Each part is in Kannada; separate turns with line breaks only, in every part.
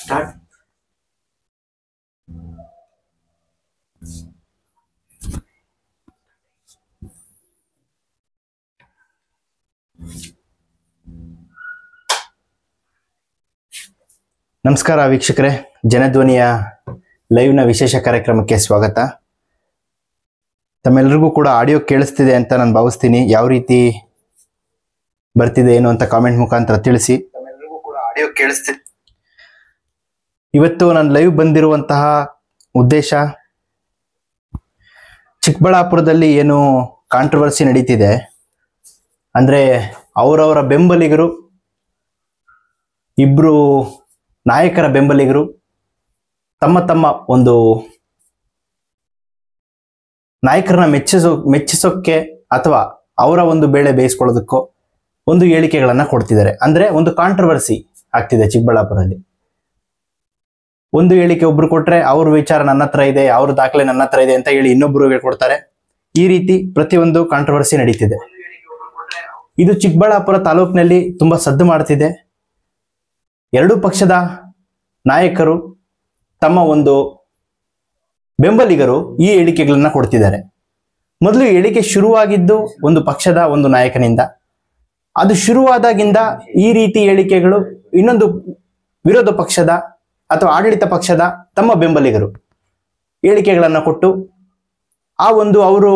ಸ್ಟಾರ್ಟ್ ನಮಸ್ಕಾರ ವೀಕ್ಷಕರೇ ಜನಧ್ವನಿಯ ಲೈವ್ನ ವಿಶೇಷ ಕಾರ್ಯಕ್ರಮಕ್ಕೆ ಸ್ವಾಗತ ತಮ್ಮೆಲ್ಲರಿಗೂ ಕೂಡ ಆಡಿಯೋ ಕೇಳಿಸ್ತಿದೆ ಅಂತ ನಾನು ಭಾವಿಸ್ತೀನಿ ಯಾವ ರೀತಿ ಬರ್ತಿದೆ ಏನು ಅಂತ ಕಾಮೆಂಟ್ ಮುಖಾಂತರ ತಿಳಿಸಿ ತಮ್ಮೆಲ್ಲರಿಗೂ ಕೂಡ ಆಡಿಯೋ ಕೇಳಿಸ್ತಿದೆ ಇವತ್ತು ನಾನು ಲೈವ್ ಬಂದಿರುವಂತಹ ಉದ್ದೇಶ ಚಿಕ್ಕಬಳ್ಳಾಪುರದಲ್ಲಿ ಏನು ಕಾಂಟ್ರವರ್ಸಿ ನಡೀತಿದೆ ಅಂದ್ರೆ ಅವರವರ ಬೆಂಬಲಿಗರು ಇಬ್ರು ನಾಯಕರ ಬೆಂಬಲಿಗರು ತಮ್ಮ ತಮ್ಮ ಒಂದು ನಾಯಕರನ್ನ ಮೆಚ್ಚಿಸೋ ಮೆಚ್ಚಿಸೋಕ್ಕೆ ಅಥವಾ ಅವರ ಒಂದು ಬೇಳೆ ಬೇಯಿಸ್ಕೊಳ್ಳೋದಕ್ಕೋ ಒಂದು ಹೇಳಿಕೆಗಳನ್ನ ಕೊಡ್ತಿದ್ದಾರೆ ಅಂದ್ರೆ ಒಂದು ಕಾಂಟ್ರವರ್ಸಿ ಆಗ್ತಿದೆ ಚಿಕ್ಕಬಳ್ಳಾಪುರಲ್ಲಿ ಒಂದು ಹೇಳಿಕೆ ಒಬ್ರು ಕೊಟ್ರೆ ಅವ್ರ ವಿಚಾರ ನನ್ನ ಹತ್ರ ಇದೆ ಅವ್ರ ದಾಖಲೆ ನನ್ನ ಹತ್ರ ಇದೆ ಅಂತ ಹೇಳಿ ಇನ್ನೊಬ್ರು ಕೊಡ್ತಾರೆ ಈ ರೀತಿ ಪ್ರತಿಯೊಂದು ಕಾಂಟ್ರವರ್ಸಿ ನಡೀತಿದೆ ಇದು ಚಿಕ್ಕಬಳ್ಳಾಪುರ ತಾಲೂಕಿನಲ್ಲಿ ತುಂಬಾ ಸದ್ದು ಮಾಡ್ತಿದೆ ಎರಡೂ ಪಕ್ಷದ ನಾಯಕರು ತಮ್ಮ ಒಂದು ಬೆಂಬಲಿಗರು ಈ ಹೇಳಿಕೆಗಳನ್ನ ಕೊಡ್ತಿದ್ದಾರೆ ಮೊದಲು ಹೇಳಿಕೆ ಶುರುವಾಗಿದ್ದು ಒಂದು ಪಕ್ಷದ ಒಂದು ನಾಯಕನಿಂದ ಅದು ಶುರುವಾದಾಗಿಂದ ಈ ರೀತಿ ಹೇಳಿಕೆಗಳು ಇನ್ನೊಂದು ವಿರೋಧ ಪಕ್ಷದ ಅಥವಾ ಆಡಳಿತ ಪಕ್ಷದ ತಮ್ಮ ಬೆಂಬಲಿಗರು ಹೇಳಿಕೆಗಳನ್ನ ಕೊಟ್ಟು ಆ ಒಂದು ಅವರು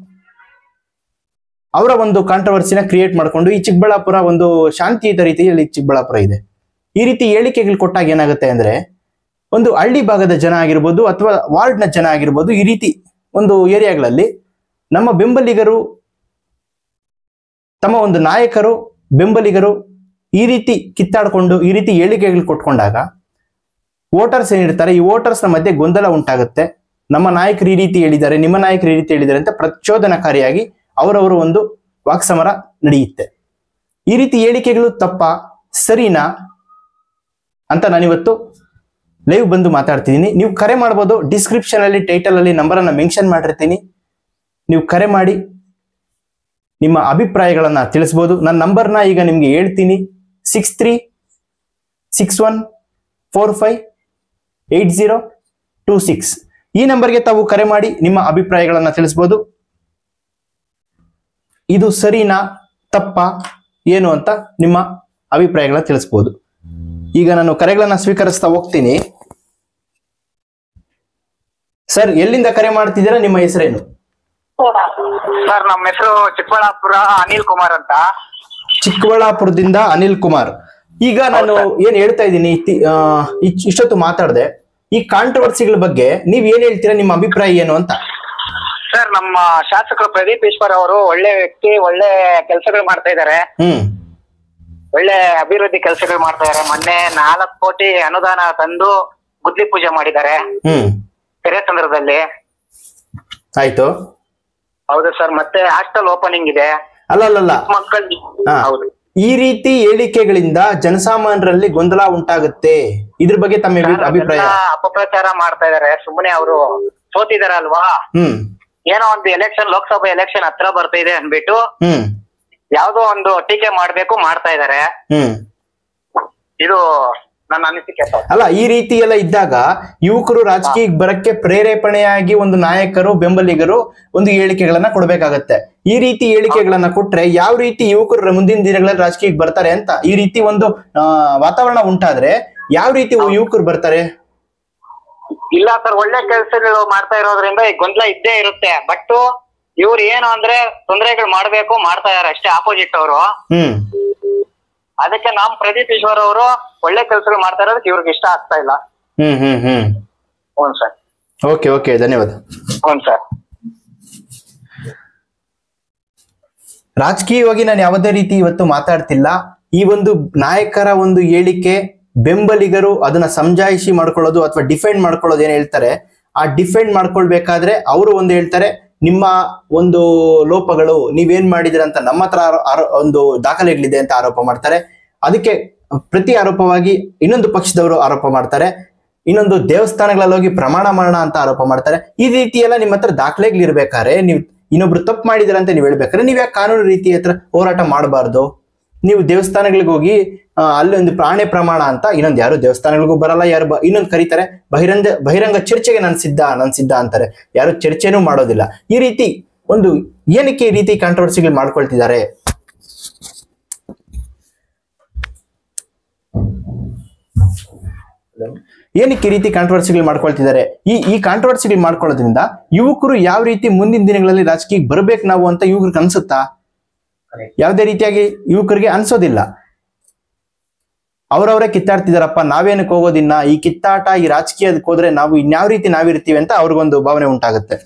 ಅವರ ಒಂದು ಕಾಂಟ್ರವರ್ಸಿನ ಕ್ರಿಯೇಟ್ ಮಾಡಿಕೊಂಡು ಈ ಚಿಕ್ಕಬಳ್ಳಾಪುರ ಒಂದು ಶಾಂತಿಯುತ ರೀತಿಯಲ್ಲಿ ಚಿಕ್ಕಬಳ್ಳಾಪುರ ಇದೆ ಈ ರೀತಿ ಹೇಳಿಕೆಗಳು ಕೊಟ್ಟಾಗ ಏನಾಗುತ್ತೆ ಅಂದ್ರೆ ಒಂದು ಹಳ್ಳಿ ಭಾಗದ ಜನ ಆಗಿರ್ಬೋದು ಅಥವಾ ವಾರ್ಡ್ನ ಜನ ಆಗಿರ್ಬೋದು ಈ ರೀತಿ ಒಂದು ಏರಿಯಾಗಳಲ್ಲಿ ನಮ್ಮ ಬೆಂಬಲಿಗರು ತಮ್ಮ ಒಂದು ನಾಯಕರು ಬೆಂಬಲಿಗರು ಈ ರೀತಿ ಕಿತ್ತಾಡ್ಕೊಂಡು ಈ ರೀತಿ ಹೇಳಿಕೆಗಳು ಕೊಟ್ಕೊಂಡಾಗ ವೋಟರ್ಸ್ ಏನಿರ್ತಾರೆ ಈ ವೋಟರ್ಸ್ ನ ಮಧ್ಯೆ ಗೊಂದಲ ಉಂಟಾಗುತ್ತೆ ನಮ್ಮ ನಾಯಕರು ಈ ರೀತಿ ಹೇಳಿದ್ದಾರೆ ನಿಮ್ಮ ನಾಯಕರು ಈ ರೀತಿ ಹೇಳಿದ್ದಾರೆ ಅಂತ ಪ್ರಚೋದನಕಾರಿಯಾಗಿ ಅವರವರು ಒಂದು ವಾಕ್ಸಮರ ನಡೆಯುತ್ತೆ ಈ ರೀತಿ ಹೇಳಿಕೆಗಳು ತಪ್ಪ ಸರಿನಾ ಅಂತ ನಾನಿವತ್ತು ಲೈವ್ ಬಂದು ಮಾತಾಡ್ತಿದ್ದೀನಿ ನೀವು ಕರೆ ಮಾಡ್ಬೋದು ಡಿಸ್ಕ್ರಿಪ್ಷನ್ ಅಲ್ಲಿ ಟೈಟಲ್ ಅಲ್ಲಿ ನಂಬರ್ ಅನ್ನ ಮೆನ್ಷನ್ ಮಾಡಿರ್ತೀನಿ ನೀವು ಕರೆ ಮಾಡಿ ನಿಮ್ಮ ಅಭಿಪ್ರಾಯಗಳನ್ನ ತಿಳಿಸ್ಬೋದು ನನ್ನ ನಂಬರ್ನ ಈಗ ನಿಮ್ಗೆ ಹೇಳ್ತೀನಿ six three six one four five eight zero two six ಈ ನಂಬರ್ಗೆ ತಾವು ಕರೆ ಮಾಡಿ ನಿಮ್ಮ ಅಭಿಪ್ರಾಯಗಳನ್ನ ತಿಳಿಸ್ಬೋದು ಇದು ಸರಿನಾ ತಪ್ಪಾ ಏನು ಅಂತ ನಿಮ್ಮ ಅಭಿಪ್ರಾಯಗಳನ್ನ ತಿಳಿಸ್ಬೋದು ಈಗ ನಾನು ಕರೆಗಳನ್ನ ಸ್ವೀಕರಿಸ್ತಾ ಹೋಗ್ತೀನಿ ಸರ್ ಎಲ್ಲಿಂದ ಕರೆ ಮಾಡ್ತಿದ್ದೀರಾ ನಿಮ್ಮ ಹೆಸರೇನು
ಸರ್ ನಮ್ಮ ಹೆಸರು ಚಿಕ್ಕಬಳ್ಳಾಪುರ ಅನಿಲ್ ಕುಮಾರ್ ಅಂತ
ಚಿಕ್ಕಬಳ್ಳಾಪುರದಿಂದ ಅನಿಲ್ ಕುಮಾರ್ ಈಗ ನಾನು ಏನ್ ಹೇಳ್ತಾ ಇದ್ದೀನಿ ಇತ್ತಿ- ಆ, ಇಚ್- ಇಷ್ಟೊತ್ತು ಮಾತಾಡ್ದೆ ಈ ಕಾಂಟ್ರವರ್ಸಿಗಳ ಬಗ್ಗೆ ನೀವ್ ಏನ್ ಹೇಳ್ತೀರಾ ನಿಮ್ಮ ಅಭಿಪ್ರಾಯ ಏನು ಅಂತ
ಸರ್ ನಮ್ಮ ಶಾಸಕರು ಪ್ರದೀಪ್ ಈಶ್ವರ್ ಅವರು ಒಳ್ಳೆ ವ್ಯಕ್ತಿ ಒಳ್ಳೆ ಕೆಲಸಗಳು ಮಾಡ್ತಾ ಇದ್ದಾರೆ
ಹ್ಮ್
ಒಳ್ಳೆ ಅಭಿವೃದ್ಧಿ ಕೆಲಸಗಳು ಮಾಡ್ತಾ ಇದ್ದಾರೆ ಮೊನ್ನೆ ನಾಲ್ಕು ಕೋಟಿ ಅನುದಾನ ತಂದು ಗುದ್ಲಿ ಪೂಜೆ ಮಾಡಿದ್ದಾರೆ
ಹ್ಮ್
ಕೆರೆಸಂದ್ರದಲ್ಲಿ
ಆಯ್ತು
ಹೌದು ಸರ್ ಮತ್ತೆ ಹಾಸ್ಟೆಲ್ ಓಪನಿಂಗ್ ಇದೆ
ಅಲ್ಲ ಅಲ್ಲಲ್ಲ
ಮಕ್ಕಳು
ಹಾ.
ಹೌದು
ಈ ರೀತಿ ಹೇಳಿಕೆಗಳಿಂದ ಜನಸಾಮಾನ್ಯರಲ್ಲಿ ಗೊಂದಲ ಉಂಟಾಗುತ್ತೆ ಇದ್ರ ಬಗ್ಗೆ ತಮ್ಮ ಅಭಿ- ಅಭಿಪ್ರಾಯ
ಅದೆಲ್ಲ ಅಪಪ್ರಚಾರ ಮಾಡ್ತಾ ಇದಾರೆ ಸುಮ್ಮನೆ ಅವರು ಸೋತಿದಾರಲ್ವಾ
ಹ್ಮ್
ಏನೋ ಒಂದು ಎಲೆಕ್ಷನ್ ಲೋಕಸಭಾ ಎಲೆಕ್ಷನ್ ಹತ್ರ ಬರ್ತಾ ಇದೆ ಅನ್ಬಿಟ್ಟು
ಹ್ಮ್
ಯಾವ್ದೋ ಒಂದು ಟೀಕೆ ಮಾಡ್ಬೇಕು ಮಾಡ್ತಾ ಇದಾರೆ
ಹ್ಮ್
ಇದು ನನ್ನ ಅನಿಸಿಕೆ ಸರ್
ಅಲ್ಲ ಈ ರೀತಿ ಎಲ್ಲ ಇದ್ದಾಗ ಯುವಕರು ರಾಜಕೀಯಕ್ಕೆ ಬರಕ್ಕೆ ಪ್ರೇರೇಪಣೆಯಾಗಿ ಒಂದು ನಾಯಕರು ಬೆಂಬಲಿಗರು ಒಂದು ಹೇಳಿಕೆಗಳನ್ನ ಕೊಡ್ಬೇಕಾಗತ್ತೆ ಈ ರೀತಿ ಹೇಳಿಕೆಗಳನ್ನ ಕೊಟ್ರೆ ಯಾವ ರೀತಿ ಯುವಕರು ಮುಂದಿನ ದಿನಗಳಲ್ಲಿ ರಾಜಕೀಯಕ್ಕೆ ಬರ್ತಾರೆ ಅಂತ ಈ ರೀತಿ ಒಂದು ಆ, ವಾತಾವರಣ ಉಂಟಾದ್ರೆ ಯಾವ ರೀತಿ ಯುವಕರು ಬರ್ತಾರೆ
ಇಲ್ಲ ಸರ್ ಒಳ್ಳೆ ಕೆಲಸಗಳು ಮಾಡ್ತಾ ಇರೋದ್ರಿಂದ ಈ ಗೊಂದಲ ಇದ್ದೇ ಇರುತ್ತೆ ಬಟ್ ಇವ್ರು ಏನು ಅಂದ್ರೆ ತೊಂದರೆಗಳು ಮಾಡ್ಬೇಕು ಮಾಡ್ತಾ ಇದಾರೆ ಅಷ್ಟೇ ಆಪೋಸಿಟ್ ಅವರು
ಹ್ಮ್
ಅದಕ್ಕೆ ನಮ್ ಪ್ರದೀಪ್ ಈಶ್ವರ್ ಅವರು ಒಳ್ಳೆ ಕೆಲಸಗಳು ಮಾಡ್ತಾ ಇರೋದಕ್ಕೆ ಇವ್ರಿಗೆ ಇಷ್ಟ ಆಗ್ತಾ ಇಲ್ಲ
ಹ್ಮ್ ಹ್ಮ್ ಹ್ಮ್
ಹ್ಞೂ ಸರ್
ಓಕೆ ಓಕೆ ಧನ್ಯವಾದ
ಹ್ಞೂ ಸರ್
ರಾಜಕೀಯವಾಗಿ ನಾನು ಯಾವುದೇ ರೀತಿ ಇವತ್ತು ಮಾತಾಡ್ತಿಲ್ಲ ಈ ಒಂದು ನಾಯಕರ ಒಂದು ಹೇಳಿಕೆ ಬೆಂಬಲಿಗರು ಅದನ್ನ ಸಮಜಾಯಿಷಿ ಮಾಡ್ಕೊಳ್ಳೋದು ಅಥವಾ ಡಿಫೆಂಡ್ ಮಾಡ್ಕೊಳ್ಳೋದು ಏನ್ ಹೇಳ್ತಾರೆ ಆ ಡಿಫೆಂಡ್ ಮಾಡ್ಕೊಳ್ಬೇಕಾದ್ರೆ ಅವರು ಒಂದು ಹೇಳ್ತಾರೆ ನಿಮ್ಮ ಒಂದು ಲೋಪಗಳು ನೀವೇನ್ ಮಾಡಿದಿರ ಅಂತ ನಮ್ಮ ಹತ್ರ ಆರೋ- ಆರೋ- ಒಂದು ದಾಖಲೆಗಳಿದೆ ಅಂತ ಆರೋಪ ಮಾಡ್ತಾರೆ ಅದಕ್ಕೆ ಪ್ರತಿ ಆರೋಪವಾಗಿ ಇನ್ನೊಂದು ಪಕ್ಷದವರು ಆರೋಪ ಮಾಡ್ತಾರೆ ಇನ್ನೊಂದು ದೇವಸ್ಥಾನಗಳಲ್ಲಿ ಹೋಗಿ ಪ್ರಮಾಣ ಮಾಡೋಣ ಅಂತ ಆರೋಪ ಮಾಡ್ತಾರೆ ಈ ರೀತಿ ಎಲ್ಲ ನಿಮ್ಮ ಹತ್ರ ದಾಖಲೆಗಳಿರ್ಬೇಕಾದ್ರೆ ನೀವು ಇನ್ನೊಬ್ರು ತಪ್ಪು ಮಾಡಿದಾರೆ ಅಂತ ನೀವು ಹೇಳ್ಬೇಕಾದ್ರೆ ನೀವು ಯಾಕೆ ಕಾನೂನು ರೀತಿ ಹತ್ರ ಹೋರಾಟ ಮಾಡಬಾರ್ದು ನೀವು ದೇವಸ್ಥಾನಗಳಿಗೆ ಹೋಗಿ ಆ, ಅಲ್ಲಿ ಒಂದು ಪ್ರಾಣಿ ಪ್ರಮಾಣ ಅಂತ ಇನ್ನೊಂದು ಯಾರು ದೇವಸ್ಥಾನಗಳಿಗೂ ಬರಲ್ಲ ಯಾರು ಬ- ಇನ್ನೊಂದು ಕರೀತಾರೆ ಬಹಿರಂಗ ಬಹಿರಂಗ ಚರ್ಚೆಗೆ ನಾನು ಸಿದ್ಧ ನಾನು ಸಿದ್ಧ ಅಂತಾರೆ ಯಾರು ಚರ್ಚೆನೂ ಮಾಡೋದಿಲ್ಲ ಈ ರೀತಿ ಒಂದು ಏನಕ್ಕೆ ಈ ರೀತಿ ಕಾಂಟ್ರವರ್ಸಿಗಳು ಮಾಡ್ಕೊಳ್ತಿದ್ದಾರೆ ಏನಕ್ಕೆ ಈ ರೀತಿ ಕಾಂಟ್ರವರ್ಸಿಗಳು ಮಾಡ್ಕೊಳ್ತಿದ್ದಾರೆ ಈ ಈ ಕಾಂಟ್ರವರ್ಸಿಗಳು ಮಾಡ್ಕೊಳ್ಳೋದ್ರಿಂದ ಯುವಕರು ಯಾವ ರೀತಿ ಮುಂದಿನ ದಿನಗಳಲ್ಲಿ ರಾಜಕೀಯಕ್ಕೆ ಬರ್ಬೇಕು ನಾವು ಅಂತ ಯುವಕರಿಗೆ ಅನ್ಸುತ್ತಾ ಯಾವುದೇ ರೀತಿಯಾಗಿ ಯುವಕರಿಗೆ ಅನ್ಸೋದಿಲ್ಲ ಅವರವರೇ ಕಿತ್ತಾಡ್ತಿದಾರಪ್ಪ ನಾವೇನಕ್ಕೆ ಹೋಗೋದಿನ್ನ ಈ ಕಿತ್ತಾಟ ಈ ರಾಜಕೀಯದಕ್ಕೆ ಹೋದ್ರೆ ನಾವು ಇನ್ಯಾವ ರೀತಿ ನಾವಿರ್ತೀವಿ ಅಂತ ಅವ್ರಿಗೊಂದು ಭಾವನೆ ಉಂಟಾಗುತ್ತೆ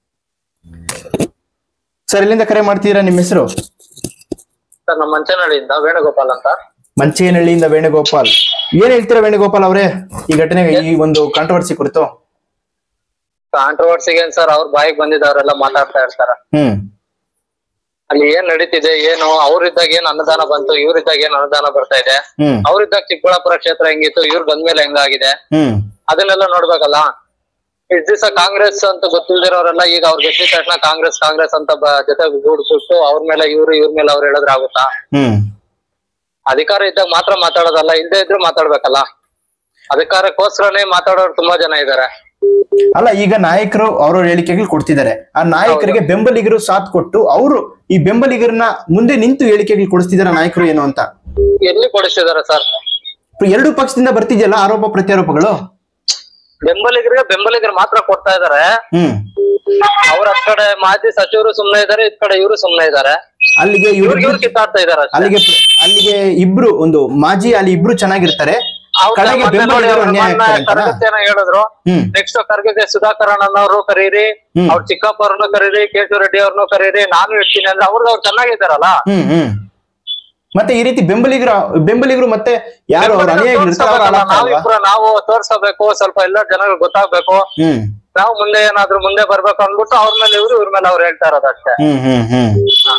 ಸರ್ ಇಲ್ಲಿಂದ ಕರೆ ಮಾಡ್ತೀರಾ ನಿಮ್ಮ ಹೆಸರು
ಸರ್ ನಮ್ಮ ಮಂಚನಹಳ್ಳಿಯಿಂದ ವೇಣುಗೋಪಾಲ್ ಅಂತ
ಮಂಚೇನಹಳ್ಳಿಯಿಂದ ವೇಣುಗೋಪಾಲ್ ಏನ್ ಹೇಳ್ತೀರಾ ವೇಣುಗೋಪಾಲ್ ಅವರೇ ಈ ಘಟನೆಗೆ ಈ ಒಂದು ಕಾಂಟ್ರವರ್ಸಿ ಕುರಿತು
ಕಾಂಟ್ರವರ್ಸಿಗೆ ಸರ್ ಅವ್ರ ಬಾಯಿಗೆ ಬಂದಿದ್ದವರೆಲ್ಲ ಮಾತಾಡ್ತಾ ಇರ್ತಾರ
ಹ್ಮ್
ಅಲ್ಲಿ ಏನ್ ನಡೀತಿದೆ ಏನು ಅವ್ರಿದ್ದಾಗ ಏನ್ ಅನುದಾನ ಬಂತು ಇವ್ರಿದ್ದಾಗ ಏನ್ ಅನುದಾನ ಬರ್ತಾ ಇದೆ
ಹ್ಮ್
ಅವ್ರಿದ್ದಾಗ ಚಿಕ್ಕಬಳ್ಳಾಪುರ ಕ್ಷೇತ್ರ ಹೆಂಗಿತ್ತು ಇವ್ರು ಬಂದ್ಮೇಲೆ ಹೆಂಗಾಗಿದೆ
ಹ್ಮ್
ಅದನ್ನೆಲ್ಲ ನೋಡ್ಬೇಕಲ್ಲ ಇಷ್ಟ ದಿವಸ ಕಾಂಗ್ರೆಸ್ ಅಂತ ಗೊತ್ತಿಲ್ದಿರೋರೆಲ್ಲ ಈಗ ಅವ್ರು ಗೆದ್ದಿದ ತಕ್ಷಣ ಕಾಂಗ್ರೆಸ್ ಕಾಂಗ್ರೆಸ್ ಅಂತ ಬ- ಜೊತೆ ಗೂಡ್ಬಿಟ್ಟು ಅವ್ರ ಮೇಲೆ ಇವ್ರು ಇವ್ರ ಮೇಲೆ ಅವ್ರು ಹೇಳಿದ್ರೆ ಆಗುತ್ತಾ
ಹ್ಮ್
ಅಧಿಕಾರ ಇದ್ದಾಗ ಮಾತ್ರ ಮಾತಾಡೋದಲ್ಲ ಇಲ್ದೇ ಇದ್ರು ಮಾತಾಡ್ಬೇಕಲ್ಲ ಅಧಿಕಾರಕ್ಕೋಸ್ಕರನೇ ಮಾತಾಡೋರು ತುಂಬಾ ಜನ ಇದಾರೆ
ಅಲ್ಲ ಈಗ ನಾಯಕರು ಅವ್ರವ್ರ ಹೇಳಿಕೆಗಳು ಕೊಡ್ತಿದ್ದಾರೆ ಆ ನಾಯಕರಿಗೆ ಬೆಂಬಲಿಗರು ಸಾಥ್ ಕೊಟ್ಟು ಅವರು ಈ ಬೆಂಬಲಿಗರನ್ನ ಮುಂದೆ ನಿಂತು ಹೇಳಿಕೆಗಳು ಕೊಡಿಸ್ತಿದಾರ ನಾಯಕರು ಏನು ಅಂತ
ಎಲ್ಲಿ ಕೊಡಿಸಿದಾರೆ ಸರ್
ಎರಡು ಪಕ್ಷದಿಂದ ಬರ್ತಿದೆಯಲ್ಲ ಆರೋಪ ಪ್ರತ್ಯಾರೋಪಗಳು
ಬೆಂಬಲಿಗರಿಗೆ ಬೆಂಬಲಿಗರು ಮಾತ್ರ ಕೊಡ್ತಾ ಇದಾರೆ
ಹ್ಮ್
ಅವ್ರ ಆ ಕಡೆ ಮಾಜಿ ಸಚಿವರು ಸುಮ್ನೆ ಇದಾರೆ ಇದ್ ಕಡೆ ಇವರು ಸುಮ್ನೆ ಇದಾರೆ
ಅಲ್ಲಿಗೆ
ಇವ್ರಿಗೆ
ಇವ್ರು
ಇವ್ರು ಕಿತ್ತಾಡ್ತಾ ಇದಾರೆ ಅಷ್ಟೇ.
ಅಲ್ಲಿಗೆ ಅಲ್ಲಿಗೆ ಇಬ್ರು ಒಂದು ಮಾಜಿ ಅಲ್ಲಿ ಇಬ್ರು ಚೆನ್ನಾಗಿರ್ತಾರೆ
ಅವ್ರ
ಕಡೆಗೆ
ಮೊನ್ನೆ ನೋಡಿ
ಬೆಂಬಲಿಗರು
ಅವ್ರ
ಅನ್ಯಾಯ
ಮೊನ್ನೆ
ಆಗ್ತಾರೆ ಅಂತನಾ?
ಕರಗತ್ತೆನ ಹೇಳಿದ್ರು
ಹ್ಮ್
ನೆಕ್ಸ್ಟ್ ಕರ್ಗಗೆ ಸುಧಾಕರ್ ಅಣ್ಣನವರು ಕರೀರಿ
ಹ್ಮ್.
ಅವ್ರ ಚಿಕ್ಕಪ್ಪ ಅವ್ರನ್ನು ಕರೀರಿ ಕೇಶವ ರೆಡ್ಡಿ ಅವ್ರನ್ನು ಕರೀರಿ ನಾನು ಇರ್ತೀನಿ ಅಂದ್ರೆ ಅವ್ರದ್ದು ಅವ್ರು ಚೆನ್ನಾಗಿದ್ದಾರಲ್ಲ
ಹ್ಮ್ ಹ್ಮ್ ಮತ್ತೆ ಈ ರೀತಿ ಬೆಂಬಲಿಗರ ಬೆಂಬಲಿಗರು ಮತ್ತೆ ಯಾರು ಅವ್ರ ಅನುಯಾಯಿಗಳು ಇರ್ತಾರೋ ಅವ್ರು
ತೋರ್ಸ್ಕೊಬೇಕಲ್ಲ,
ಹಾಳಾಗ್ತಾರಲ್ವಾ?
ನಾವಿಬ್ರು ನಾವು ತೋರ್ಸ್ಕೋಬೇಕು ಸ್ವಲ್ಪ ಎಲ್ಲ ಜನಗಳಿಗೆ ಗೊತ್ತಾಗ್ಬೇಕು
ಹ್ಮ್
ನಾವು ಮುಂದೆ ಏನಾದ್ರು ಮುಂದೆ ಬರ್ಬೇಕು ಅಂದ್ಬಿಟ್ಟು ಅವ್ರ ಮೇಲೆ ಇವ್ರು ಇವ್ರ ಮೇಲೆ ಅವ್ರು ಹೇಳ್ತಾ ಇರೋದು ಅಷ್ಟೇ
ಹ್ಮ್ ಹ್ಮ್ ಹ್ಮ್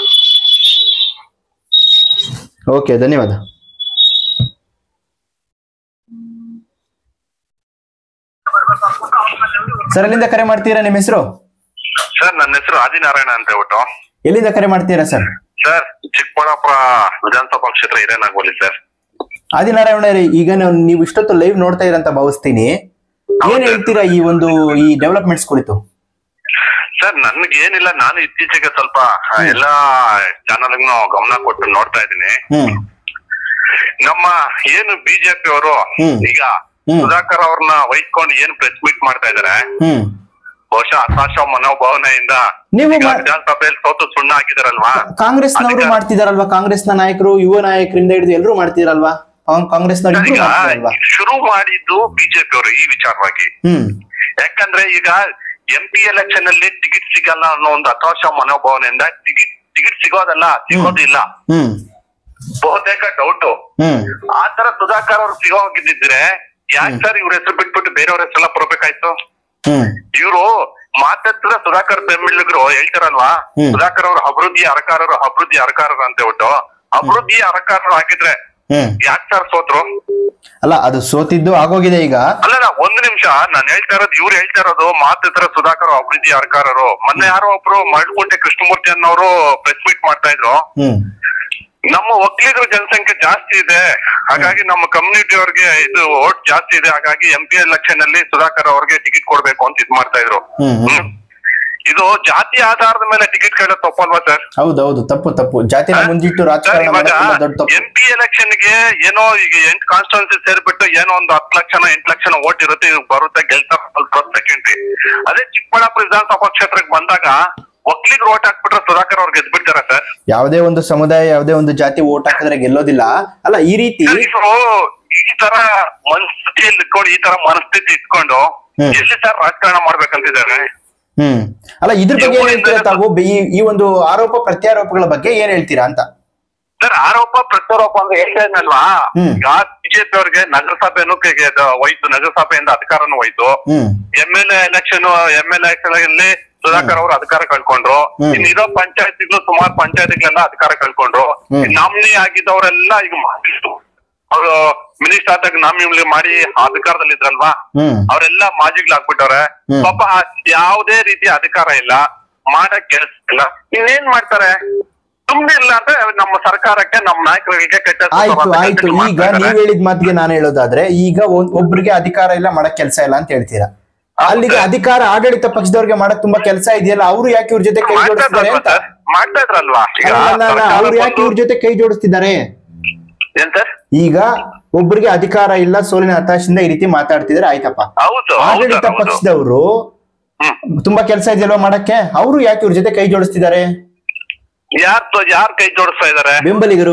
ಓಕೆ ಧನ್ಯವಾದ ಸರ್ ಎಲ್ಲಿಂದ ಕರೆ ಮಾಡ್ತೀರಾ ನಿಮ್ಮ ಹೆಸರು
ಸರ್ ನನ್ನ ಹೆಸರು ಆದಿನಾರಾಯಣ ಅಂತ ಹೇಳ್ಬಿಟ್ಟು
ಎಲ್ಲಿಂದ ಕರೆ ಮಾಡ್ತೀರಾ ಸರ್
ಸರ್ ಚಿಕ್ಕಬಳ್ಳಾಪುರ ವಿಧಾನಸಭಾ ಕ್ಷೇತ್ರ ಹಿರೇನಾಗೋಲಿ ಸರ್
ಆದಿನಾರಾಯಣ ಅವರೇ, ಈಗ ನಾವು ನೀವು ಇಷ್ಟೊತ್ತು ಲೈವ್ ನೋಡ್ತಾ ಇರಂತ ಭಾವಿಸ್ತೀನಿ ಏನ್ ಹೇಳ್ತೀರಾ ಈ ಒಂದು ಈ ಡೆವಲಪ್ಮೆಂಟ್ಸ್ ಕುರಿತು
ಸರ್ ನನ್ಗೆ ಏನಿಲ್ಲ ನಾನು ಇತ್ತೀಚೆಗೆ ಸ್ವಲ್ಪ ಆ, ಎಲ್ಲಾ ಚಾನಲ್ ಗಮನ ಕೊಟ್ಟು ನೋಡ್ತಾ ಇದ್ದೀನಿ
ಹ್ಮ್
ನಮ್ಮ ಏನು ಬಿಜೆಪಿ ಅವರು
ಹ್ಮ್.
ಈಗ
ಹ್ಮ್.
ಸುಧಾಕರ್ ಅವ್ರನ್ನ ವಹಿಸ್ಕೊಂಡು ಏನ್ ಪ್ರೆಸ್ ಮೀಟ್ ಮಾಡ್ತಾ ಇದಾರೆ
ಹ್ಮ್
ಬಹುಶಃ ಹತಾಶ ಮನೋಭಾವನೆಯಿಂದ
ನೀವು
ಈಗ
ಮಾ-
ವಿಧಾನಸಭೆಯಲ್ಲಿ ಸೋತು ಸುಣ್ಣ ಹಾಕಿದಾರಲ್ವಾ
ಕಾಂಗ್ರೆಸ್ನವರು
ಅದಕ್ಕೆ-
ಮಾಡ್ತಿದಾರಲ್ವಾ ಕಾಂಗ್ರೆಸ್ನ ನಾಯಕರು ಯುವ ನಾಯಕರಿಂದ ಹಿಡಿದು ಎಲ್ಲರೂ ಮಾಡ್ತಿದಾರಲ್ವಾ ಕಾಂಗ್- ಕಾಂಗ್ರೆಸ್ನವ್ರು
ಸರ್,
ಇಬ್ರು
ಈಗ
ಮಾಡ್ತಿದಾರಲ್ವಾ
ಶುರು ಮಾಡಿದ್ದು ಬಿಜೆಪಿ ಅವರು ಈ ವಿಚಾರವಾಗಿ
ಹ್ಮ್
ಯಾಕಂದ್ರೆ ಈಗ ಎಂ ಪಿ ಎಲೆಕ್ಷನ್ ಅಲ್ಲಿ ಟಿಕೆಟ್ ಸಿಗಲ್ಲ ಅನ್ನೋ ಒಂದು ಹತಾಶ ಮನೋಭಾವನೆಯಿಂದ ಟಿಕೆಟ್ ಟಿಕೆಟ್ ಸಿಗೋದಲ್ಲ ಸಿಗೋದಿಲ್ಲ
ಹ್ಮ್
ಬಹುತೇಕ ಡೌಟ್
ಹ್ಮ್
ಆ ತರ ಸುಧಾಕರ್ ಅವ್ರು ಸಿಗೋಗಿದ್ದಿದ್ರೆ ಯಾಕೆ ಸರ್ ಇವ್ರ ಹೆಸರು ಬಿಟ್ಬಿಟ್ಟು ಬೇರೆಯವ್ರ ಹೆಸರೆಲ್ಲ ಬರ್ಬೇಕಾಯ್ತು
ಹ್ಮ್
ಇವರು ಮಾತಾಡ್ತಿದ್ರೆ ಸುಧಾಕರ್ ಬೆಂಬಲಿಗರು ಹೇಳ್ತಾರಲ್ವಾ
ಹ್ಮ್.
ಸುಧಾಕರ್ ಅವ್ರ ಅಭಿವೃದ್ಧಿ ಅರಕಾರರು ಅಭಿವೃದ್ಧಿ ಅರಕಾರರು ಅಂತ ಹೇಳ್ಬಿಟ್ಟು ಅಭಿವೃದ್ಧಿ ಅರಕಾರರು ಹಾಕಿದ್ರೆ
ಹ್ಮ್
ಯಾಕೆ ಸರ್ ಸೋತ್ರು
ಅಲ್ಲ ಅದು ಸೋತಿದ್ದು ಆಗೋಗಿದೆ ಈಗ
ಅಲ್ಲ ನಾ ಒಂದ್ ನಿಮಿಷ ನಾನ್ ಹೇಳ್ತಾ ಇರೋದು ಇವ್ರು ಹೇಳ್ತಾ ಇರೋದು ಮಾತಿದ್ರ ಸುಧಾಕರ್ ಅಭಿವೃದ್ಧಿ ಅರ್ಕಾರರು ಮೊನ್ನೆ ಯಾರೋ ಒಬ್ರು ಮಳ್ಕುಂಟೆ ಕೃಷ್ಣಮೂರ್ತಿ ಅನ್ನೋರು ಪ್ರೆಸ್ ಮೀಟ್ ಮಾಡ್ತಾ ಇದ್ರು
ಹ್ಮ್
ನಮ್ಮ ಒಕ್ಕಲಿಗರ ಜನಸಂಖ್ಯೆ ಜಾಸ್ತಿ ಇದೆ ಹಾಗಾಗಿ ನಮ್ಮ ಕಮ್ಯುನಿಟಿ ಅವ್ರಿಗೆ ಇದು ಓಟ್ ಜಾಸ್ತಿ ಇದೆ ಹಾಗಾಗಿ ಎಂ ಪಿ ಎಲೆಕ್ಷನ್ ಅಲ್ಲಿ ಸುಧಾಕರ್ ಅವ್ರಿಗೆ ಟಿಕೆಟ್ ಕೊಡ್ಬೇಕು ಅಂತ ಇದ್ ಮಾಡ್ತಾ ಇದ್ರು
ಹ್ಮ್ ಹ್ಮ್
ಹ್ಮ್. ಇದು ಜಾತಿ ಆಧಾರದ ಮೇಲೆ ಟಿಕೆಟ್ ಕೇಳೋದು ತಪ್ಪಲ್ವಾ ಸರ್
ಹೌದೌದು ತಪ್ಪು ತಪ್ಪು ಜಾತಿನ ಮುಂದಿಟ್ಟು ರಾಜಕಾರಣ ಮಾಡೋದು ತುಂಬಾ ದೊಡ್ಡ ತಪ್ಪು
ಎಂ ಪಿ ಎಲೆಕ್ಷನ್ ಗೆ ಏನೋ ಈಗ ಎಂಟ್ ಕಾನ್ಸ್ಟಿಟ್ಯೂನ್ಸಿ ಸೇರ್ಬಿಟ್ಟು ಏನೋ ಒಂದು ಹತ್ತು ಲಕ್ಷನ ಎಂಟು ಲಕ್ಷನ ಓಟ್ ಇರುತ್ತೆ ಇದು ಬರುತ್ತೆ ಗೆಲ್ತಾರೆ ಸೆಕೆಂಡ್ರಿ ಅದೇ ಚಿಕ್ಕಬಳ್ಳಾಪುರ ವಿಧಾನಸಭಾ ಕ್ಷೇತ್ರಕ್ಕೆ ಬಂದಾಗ ಒಕ್ಲಿಗರು ಓಟ್ ಹಾಕ್ಬಿಟ್ರೆ ಸುಧಾಕರ್ ಅವ್ರು ಗೆದ್ಬಿಡ್ತಾರೆ ಸರ್
ಯಾವುದೇ ಒಂದು ಸಮುದಾಯ ಯಾವುದೇ ಒಂದು ಜಾತಿ ಓಟ್ ಹಾಕಿದ್ರೆ ಗೆಲ್ಲೋದಿಲ್ಲ ಅಲ್ಲ ಈ ರೀತಿ
ಇವರು ಈ ತರ ಮನಸ್ಥಿತಿಯಲ್ಲಿ ಇಟ್ಕೊಂಡು ಈ ತರ ಮನಸ್ಥಿತಿ ಇಟ್ಕೊಂಡು
ಹ್ಮ್.
ಎಲ್ಲಿ ಸರ್ ರಾಜಕಾರಣ ಮಾಡ್ಬೇಕಂತಿದ್ದಾರೆ
ಹ್ಮ್ ಅಲ್ಲ ಇದ್ರ ಬಗ್ಗೆ ಏನ್
ನೀವು
ಹೇಳ್ತೀರಾ ತಾವು ಈ ಈ ಒಂದು ಆರೋಪ ಪ್ರತ್ಯಾರೋಪಗಳ ಬಗ್ಗೆ ಏನ್ ಹೇಳ್ತೀರಾ ಅಂತ
ಸರ್ ಆರೋಪ ಪ್ರತ್ಯಾರೋಪ ಅಂದ್ರೆ ಹೇಳ್ತಾ ಇದ್ನಲ್ವಾ
ಹ್ಮ್.
ಈಗ ಬಿಜೆಪಿ ಅವ್ರಿಗೆ ನಗರಸಭೆನೂ ಕೆ- ಇದು ಹೋಯ್ತು ನಗರಸಭೆಯಿಂದ ಅಧಿಕಾರನೂ ಹೋಯ್ತು
ಹ್ಮ್
M L election M L ಅಲ್ಲಿ ಸುಧಾಕರ್ ಅವರು ಅಧಿಕಾರ ಕಳ್ಕೊಂಡ್ರು
ಹ್ಮ್.
ಇನ್ನು ಇರೋ ಪಂಚಾಯತಿಗಳು ಸುಮಾರು ಪಂಚಾಯತಿಗಳೆಲ್ಲ ಅಧಿಕಾರ ಕಳ್ಕೊಂಡ್ರು
ಹ್ಮ್.
ನಾಮಿನಿ ಆಗಿದ್ದವರೆಲ್ಲ ಈಗ ಮಾಡಿದ್ರು ಅವರು ಮಿನಿಸ್ಟರ್ ಆದಾಗ ನಾಮಿನಿ ಮಾಡಿ ಅಧಿಕಾರದಲ್ಲಿ ಇದ್ರಲ್ವಾ
ಹ್ಮ್
ಅವರೆಲ್ಲ ಮಾಜಿಗಳಾಗ್ಬಿಟ್ಟವ್ರೆ
ಹ್ಮ್.
ಪಾಪ ಯಾವುದೇ ರೀತಿಯ ಅಧಿಕಾರ ಇಲ್ಲ ಮಾಡಕ್ ಕೆಲಸ ಇಲ್ಲ ಇನ್ನೇನ್ ಮಾಡ್ತಾರೆ ಸುಮ್ನೆ ಇಲ್ಲ ಅಂದ್ರೆ ನಮ್ಮ ಸರ್ಕಾರಕ್ಕೆ ನಮ್ಮ ನಾಯಕರಿಗೆ ಕೆಟ್ಟ ಹೆಸರು
ಆಯ್ತು
ತರುವಂತ
ಆಯ್ತು
ಕೆಲ್ಸಗಳು
ಈಗ
ಮಾಡ್ತಾ
ನೀವ್
ಇದ್ದಾರೆ.
ಹೇಳಿದ ಮಾತಿಗೆ ನಾನು ಹೇಳೋದಾದ್ರೆ ಈಗ ಒಂದ್- ಒಬ್ರಿಗೆ ಅಧಿಕಾರ ಇಲ್ಲ ಮಾಡಕ್ ಕೆಲಸ ಇಲ್ಲ ಅಂತ ಹೇಳ್ತೀರಾ ಅಲ್ಲಿಗೆ ಅಧಿಕಾರ ಆಡಳಿತ ಪಕ್ಷದವ್ರಿಗೆ ಮಾಡಕ್ ತುಂಬಾ ಕೆಲಸ ಇದೆಯಲ್ಲ ಅವರು ಯಾಕೆ ಇವ್ರ ಜೊತೆ ಕೈ
ಮಾಡ್ತಾ
ಜೋಡಿಸ್ತಾರೆ
ಇದ್ರಲ್ವಾ
ಅಂತ
ಸರ್? ಮಾಡ್ತಾ ಇದ್ರಲ್ವಾ ಈಗ ಸರ್ಕಾರ
ಅವ್ರು ಯಾಕೆ
ಬಂದು-
ಇವ್ರ ಜೊತೆ ಕೈ ಜೋಡಿಸ್ತಿದ್ದಾರೆ
ಏನ್ ಸರ್
ಈಗ ಒಬ್ರಿಗೆ ಅಧಿಕಾರ ಇಲ್ಲ ಸೋಲಿನ ಹತಾಶದಿಂದ ಈ ರೀತಿ ಮಾತಾಡ್ತಿದ್ರೆ ಆಯ್ತಪ್ಪ
ಹೌದು ಹೌದು
ಆಡಳಿತ
ಹೌದು.
ಪಕ್ಷದವರು
ಹ್ಮ್
ತುಂಬಾ ಕೆಲಸ ಇದೆಯಲ್ವಾ ಮಾಡಕ್ಕೆ ಅವರು ಯಾಕೆ ಇವ್ರ ಜೊತೆ ಕೈ ಜೋಡಿಸ್ತಿದ್ದಾರೆ
ಯಾರ್ ತೊ- ಯಾರ್ ಕೈ ಜೋಡಿಸ್ತಾ ಇದಾರೆ
ಬೆಂಬಲಿಗರು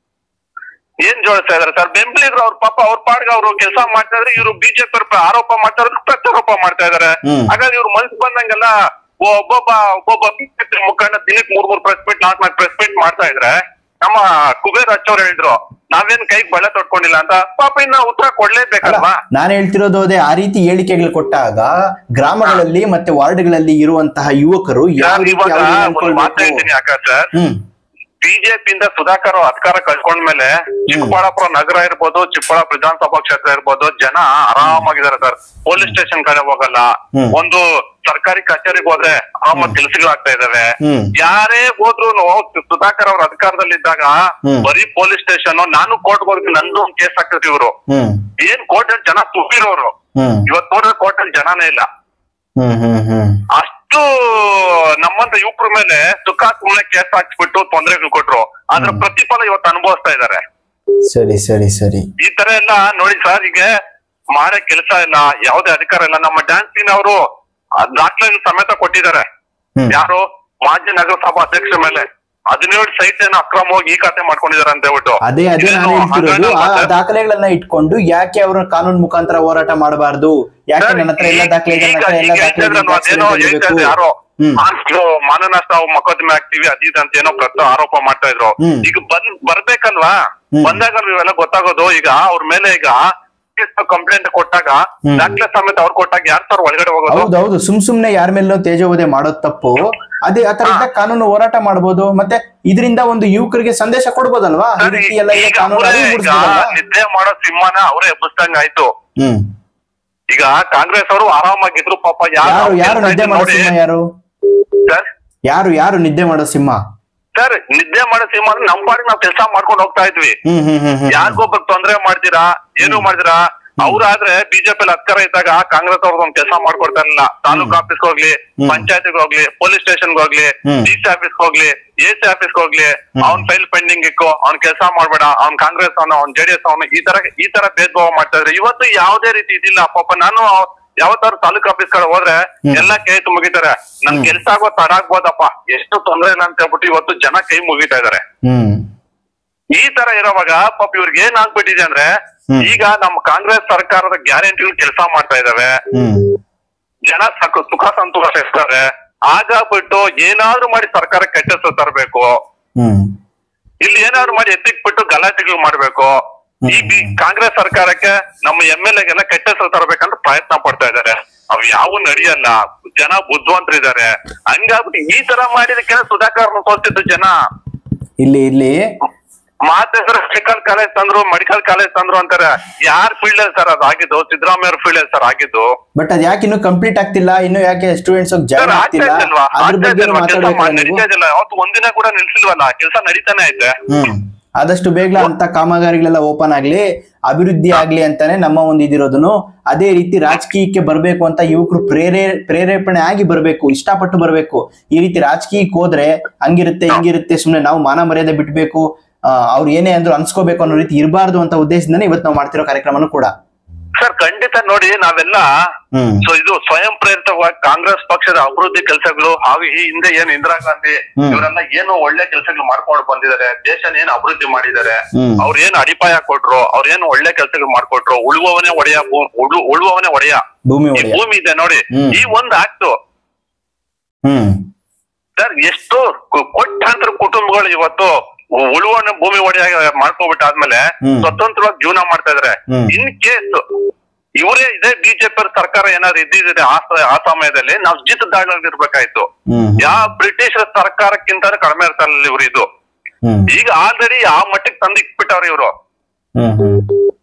ಏನ್ ಜೋಡಿಸ್ತಾ ಇದಾರೆ ಸರ್ ಬೆಂಬಲಿಗರು ಅವ್ರ ಪಾಪ ಅವ್ರ ಪಾಡ್ಗೆ ಅವರು ಕೆಲಸ ಮಾಡ್ತಾ ಇದ್ರೆ ಇವರು ಬಿಜೆಪಿ ಆರೋಪ ಮಾಡ್ತಾ ಇರೋದು ಪ್ರತ್ಯಾರೋಪ ಮಾಡ್ತಾ ಇದಾರೆ
ಹ್ಮ್.
ಹಾಗಾಗಿ ಇವ್ರು ಮನ್ಸು ಬಂದಂಗೆಲ್ಲ ಒಬ್ಬೊಬ್ಬ ಒಬ್ಬೊಬ್ಬ ಬಿಜೆಪಿ ಮುಖಂಡ ದಿನಕ್ಕೆ ಮೂರ್ ಮೂರ್ ಪ್ರೆಸ್ ಮೀಟ್ ನಾಲ್ಕ್ ನಾಲ್ಕು ಪ್ರೆಸ್ ಮೀಟ್ ಮಾಡ್ತಾ ಇದ್ರೆ ನಮ್ಮ ಕುಬೇರ್ ಹಚ್ಚೋರು ಹೇಳಿದ್ರು ನಾವೇನ್ ಕೈಗೆ ಬಳೆ ತೊಟ್ಕೊಂಡಿಲ್ಲ ಅಂತ ಪಾಪ ಇನ್ನ ಉತ್ತರ
ಅಲ್ಲ
ಕೊಡ್ಲೇಬೇಕಲ್ವಾ
ನಾನು ಹೇಳ್ತಿರೋದು ಅದೇ ಆ ರೀತಿ ಹೇಳಿಕೆಗಳು ಕೊಟ್ಟಾಗ ಗ್ರಾಮಗಳಲ್ಲಿ ಮತ್ತೆ ವಾರ್ಡ್ಗಳಲ್ಲಿ ಇರುವಂತಹ ಯುವಕರು ಯಾವ
ನಾನು
ರೀತಿ
ಇವಾಗ
ಅವ್ರನ್ನ
ಒಂದು ಮಾತು
ಅನ್ಕೊಳ್ಬೇಕು
ಹೇಳ್ತೀನಿ ಯಾಕ ಸರ್
ಹ್ಮ್
ಬಿಜೆಪಿ ಇಂದ ಸುಧಾಕರ್ ಅವ್ರು ಅಧಿಕಾರ ಕಳ್ಕೊಂಡ್ಮೇಲೆ ಚಿಕ್ಕಬಳ್ಳಾಪುರ ನಗರ ಇರ್ಬೋದು ಚಿಕ್ಕಬಳ್ಳಾಪುರ ವಿಧಾನಸಭಾ ಕ್ಷೇತ್ರ ಇರ್ಬೋದು ಜನ ಆರಾಮಾಗಿದ್ದಾರೆ ಸರ್ ಪೊಲೀಸ್ ಸ್ಟೇಷನ್ ಕಡೆ ಹೋಗಲ್ಲ
ಹ್ಮ್.
ಒಂದು ಸರ್ಕಾರಿ ಕಚೇರಿಗೆ ಹೋದ್ರೆ ಆರಾಮಾಗಿ ಕೆಲಸಗಳಾಗ್ತಾ ಇದಾವೆ
ಹ್ಮ್.
ಯಾರೇ ಹೋದ್ರು ಸುಧಾಕರ್ ಅವ್ರ ಅಧಿಕಾರದಲ್ಲಿದ್ದಾಗ
ಹ್ಮ್.
ಬರೀ ಪೊಲೀಸ್ ಸ್ಟೇಷನ್ ನಾನು ಕೋರ್ಟ್ ಹೋಗಿ ನಂದು ಒಂದು ಕೇಸ್ ಹಾಕ್ತಿದ್ರು ಇವರು
ಹ್ಮ್
ಏನ್ ಕೋರ್ಟ್ ಅಲ್ಲಿ ಜನ ತುಂಬಿರೋರು
ಹ್ಮ್
ಇವತ್ತು ನೋಡಿದ್ರೆ ಕೋರ್ಟ್ ಅಲ್ಲಿ ಜನನೇ ಇಲ್ಲ
ಹ್ಮ್ ಹ್ಮ್ ಹ್ಮ್
ಅಷ್ಟು ನಮ್ಮಂತ ಯುವಕರ ಮೇಲೆ ಸುಖ ಸುಮ್ಮನೆ ಕೇಸ್ ಹಾಕ್ಸ್ಬಿಟ್ಟು ತೊಂದರೆಗಳು ಕೊಟ್ರು ಅದ್ರ ಪ್ರತಿಫಲ ಇವತ್ತು ಅನುಭವಿಸ್ತಾ ಇದಾರೆ
ಸರಿ ಸರಿ ಸರಿ
ಈ ತರ ಎಲ್ಲ ನೋಡಿ ಸರ್ ಈಗ ಮಾಡೋ ಕೆಲಸ ಇಲ್ಲ ಯಾವುದೇ ಅಧಿಕಾರ ಇಲ್ಲ ನಮ್ಮ ಡ್ಯಾನ್ಸಿನ್ ಅವರು ದಾಖಲೆ ಸಮೇತ ಕೊಟ್ಟಿದ್ದಾರೆ
ಹ್ಮ್.
ಯಾರು ಮಾಜಿ ನಗರಸಭಾ ಅಧ್ಯಕ್ಷರ ಮೇಲೆ ಹದಿನೇಳು ಸೈಟ್ ಏನೋ ಅಕ್ರಮವಾಗಿ ಈ ಖಾತೆ ಮಾಡ್ಕೊಂಡಿದ್ದಾರೆ ಅಂತ ಹೇಳ್ಬಿಟ್ಟು
ಅದೇ ಅದೇ ನಾನು
ಇದೇನು
ಹೇಳ್ತಿರೋದು ಆ
ಹಗರಣ
ದಾಖಲೆಗಳನ್ನ ಇಟ್ಕೊಂಡು ಯಾಕೆ ಅವ್ರ ಕಾನೂನು ಮುಖಾಂತರ ಹೋರಾಟ ಮಾಡಬಾರ್ದು ಯಾಕೆ ನನ್ನ ಹತ್ರ ಎಲ್ಲ ದಾಖಲೆ ಇದೆ ನನ್ನ ಹತ್ರ ಎಲ್ಲ ದಾಖಲೆ ಇದೆ, tax
ಅದೇನೋ
ಎಲ್ಲ
ಹೇಳ್ತಾ
ತೆಗಿಬೇಕು.
ಇದ್ರು ಯಾರೋ
ಹ್ಮ್.
ಮಾನಸಿಕ ಮಾನನಷ್ಟ ಮೊಕದ್ದಮೆ ಆಗ್ತೀವಿ ಅದ್ ಇದು ಅಂತ ಏನೋ ಪ್ರತ ಆರೋಪ ಮಾಡ್ತಾ ಇದ್ರು
ಹ್ಮ್.
ಈಗ ಬಂದ್ ಬರ್ಬೇಕಲ್ವಾ
ಹ್ಮ್.
ಬಂದಾಗ ಇವೆಲ್ಲ ಗೊತ್ತಾಗೋದು ಈಗ ಅವ್ರ ಮೇಲೆ ಈಗ ಕಂಪ್ಲೇಂಟ್ ಕೊಟ್ಟಾಗ
ಹ್ಮ್.
ದಾಖಲೆ ಸಮೇತ ಅವ್ರು ಕೊಟ್ಟಾಗ ಯಾರ್ ಸರ್ ಒಳಗಡೆ ಹೋಗೋದು
ಹೌದೌದು ಸುಮ್ ಸುಮ್ನೆ ಯಾರ ಮೇಲೋ ತೇಜೋವಧೆ ಮಾಡೋದ್ ತಪ್ಪು ಅದೇ ಆ ತರ ಇದ್ದಾಗ ಕಾನೂನು ಹೋರಾಟ ಮಾಡ್ಬೋದು ಮತ್ತೆ ಇದರಿಂದ ಒಂದು ಯುವಕರಿಗೆ ಸಂದೇಶ ಕೊಡ್ಬೋದಲ್ವಾ ಈ
ಸರ್,
ರೀತಿ ಎಲ್ಲ ಇದೆ
ಈಗ
ಕಾನೂನು
ಅವ್ರೇ
ಅರಿವು
ಈಗ
ಮೂಡಿಸ್ಬೋದಲ್ವಾ?
ನಿದ್ದೆ ಮಾಡೋ ಸಿಂಹನ ಅವರೇ ಎಬ್ಬಿಸ್ದಂಗ ಆಯ್ತು
ಹ್ಮ್
ಈಗ ಕಾಂಗ್ರೆಸ್ ಅವರು ಆರಾಮಾಗಿದ್ರು ಪಾಪ
ಯಾರು
ಯಾರು
ಯಾರು ನಿದ್ದೆ ಮಾಡೋ
ನೋಡಿ
ಸಿಂಹ ಯಾರು
ಸರ್
ಯಾರು ಯಾರು ನಿದ್ದೆ ಮಾಡೋ ಸಿಂಹ
ಸರ್ ನಿದ್ದೆ ಮಾಡೋ ಸಿಂಹ ಅಂದ್ರೆ ನಮ್ ಪಾಡಿಗೆ ನಾವ್ ಕೆಲಸ ಮಾಡ್ಕೊಂಡು ಹೋಗ್ತಾ ಇದ್ವಿ
ಹ್ಮ್ ಹ್ಮ್ ಹ್ಮ್ ಹ್ಮ್
ಯಾರಿಗೊಬ್ಬ ತೊಂದ್ರೆ ಮಾಡ್ತೀರಾ ಏನು ಮಾಡ್ತೀರಾ ಅವ್ರಾದ್ರೆ ಬಿಜೆಪಿ ಅಧಿಕಾರ ಇದ್ದಾಗ ಕಾಂಗ್ರೆಸ್ ಅವ್ರದ್ದು ಒಂದ್ ಕೆಲಸ ಮಾಡ್ಕೊಡ್ತಾ ಇರಲಿಲ್ಲ ತಾಲೂಕ್ ಆಫೀಸ್ ಹೋಗ್ಲಿ
ಹ್ಮ್.
ಪಂಚಾಯತಿಗೆ ಹೋಗ್ಲಿ ಪೊಲೀಸ್ ಸ್ಟೇಷನ್ ಹೋಗ್ಲಿ
ಹ್ಮ್.
ಡಿ ಸಿ ಆಫೀಸ್ ಹೋಗ್ಲಿ ಎ ಸಿ ಆಫೀಸ್ ಹೋಗ್ಲಿ ಅವ್ನ್ ಫೈಲ್ ಪೆಂಡಿಂಗ್ ಇಕ್ಕೋ ಅವ್ನ್ ಕೆಲಸ ಮಾಡ್ಬೇಡ ಅವ್ನ್ ಕಾಂಗ್ರೆಸ್ ಅವನು ಅವ್ನ್ ಜೆಡಿಎಸ್ ಅವನು ಈ ತರ ಈ ತರ ಭೇದ ಭಾವ ಮಾಡ್ತಾ ಇದ್ರೆ ಇವತ್ತು ಯಾವುದೇ ರೀತಿ ಇದಿಲ್ಲ ಪಾಪ ನಾನು ಯಾವತ್ತಾದ್ರು ತಾಲೂಕ್ ಆಫೀಸ್ ಕಡೆ ಹೋದ್ರೆ ಎಲ್ಲ ಕೈ ಮುಗಿತಾರೆ ನನ್ ಕೆಲ್ಸ ಆಗೋ ತಡ ಆಗ್ಬೋದಪ್ಪ ಎಷ್ಟು ತೊಂದ್ರೆ ಇಲ್ಲ ಅಂತ ಹೇಳ್ಬಿಟ್ಟು ಇವತ್ತು ಜನ ಕೈ ಮುಗಿತಾ ಇದಾರೆ
ಹ್ಮ್
ಈ ತರ ಇರೋವಾಗ ಪಾಪ ಇವ್ರಿಗೆ ಏನ್ ಆಗ್ಬಿಟ್ಟಿದೆ ಅಂದ್ರೆ
ಹ್ಮ್.
ಈಗ ನಮ್ಮ ಕಾಂಗ್ರೆಸ್ ಸರ್ಕಾರದ ಗ್ಯಾರಂಟಿಗಳು ಕೆಲಸ ಮಾಡ್ತಾ ಇದಾವೆ
ಹ್ಮ್
ಜನ ಸಕ- ಸುಖ ಸಂತೋಷ ಇರ್ತಾರೆ ಆಗ ಬಿಟ್ಟು ಏನಾದ್ರೂ ಮಾಡಿ ಸರ್ಕಾರ ಕೆಟ್ಟ ಹೆಸರು ತರಬೇಕು
ಹ್ಮ್
ಇಲ್ಲಿ ಏನಾದ್ರು ಮಾಡಿ ಎತ್ತಿಕ್ ಬಿಟ್ಟು ಗಲಾಟೆಗಳು ಮಾಡ್ಬೇಕು ಈ ಬಿ- ಕಾಂಗ್ರೆಸ್ ಸರ್ಕಾರಕ್ಕೆ ನಮ್ಮ ಎಂ ಎಲ್ ಎಗೆಲ್ಲ ಕೆಟ್ಟ ಹೆಸರು ತರಬೇಕಂತ ಪ್ರಯತ್ನ ಪಡ್ತಾ ಇದಾರೆ ಅವ್ ಯಾವ ನಡೆಯಲ್ಲ ಜನ ಬುದ್ಧಿವಂತರಿದ್ದಾರೆ ಹಂಗಾಗ್ಬಿಟ್ಟು ಈ ತರ ಮಾಡಿದಕ್ಕೆ ಸುಧಾಕರ್ ಸೋಲ್ತಿದ್ದು ಜನ
ಇಲ್ಲಿ ಇಲ್ಲಿ
ಮಾತೆಸರು ಮೆಡಿಕಲ್ ಕಾಲೇಜ್ ತಂದ್ರು ಮೆಡಿಕಲ್ ಕಾಲೇಜ್ ತಂದ್ರು ಅಂತಾರೆ ಯಾರ್ ಫೀಲ್ಡ್ ಅಲ್ಲಿ ಸರ್ ಅದಾಗಿದ್ದು ಸಿದ್ದರಾಮಯ್ಯ ಅವ್ರ ಫೀಲ್ಡ್ ಅಲ್ಲಿ ಸರ್ ಆಗಿದ್ದು
ಬಟ್ ಅದ್ ಯಾಕೆ ಇನ್ನು ಕಂಪ್ಲೀಟ್ ಆಗ್ತಿಲ್ಲ ಇನ್ನು ಯಾಕೆ ಸ್ಟೂಡೆಂಟ್ಸ್
ಸರ್
ಜಾಯ್ನ್
ಆಗ್ತಾ
ಆಗ್ತಿಲ್ಲ
ಇದ್ದಲ್ವಾ
ಅದ್ರ
ಆಗ್ತಾ
ಬಗ್ಗೆ
ಇದ್ದಲ್ವಾ ಕೆಲಸ
ಮಾತಾಡ್ಬೇಕಲ್ಲ ನೀವು
ನಡೀತಾ ಇದ್ದಿಲ್ಲ ಅವತ್ತು ಒಂದಿನ ಕೂಡ ನಿಲ್ಸಿಲ್ವಲ್ಲ ಕೆಲಸ ನಡೀತಾನೆ ಐತೆ
ಹ್ಮ್ ಆದಷ್ಟು ಬೇಗ ಅಂತ ಕಾಮಗಾರಿಗಳೆಲ್ಲ ಓಪನ್ ಆಗ್ಲಿ ಅಭಿವೃದ್ಧಿ ಆಗ್ಲಿ ಅಂತಾನೆ ನಮ್ಮ ಒಂದು ಇದಿರೋದನ್ನು ಅದೇ ರೀತಿ ರಾಜಕೀಯಕ್ಕೆ ಬರ್ಬೇಕು ಅಂತ ಯುವಕರು ಪ್ರೇರೇ ಪ್ರೇರೇಪಣೆ ಆಗಿ ಬರ್ಬೇಕು ಇಷ್ಟಪಟ್ಟು ಬರ್ಬೇಕು ಈ ರೀತಿ ರಾಜಕೀಯಕ್ಕೆ ಹೋದ್ರೆ ಹಂಗಿರುತ್ತೆ ಹಿಂಗಿರುತ್ತೆ ಸುಮ್ನೆ ನಾವು ಮಾನ ಮರ್ಯಾದೆ ಬಿಟ್ಬೇಕು ಆ, ಅವ್ರು ಏನೇ ಅಂದ್ರು ಅನ್ಸ್ಕೋಬೇಕು ಅನ್ನೋ ರೀತಿ ಇರಬಾರ್ದು ಅಂತ ಉದ್ದೇಶದಿಂದನೇ ಇವತ್ತು ನಾವು ಮಾಡ್ತಿರೋ ಕಾರ್ಯಕ್ರಮನೂ ಕೂಡ
ಸರ್ ಖಂಡಿತ ನೋಡಿ ನಾವೆಲ್ಲ
ಹ್ಮ್
ಸೊ ಇದು ಸ್ವಯಂ ಪ್ರೇರಿತವಾಗಿ ಕಾಂಗ್ರೆಸ್ ಪಕ್ಷದ ಅಭಿವೃದ್ಧಿ ಕೆಲಸಗಳು ಹಾಗೂ ಈ ಹಿಂದೆ ಏನು ಇಂದಿರಾ ಗಾಂಧಿ
ಹ್ಮ್.
ಇವರೆಲ್ಲ ಏನು ಒಳ್ಳೆ ಕೆಲಸಗಳು ಮಾಡ್ಕೊಂಡು ಬಂದಿದ್ದಾರೆ ದೇಶನ ಏನು ಅಭಿವೃದ್ಧಿ ಮಾಡಿದ್ದಾರೆ
ಹ್ಮ್.
ಅವ್ರ ಏನು ಅಡಿಪಾಯ ಕೊಟ್ರು ಅವ್ರ ಏನು ಒಳ್ಳೆ ಕೆಲಸಗಳು ಮಾಡ್ಕೊಟ್ರು ಉಳುವವನೇ ಒಡೆಯ ಭೂ- ಉಳು- ಉಳುವವನೇ ಒಡೆಯ
ಭೂಮಿ
ಈ
ಒಡೆಯ
ಭೂಮಿ ಇದೆ ನೋಡಿ
ಹ್ಮ್.
ಈ ಒಂದ್ ಆಕ್ಟ್
ಹ್ಮ್
ಸರ್ ಎಷ್ಟು ಕೊ- ಕೋಟ್ಯಾಂತರ ಕುಟುಂಬಗಳು ಇವತ್ತು ಉ- ಉಳುವನ್ನ ಭೂಮಿ ಒಡೆಯ ಮಾಡ್ಕೊಬಿಟ್ಟಾದ್ಮೇಲೆ
ಹ್ಮ್.
ಸ್ವತಂತ್ರವಾಗಿ ಜೀವನ ಮಾಡ್ತಾ ಇದಾರೆ
ಹ್ಮ್.
ಇನ್ ಕೇಸ್ ಇವರೇ ಇದೇ ಬಿಜೆಪಿ ಸರ್ಕಾರ ಏನಾದ್ರು ಇದ್ದಿದ್ರೆ ಆ ಸ- ಆ ಸಮಯದಲ್ಲಿ ನಾವು ಜಿತ್ ದಾಳಿರ್ಬೇಕಾಯ್ತು
ಹ್ಮ್
ಯಾವ ಬ್ರಿಟಿಷ್ ಸರ್ಕಾರಕ್ಕಿಂತ ಕಡಿಮೆ ಇರ್ತಾರಲ್ಲ ಇವ್ರು ಇದು
ಹ್ಮ್
ಈಗ ಆಲ್ರೆಡಿ ಆ ಮಟ್ಟಿಗೆ ತಂದು ಇಕ್ಬಿಟ್ಟವ್ರೆ ಇವರು
ಹ್ಮ್ ಹ್ಮ್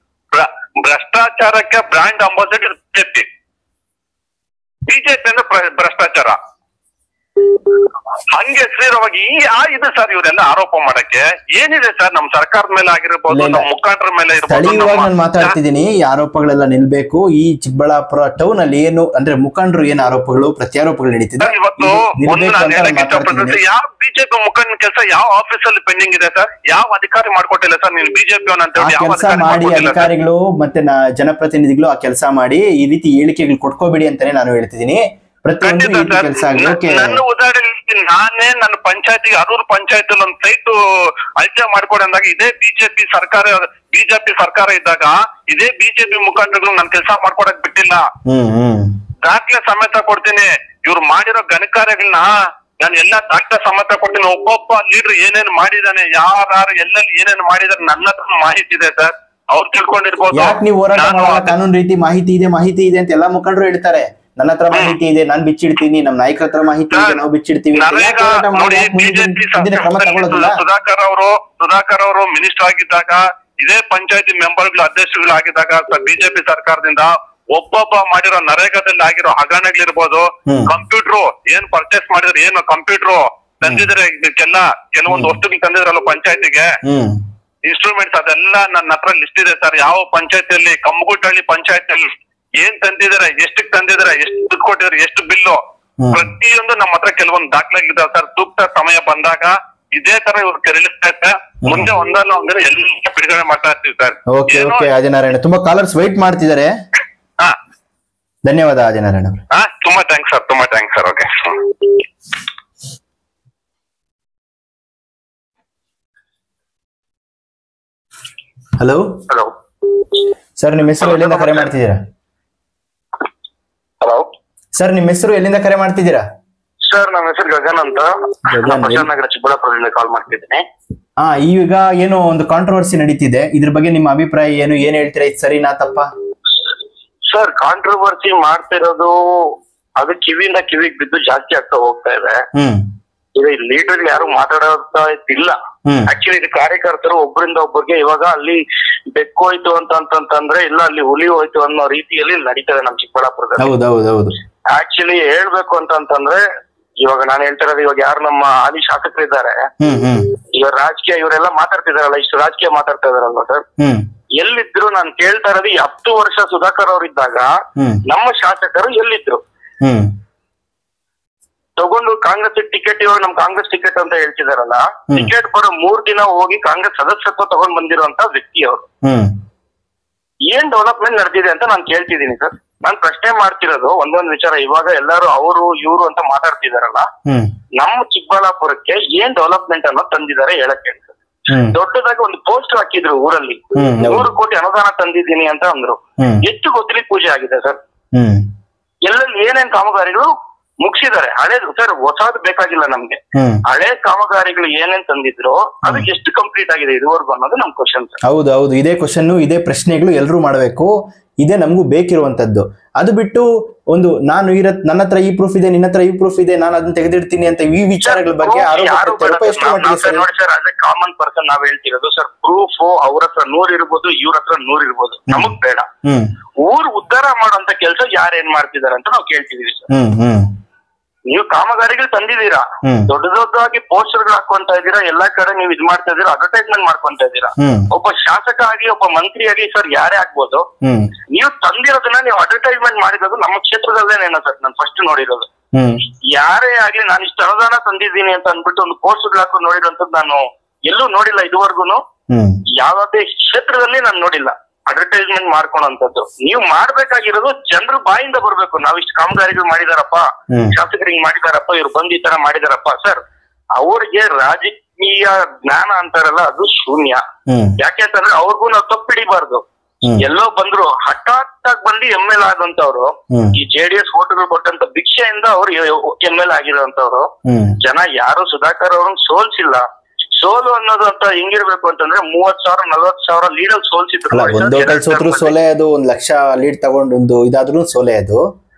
ಭ್ರಷ್ಟಾಚಾರಕ್ಕೆ ಬ್ರಾಂಡ್ ಅಂಬಾಸಿಡರ್ ಬಿಜೆಪಿ ಬಿಜೆಪಿ ಅಂದ್ರೆ ಭ್ರ- ಭ್ರಷ್ಟಾಚಾರ ಹಂಗೆ ಶ್ರೀರವಾಗಿ ಈ ಆ ಇದು ಸರ್ ಇವರೆಲ್ಲ ಆರೋಪ ಮಾಡಕ್ಕೆ ಏನಿದೆ ಸರ್ ನಮ್ ಸರ್ಕಾರದ ಮೇಲೆ ಆಗಿರ್ಬೋದು
ಇಲ್ಲ, ಇಲ್ಲ.
ನಮ್ಮ ಮುಖಂಡರ ಮೇಲೆ ಇರ್ಬೋದು
ಸ್ಥಳೀಯವಾಗಿ ನಾನು
ನಮ್ಮ-
ಮಾತಾಡ್ತಿದ್ದೀನಿ ಈ ಆರೋಪಗಳೆಲ್ಲ ನಿಲ್ಬೇಕು ಈ ಚಿಕ್ಕಬಳ್ಳಾಪುರ ಟೌನ್ ಅಲ್ಲಿ ಏನು ಅಂದ್ರೆ ಮುಖಂಡರು ಏನು ಆರೋಪಗಳು ಪ್ರತ್ಯಾರೋಪಗಳು ನಡೀತಿದೆ
ಸರ್, ಇವತ್ತು
ಇದು
ಒಂದು
ನಿಲ್ಬೇಕು
ನಾನು
ಅಂತ
ಹೇಳಕ್
ನಾನು
ಇಷ್ಟಪಡ್ತೀನಿ
ಮಾತಾಡ್ತಿದ್ದೀನಿ
ಯಾವ ಬಿಜೆಪಿ ಮುಖಂಡನ ಕೆಲಸ ಯಾವ ಆಫೀಸ್ ಅಲ್ಲಿ ಪೆಂಡಿಂಗ್ ಇದೆ ಸರ್ ಯಾವ ಅಧಿಕಾರಿ ಮಾಡ್ಕೊಟ್ಟಿಲ್ಲ ಸರ್ ನೀನು ಬಿಜೆಪಿ ಅಂತ
ಆ
ಹೇಳಿ ಯಾವ
ಕೆಲಸ
ಅಧಿಕಾರಿ
ಮಾಡಿ
ಮಾಡ್ಕೊಟ್ಟಿಲ್ಲ ಸರ್?
ಅಧಿಕಾರಿಗಳು ಮತ್ತೆ ನಾ- ಜನಪ್ರತಿನಿಧಿಗಳು ಆ ಕೆಲಸ ಮಾಡಿ ಈ ರೀತಿ ಹೇಳಿಕೆಗಳು ಕೊಟ್ಕೋಬೇಡಿ ಅಂತಾನೆ ನಾನು ಹೇಳ್ತಿದ್ದೀನಿ ಪ್ರತಿಯೊಂದು ಈ
ಖಂಡಿತ
ರೀತಿ
ಸರ್
ಕೆಲಸ ಆಗಲಿ
ನ-
ಓಕೆ
ನನ್ನ ಉದಾಹರಣೆ ಹೇಳ್ತೀನಿ. ನಾನೇ ನನ್ನ ಪಂಚಾಯತಿ ಅರೂರು ಪಂಚಾಯತ್ ಒಂದು ಸೈಟ್ ಅಳತೆ ಮಾಡ್ಕೊಡಿ ಅಂದಾಗ ಇದೇ ಬಿಜೆಪಿ ಸರ್ಕಾರ ಬಿಜೆಪಿ ಸರ್ಕಾರ ಇದ್ದಾಗ ಇದೇ ಬಿಜೆಪಿ ಮುಖಂಡರು ನನ್ ಕೆಲಸ ಮಾಡ್ಕೊಡಕ್ ಬಿಟ್ಟಿಲ್ಲ
ಹ್ಮ್ ಹ್ಮ್
ದಾಖಲೆ ಸಮೇತ ಕೊಡ್ತೀನಿ ಇವ್ರು ಮಾಡಿರೋ ಘನಕಾರ್ಯಗಳನ್ನ ನಾನು ಎಲ್ಲ ದಾಖಲೆ ಸಮೇತ ಕೊಡ್ತೀನಿ ಒಬ್ಬೊಬ್ಬ ಲೀಡರ್ ಏನೇನ್ ಮಾಡಿದಾನೆ ಯಾರು ಎಲ್ಲೆಲ್ಲಿ ಏನೇನ್ ಮಾಡಿದಾರೆ ನನ್ನ ಹತ್ರ ಮಾಹಿತಿ ಇದೆ ಸರ್ ಅವ್ರು ತಿಳ್ಕೊಂಡಿರ್ಬೋದು
ಯಾಕೆ ನೀವು ಹೋರಾಟ
ನಾನು
ಮಾಡಲ್ಲ
ಅದೇ-
ಕಾನೂನು ರೀತಿ ಮಾಹಿತಿ ಇದೆ ಮಾಹಿತಿ ಇದೆ ಅಂತ ಎಲ್ಲಾ ಮುಖಂಡರು ಹೇಳ್ತಾರೆ ನನ್ನ ಹತ್ರ ಮಾಹಿತಿ ಇದೆ ನಾನ್ ಬಿಚ್ಚಿಡ್ತೀನಿ ನಮ್ ನಾಯಕರ ಹತ್ರ ಮಾಹಿತಿ ಇದೆ ನಾವು ಬಿಚ್ಚಿಡ್ತೀವಿ ಅಂತ ಯಾಕೆ
ನರೇಗಾ
ಹೋರಾಟ ಮಾಡಿ
ನೋಡಿ
ಯಾಕೆ ಮುಂದಿನ-
ಬಿಜೆಪಿ
ಮುಂದಿನ ಕ್ರಮ ತಗೊಳ್ಳೋದಿಲ್ಲ
ಸುಧಾಕರ್ ಅವರು ಸುಧಾಕರ್ ಅವರು ಮಿನಿಸ್ಟರ್ ಆಗಿದ್ದಾಗ ಇದೇ ಪಂಚಾಯತಿ ಮೆಂಬರ್ಗಳು ಅಧ್ಯಕ್ಷಗಳು ಆಗಿದ್ದಾಗ ಬಿಜೆಪಿ ಸರ್ಕಾರದಿಂದ ಒಬ್ಬೊಬ್ಬ ಮಾಡಿರೋ ನರೇಗಾದಲ್ಲಿ ಆಗಿರೋ ಹಗರಣಗಳಿರ್ಬೋದು
ಹ್ಮ್.
ಕಂಪ್ಯೂಟರ್ ಏನ್ ಪರ್ಚೇಸ್ ಮಾಡಿದ್ರೆ ಏನು ಕಂಪ್ಯೂಟರ್ ತಂದಿದ್ರೆ ಇದಕ್ಕೆಲ್ಲ ಕೆಲವೊಂದು ವಸ್ತುಗಳು ತಂದಿದ್ರಲ್ಲ ಪಂಚಾಯತಿಗೆ
ಹ್ಮ್
ಇನ್ಸ್ಟ್ರೂಮೆಂಟ್ಸ್ ಅದೆಲ್ಲ ನನ್ನ ಹತ್ರ ಲಿಸ್ಟ್ ಇದೆ ಸರ್ ಯಾವ ಪಂಚಾಯತಿಯಲ್ಲಿ ಕಮ್ಮಗುಟ್ಟಹಳ್ಳಿ ಪಂಚಾಯತಿಯಲ್ಲಿ ಏನ್ ತಂದಿದ್ದಾರೆ ಎಷ್ಟಕ್ ತಂದಿದ್ದಾರೆ ಎಷ್ಟು ದುಡ್ಡು ಕೊಟ್ಟಿದ್ದಾರೆ ಎಷ್ಟು ಬಿಲ್ಲು
ಹ್ಮ್.
ಪ್ರತಿಯೊಂದು ನಮ್ಮ ಹತ್ರ ಕೆಲವೊಂದು ದಾಖಲೆಗಳಿದಾವೆ ಸರ್ ಸೂಕ್ತ ಸಮಯ ಬಂದಾಗ ಇದೇ ತರ ಇವ್ರು ತೆರಳಿಸ್ತಾ ಇರ್ತಾರೆ ಮುಂದೆ ಒಂದಲ್ಲ ಒಂದಿನ ಎಲ್ಲ ಬಿಡುಗಡೆ ಮಾಡ್ತಾ ಇರ್ತೀವಿ ಸರ್
ಓಕೆ
ಏನೋ-
ಓಕೆ ಆದಿನಾರಾಯಣ ತುಂಬಾ ಕಾಲರ್ಸ್ ವೈಟ್ ಮಾಡ್ತಿದ್ದಾರೆ
ಹಾ
ಧನ್ಯವಾದ ಆದಿನಾರಾಯಣ ಅವ್ರೆ
ಹಾ ತುಂಬಾ ಥ್ಯಾಂಕ್ಸ್ ಸರ್ ತುಂಬಾ thanks sir okay
hello
hello
sir ನಿಮ್ಮ ಹೆಸರು ಎಲ್ಲಿಂದ ಕರೆ ಮಾಡ್ತಿದ್ದೀರಾ
ಹಲೋ
ಸರ್ ನಿಮ್ಮ ಹೆಸರು ಎಲ್ಲಿಂದ ಕರೆ ಮಾಡ್ತಿದ್ದೀರಾ
ಸರ್ ನನ್ನ ಹೆಸರು ಗಗನ್ ಅಂತ
ಗಗನ್,
ನಾನು ಪ್ರಶಾಂತ್ ನಗರ ಚಿಕ್ಕಬಳ್ಳಾಪುರದಿಂದ ಕಾಲ್ ಮಾಡ್ತಿದ್ದೀನಿ
ಹಾ ಈಗ ಏನೋ ಒಂದು ಕಾಂಟ್ರವರ್ಸಿ ನಡೀತಿದೆ ಇದ್ರ ಬಗ್ಗೆ ನಿಮ್ಮ ಅಭಿಪ್ರಾಯ ಏನು ಏನ್ ಹೇಳ್ತೀರಾ ಇದು ಸರಿನಾ ತಪ್ಪ
ಸರ್ ಕಾಂಟ್ರವರ್ಸಿ ಮಾಡ್ತಿರೋದು ಅದು ಕಿವಿಯಿಂದ ಕಿವಿಗೆ ಬಿದ್ದು ಜಾಸ್ತಿ ಆಗ್ತಾ ಹೋಗ್ತಾ ಇದೆ
ಹ್ಮ್
ಈಗ ಲೀಡರ್ ಯಾರು ಮಾತಾಡೋತಾ ಇಲ್ಲ
ಹ್ಮ್
ಆಕ್ಚುಲಿ ಇದು ಕಾರ್ಯಕರ್ತರು ಒಬ್ಬರಿಂದ ಒಬ್ಬರಿಗೆ ಇವಾಗ ಅಲ್ಲಿ ಬೆಕ್ಕೋಯ್ತು ಅಂತ ಅಂತಂತಂದ್ರೆ ಇಲ್ಲ ಅಲ್ಲಿ ಹುಲಿ ಹೋಯ್ತು ಅನ್ನೋ ರೀತಿಯಲ್ಲಿ ನಡೀತದೆ ನಮ್ ಚಿಕ್ಕಬಳ್ಳಾಪುರದಲ್ಲಿ
ಹೌದು ಹೌದು ಹೌದು
ಆಕ್ಚುಲಿ ಹೇಳ್ಬೇಕು ಅಂತಂತಂದ್ರೆ ಇವಾಗ ನಾನು ಹೇಳ್ತಿರೋದು ಇವಾಗ ಯಾರು ನಮ್ಮ ಹಾಲಿ ಶಾಸಕರಿದ್ದಾರೆ
ಹ್ಮ್ ಹ್ಮ್
ಈಗ ರಾಜಕೀಯ ಇವರೆಲ್ಲ ಮಾತಾಡ್ತಿದಾರಲ್ಲ ಇಷ್ಟು ರಾಜಕೀಯ ಮಾತಾಡ್ತಾ ಇದಾರಲ್ವಾ ಸರ್
ಹ್ಮ್
ಎಲ್ಲಿದ್ರು ನಾನು ಕೇಳ್ತಾ ಇರೋದು ಈ ಹತ್ತು ವರ್ಷ ಸುಧಾಕರ್ ಅವರಿದ್ದಾಗ
ಹ್ಮ್
ನಮ್ಮ ಶಾಸಕರು ಎಲ್ಲಿದ್ರು
ಹ್ಮ್
ತಗೊಂಡು ಕಾಂಗ್ರೆಸ್ ಟಿಕೆಟ್ ಇವಾಗ ನಮ್ ಕಾಂಗ್ರೆಸ್ ಟಿಕೆಟ್ ಅಂತ ಹೇಳ್ತಿದಾರಲ್ಲ
ಹ್ಮ್.
ಟಿಕೆಟ್ ಬರೋ ಮೂರ್ ದಿನ ಹೋಗಿ ಕಾಂಗ್ರೆಸ್ ಸದಸ್ಯತ್ವ ತಗೊಂಡ್ ಬಂದಿರುವಂತ ವ್ಯಕ್ತಿ ಅವರು
ಹ್ಮ್
ಏನ್ ಡೆವಲಪ್ಮೆಂಟ್ ನಡೆದಿದೆ ಅಂತ ನಾನು ಕೇಳ್ತಿದ್ದೀನಿ ಸರ್ ನಾನ್ ಪ್ರಶ್ನೆ ಮಾಡ್ತಿರೋದು ಒಂದೊಂದ್ ವಿಚಾರ ಇವಾಗ ಎಲ್ಲರೂ ಅವರು ಇವರು ಅಂತ ಮಾತಾಡ್ತಿದಾರಲ್ಲ
ಹ್ಮ್
ನಮ್ಮ ಚಿಕ್ಕಬಳ್ಳಾಪುರಕ್ಕೆ ಏನ್ ಡೆವಲಪ್ಮೆಂಟ್ ಅನ್ನೋದು ತಂದಿದ್ದಾರೆ ಹೇಳಕ್ ಹೇಳಿ ಸರ್
ಹ್ಮ್
ದೊಡ್ಡದಾಗಿ ಒಂದು ಪೋಸ್ಟರ್ ಹಾಕಿದ್ರು ಊರಲ್ಲಿ
ಹ್ಮ್, ಹೌದು.
ನೂರು ಕೋಟಿ ಅನುದಾನ ತಂದಿದ್ದೀನಿ ಅಂತ ಅಂದ್ರು
ಹ್ಮ್
ಎಷ್ಟು ಗೊತ್ತಿಲಿ ಪೂಜೆ ಆಗಿದೆ ಸರ್
ಹ್ಮ್
ಎಲ್ಲೆಲ್ಲಿ ಏನೇನ್ ಕಾಮಗಾರಿಗಳು ಮುಗಿಸಿದ್ದಾರೆ ಹಳೇದು ಸರ್ ಹೊಸದು ಬೇಕಾಗಿಲ್ಲ ನಮ್ಗೆ
ಹ್ಮ್
ಹಳೆ ಕಾಮಗಾರಿಗಳು ಏನೇನ್ ತಂದಿದ್ರು ಅದು ಎಷ್ಟು ಕಂಪ್ಲೀಟ್ ಆಗಿದೆ ಇದುವರೆಗೂ ಅನ್ನೋದು ನಮ್ ಕ್ವಶನ್ ಸರ್
ಹೌದು ಹೌದು ಇದೇ ಕ್ವಶನ್ ಇದೇ ಪ್ರಶ್ನೆಗಳು ಎಲ್ಲರೂ ಮಾಡಬೇಕು ಇದೇ ನಮಗೂ ಬೇಕಿರುವಂತದ್ದು ಅದು ಬಿಟ್ಟು ಒಂದು ನಾನು ಇರತ್ ನನ್ನ ಹತ್ರ ಈ ಪ್ರೂಫ್ ಇದೆ ನಿನ್ನ ಹತ್ರ ಈ ಪ್ರೂಫ್ ಇದೆ ನಾನು ಅದನ್ನ ತೆಗೆದಿಡ್ತೀನಿ ಅಂತ ಈ ವಿಚಾರಗಳ ಬಗ್ಗೆ ಆರೋಪ ಪ್ರತ್ಯಾರೋಪ ಎಷ್ಟು ಮಟ್ಟಿಗೆ ಸರಿ
ನೋಡಿ ಸರ್ ಅದೇ ಕಾಮನ್ ಪರ್ಸನ್ ನಾವ್ ಹೇಳ್ತಿರೋದು ಸರ್ ಪ್ರೂಫ್ ಅವ್ರ ಹತ್ರ ನೂರ್ ಇರ್ಬೋದು ಇವ್ರ ಹತ್ರ ನೂರ್ ಇರ್ಬೋದು ನಮಗ್ ಬೇಡ
ಹ್ಮ್
ಊರ್ ಉದ್ಧಾರ ಮಾಡುವಂತ ಕೆಲಸ ಯಾರು ಏನ್ ಮಾಡ್ತಿದಾರೆ ಅಂತ ನಾವು ಕೇಳ್ತಿದೀವಿ ಸರ್
ಹ್ಮ್ ಹ್ಮ್
ನೀವು ಕಾಮಗಾರಿಗಳು ತಂದಿದ್ದೀರಾ
ಹ್ಮ್.
ದೊಡ್ಡ ದೊಡ್ಡದಾಗಿ ಪೋಸ್ಟರ್ಗಳು ಹಾಕೊಂತ ಇದ್ದೀರಾ ಎಲ್ಲಾ ಕಡೆ ನೀವು ಇದ್ ಮಾಡ್ತಾ ಇದೀರಾ ಅಡ್ವರ್ಟೈಸ್ಮೆಂಟ್ ಮಾಡ್ಕೊಂತ ಇದ್ದೀರಾ
ಹ್ಮ್
ಒಬ್ಬ ಶಾಸಕ ಆಗಿ ಒಬ್ಬ ಮಂತ್ರಿ ಆಗಿ ಸರ್ ಯಾರೇ ಆಗ್ಬೋದು
ಹ್ಮ್
ನೀವು ತಂದಿರೋದನ್ನ ನೀವು ಅಡ್ವರ್ಟೈಸ್ಮೆಂಟ್ ಮಾಡಿರೋದು ನಮ್ಮ ಕ್ಷೇತ್ರದಲ್ಲೇನೇನೋ ಸರ್ ನಾನು ಫಸ್ಟ್ ನೋಡಿರೋದು
ಹ್ಮ್
ಯಾರೇ ಆಗ್ಲಿ ನಾನು ಇಷ್ಟು ಅನುದಾನ ತಂದಿದ್ದೀನಿ ಅಂತ ಅಂದ್ಬಿಟ್ಟು ಒಂದು ಪೋಸ್ಟರ್ ಹಾಕೊಂಡು ನೋಡಿರೋಂಥದ್ದು ನಾನು ಎಲ್ಲೂ ನೋಡಿಲ್ಲ ಇದುವರೆಗೂ
ಹ್ಮ್
ಯಾವ್ದೇ ಕ್ಷೇತ್ರದಲ್ಲಿ ನಾನು ನೋಡಿಲ್ಲ ಅಡ್ವರ್ಟೈಸ್ಮೆಂಟ್ ಮಾಡ್ಕೊಳಂತದ್ದು ನೀವು ಮಾಡ್ಬೇಕಾಗಿರೋದು ಜನರ ಬಾಯಿಂದ ಬರ್ಬೇಕು ನಾವ್ ಇಷ್ಟು ಕಾಮಗಾರಿಗಳು ಮಾಡಿದಾರಪ್ಪ
ಹ್ಮ್.
ಶಾಸಕರು ಹಿಂಗ್ ಮಾಡಿದಾರಪ್ಪ ಇವ್ರು ಬಂದ್ ಈ ತರ ಮಾಡಿದಾರಪ್ಪ ಸರ್ ಅವ್ರಿಗೆ ರಾಜಕೀಯ ಜ್ಞಾನ ಅಂತಾರಲ್ಲ ಅದು ಶೂನ್ಯ
ಹ್ಮ್
ಯಾಕೆಂತಂದ್ರೆ ಅವ್ರಿಗೂ ನಾವು ತಪ್ಪಿಡಿಬಾರ್ದು
ಹ್ಮ್.
ಎಲ್ಲೋ ಬಂದ್ರು ಹಠಾತ್ ಆಗಿ ಬಂದು ಎಂ ಎಲ್ ಆದಂತವ್ರು
ಹ್ಮ್.
ಈ ಜೆಡಿಎಸ್ ಓಟುಗಳು ಕೊಟ್ಟಂತ ಭಿಕ್ಷೆಯಿಂದ ಅವ್ರು ಎಂ ಎಲ್ ಆಗಿರೋಂತವ್ರು
ಹ್ಮ್
ಜನ ಯಾರು ಸುಧಾಕರ್ ಅವ್ರನ್ನ ಸೋಲ್ಸಿಲ್ಲ ಸೋಲು ಅನ್ನೋದು ಅಂತ ಹೆಂಗಿರ್ಬೇಕು ಅಂತಂದ್ರೆ ಮೂವತ್ ಸಾವಿರ ನಲ್ವತ್ ಸಾವಿರ ಲೀಡರ್ ಸೋಲ್ಸಿದ್ರು
ಅಲ್ಲ
ನೋಡಿ ಸರ್,
ಒಂದು
ಎರಡ್
ಕಲ್ ಸೋತ್ರು
term
ಸೋಲೆ ಅದು ಒಂದ್ ಲಕ್ಷ ಲೀಡ್ ತಗೊಂಡು ಒಂದು ಇದಾದ್ರೂ ಸೋಲೆ ಅದು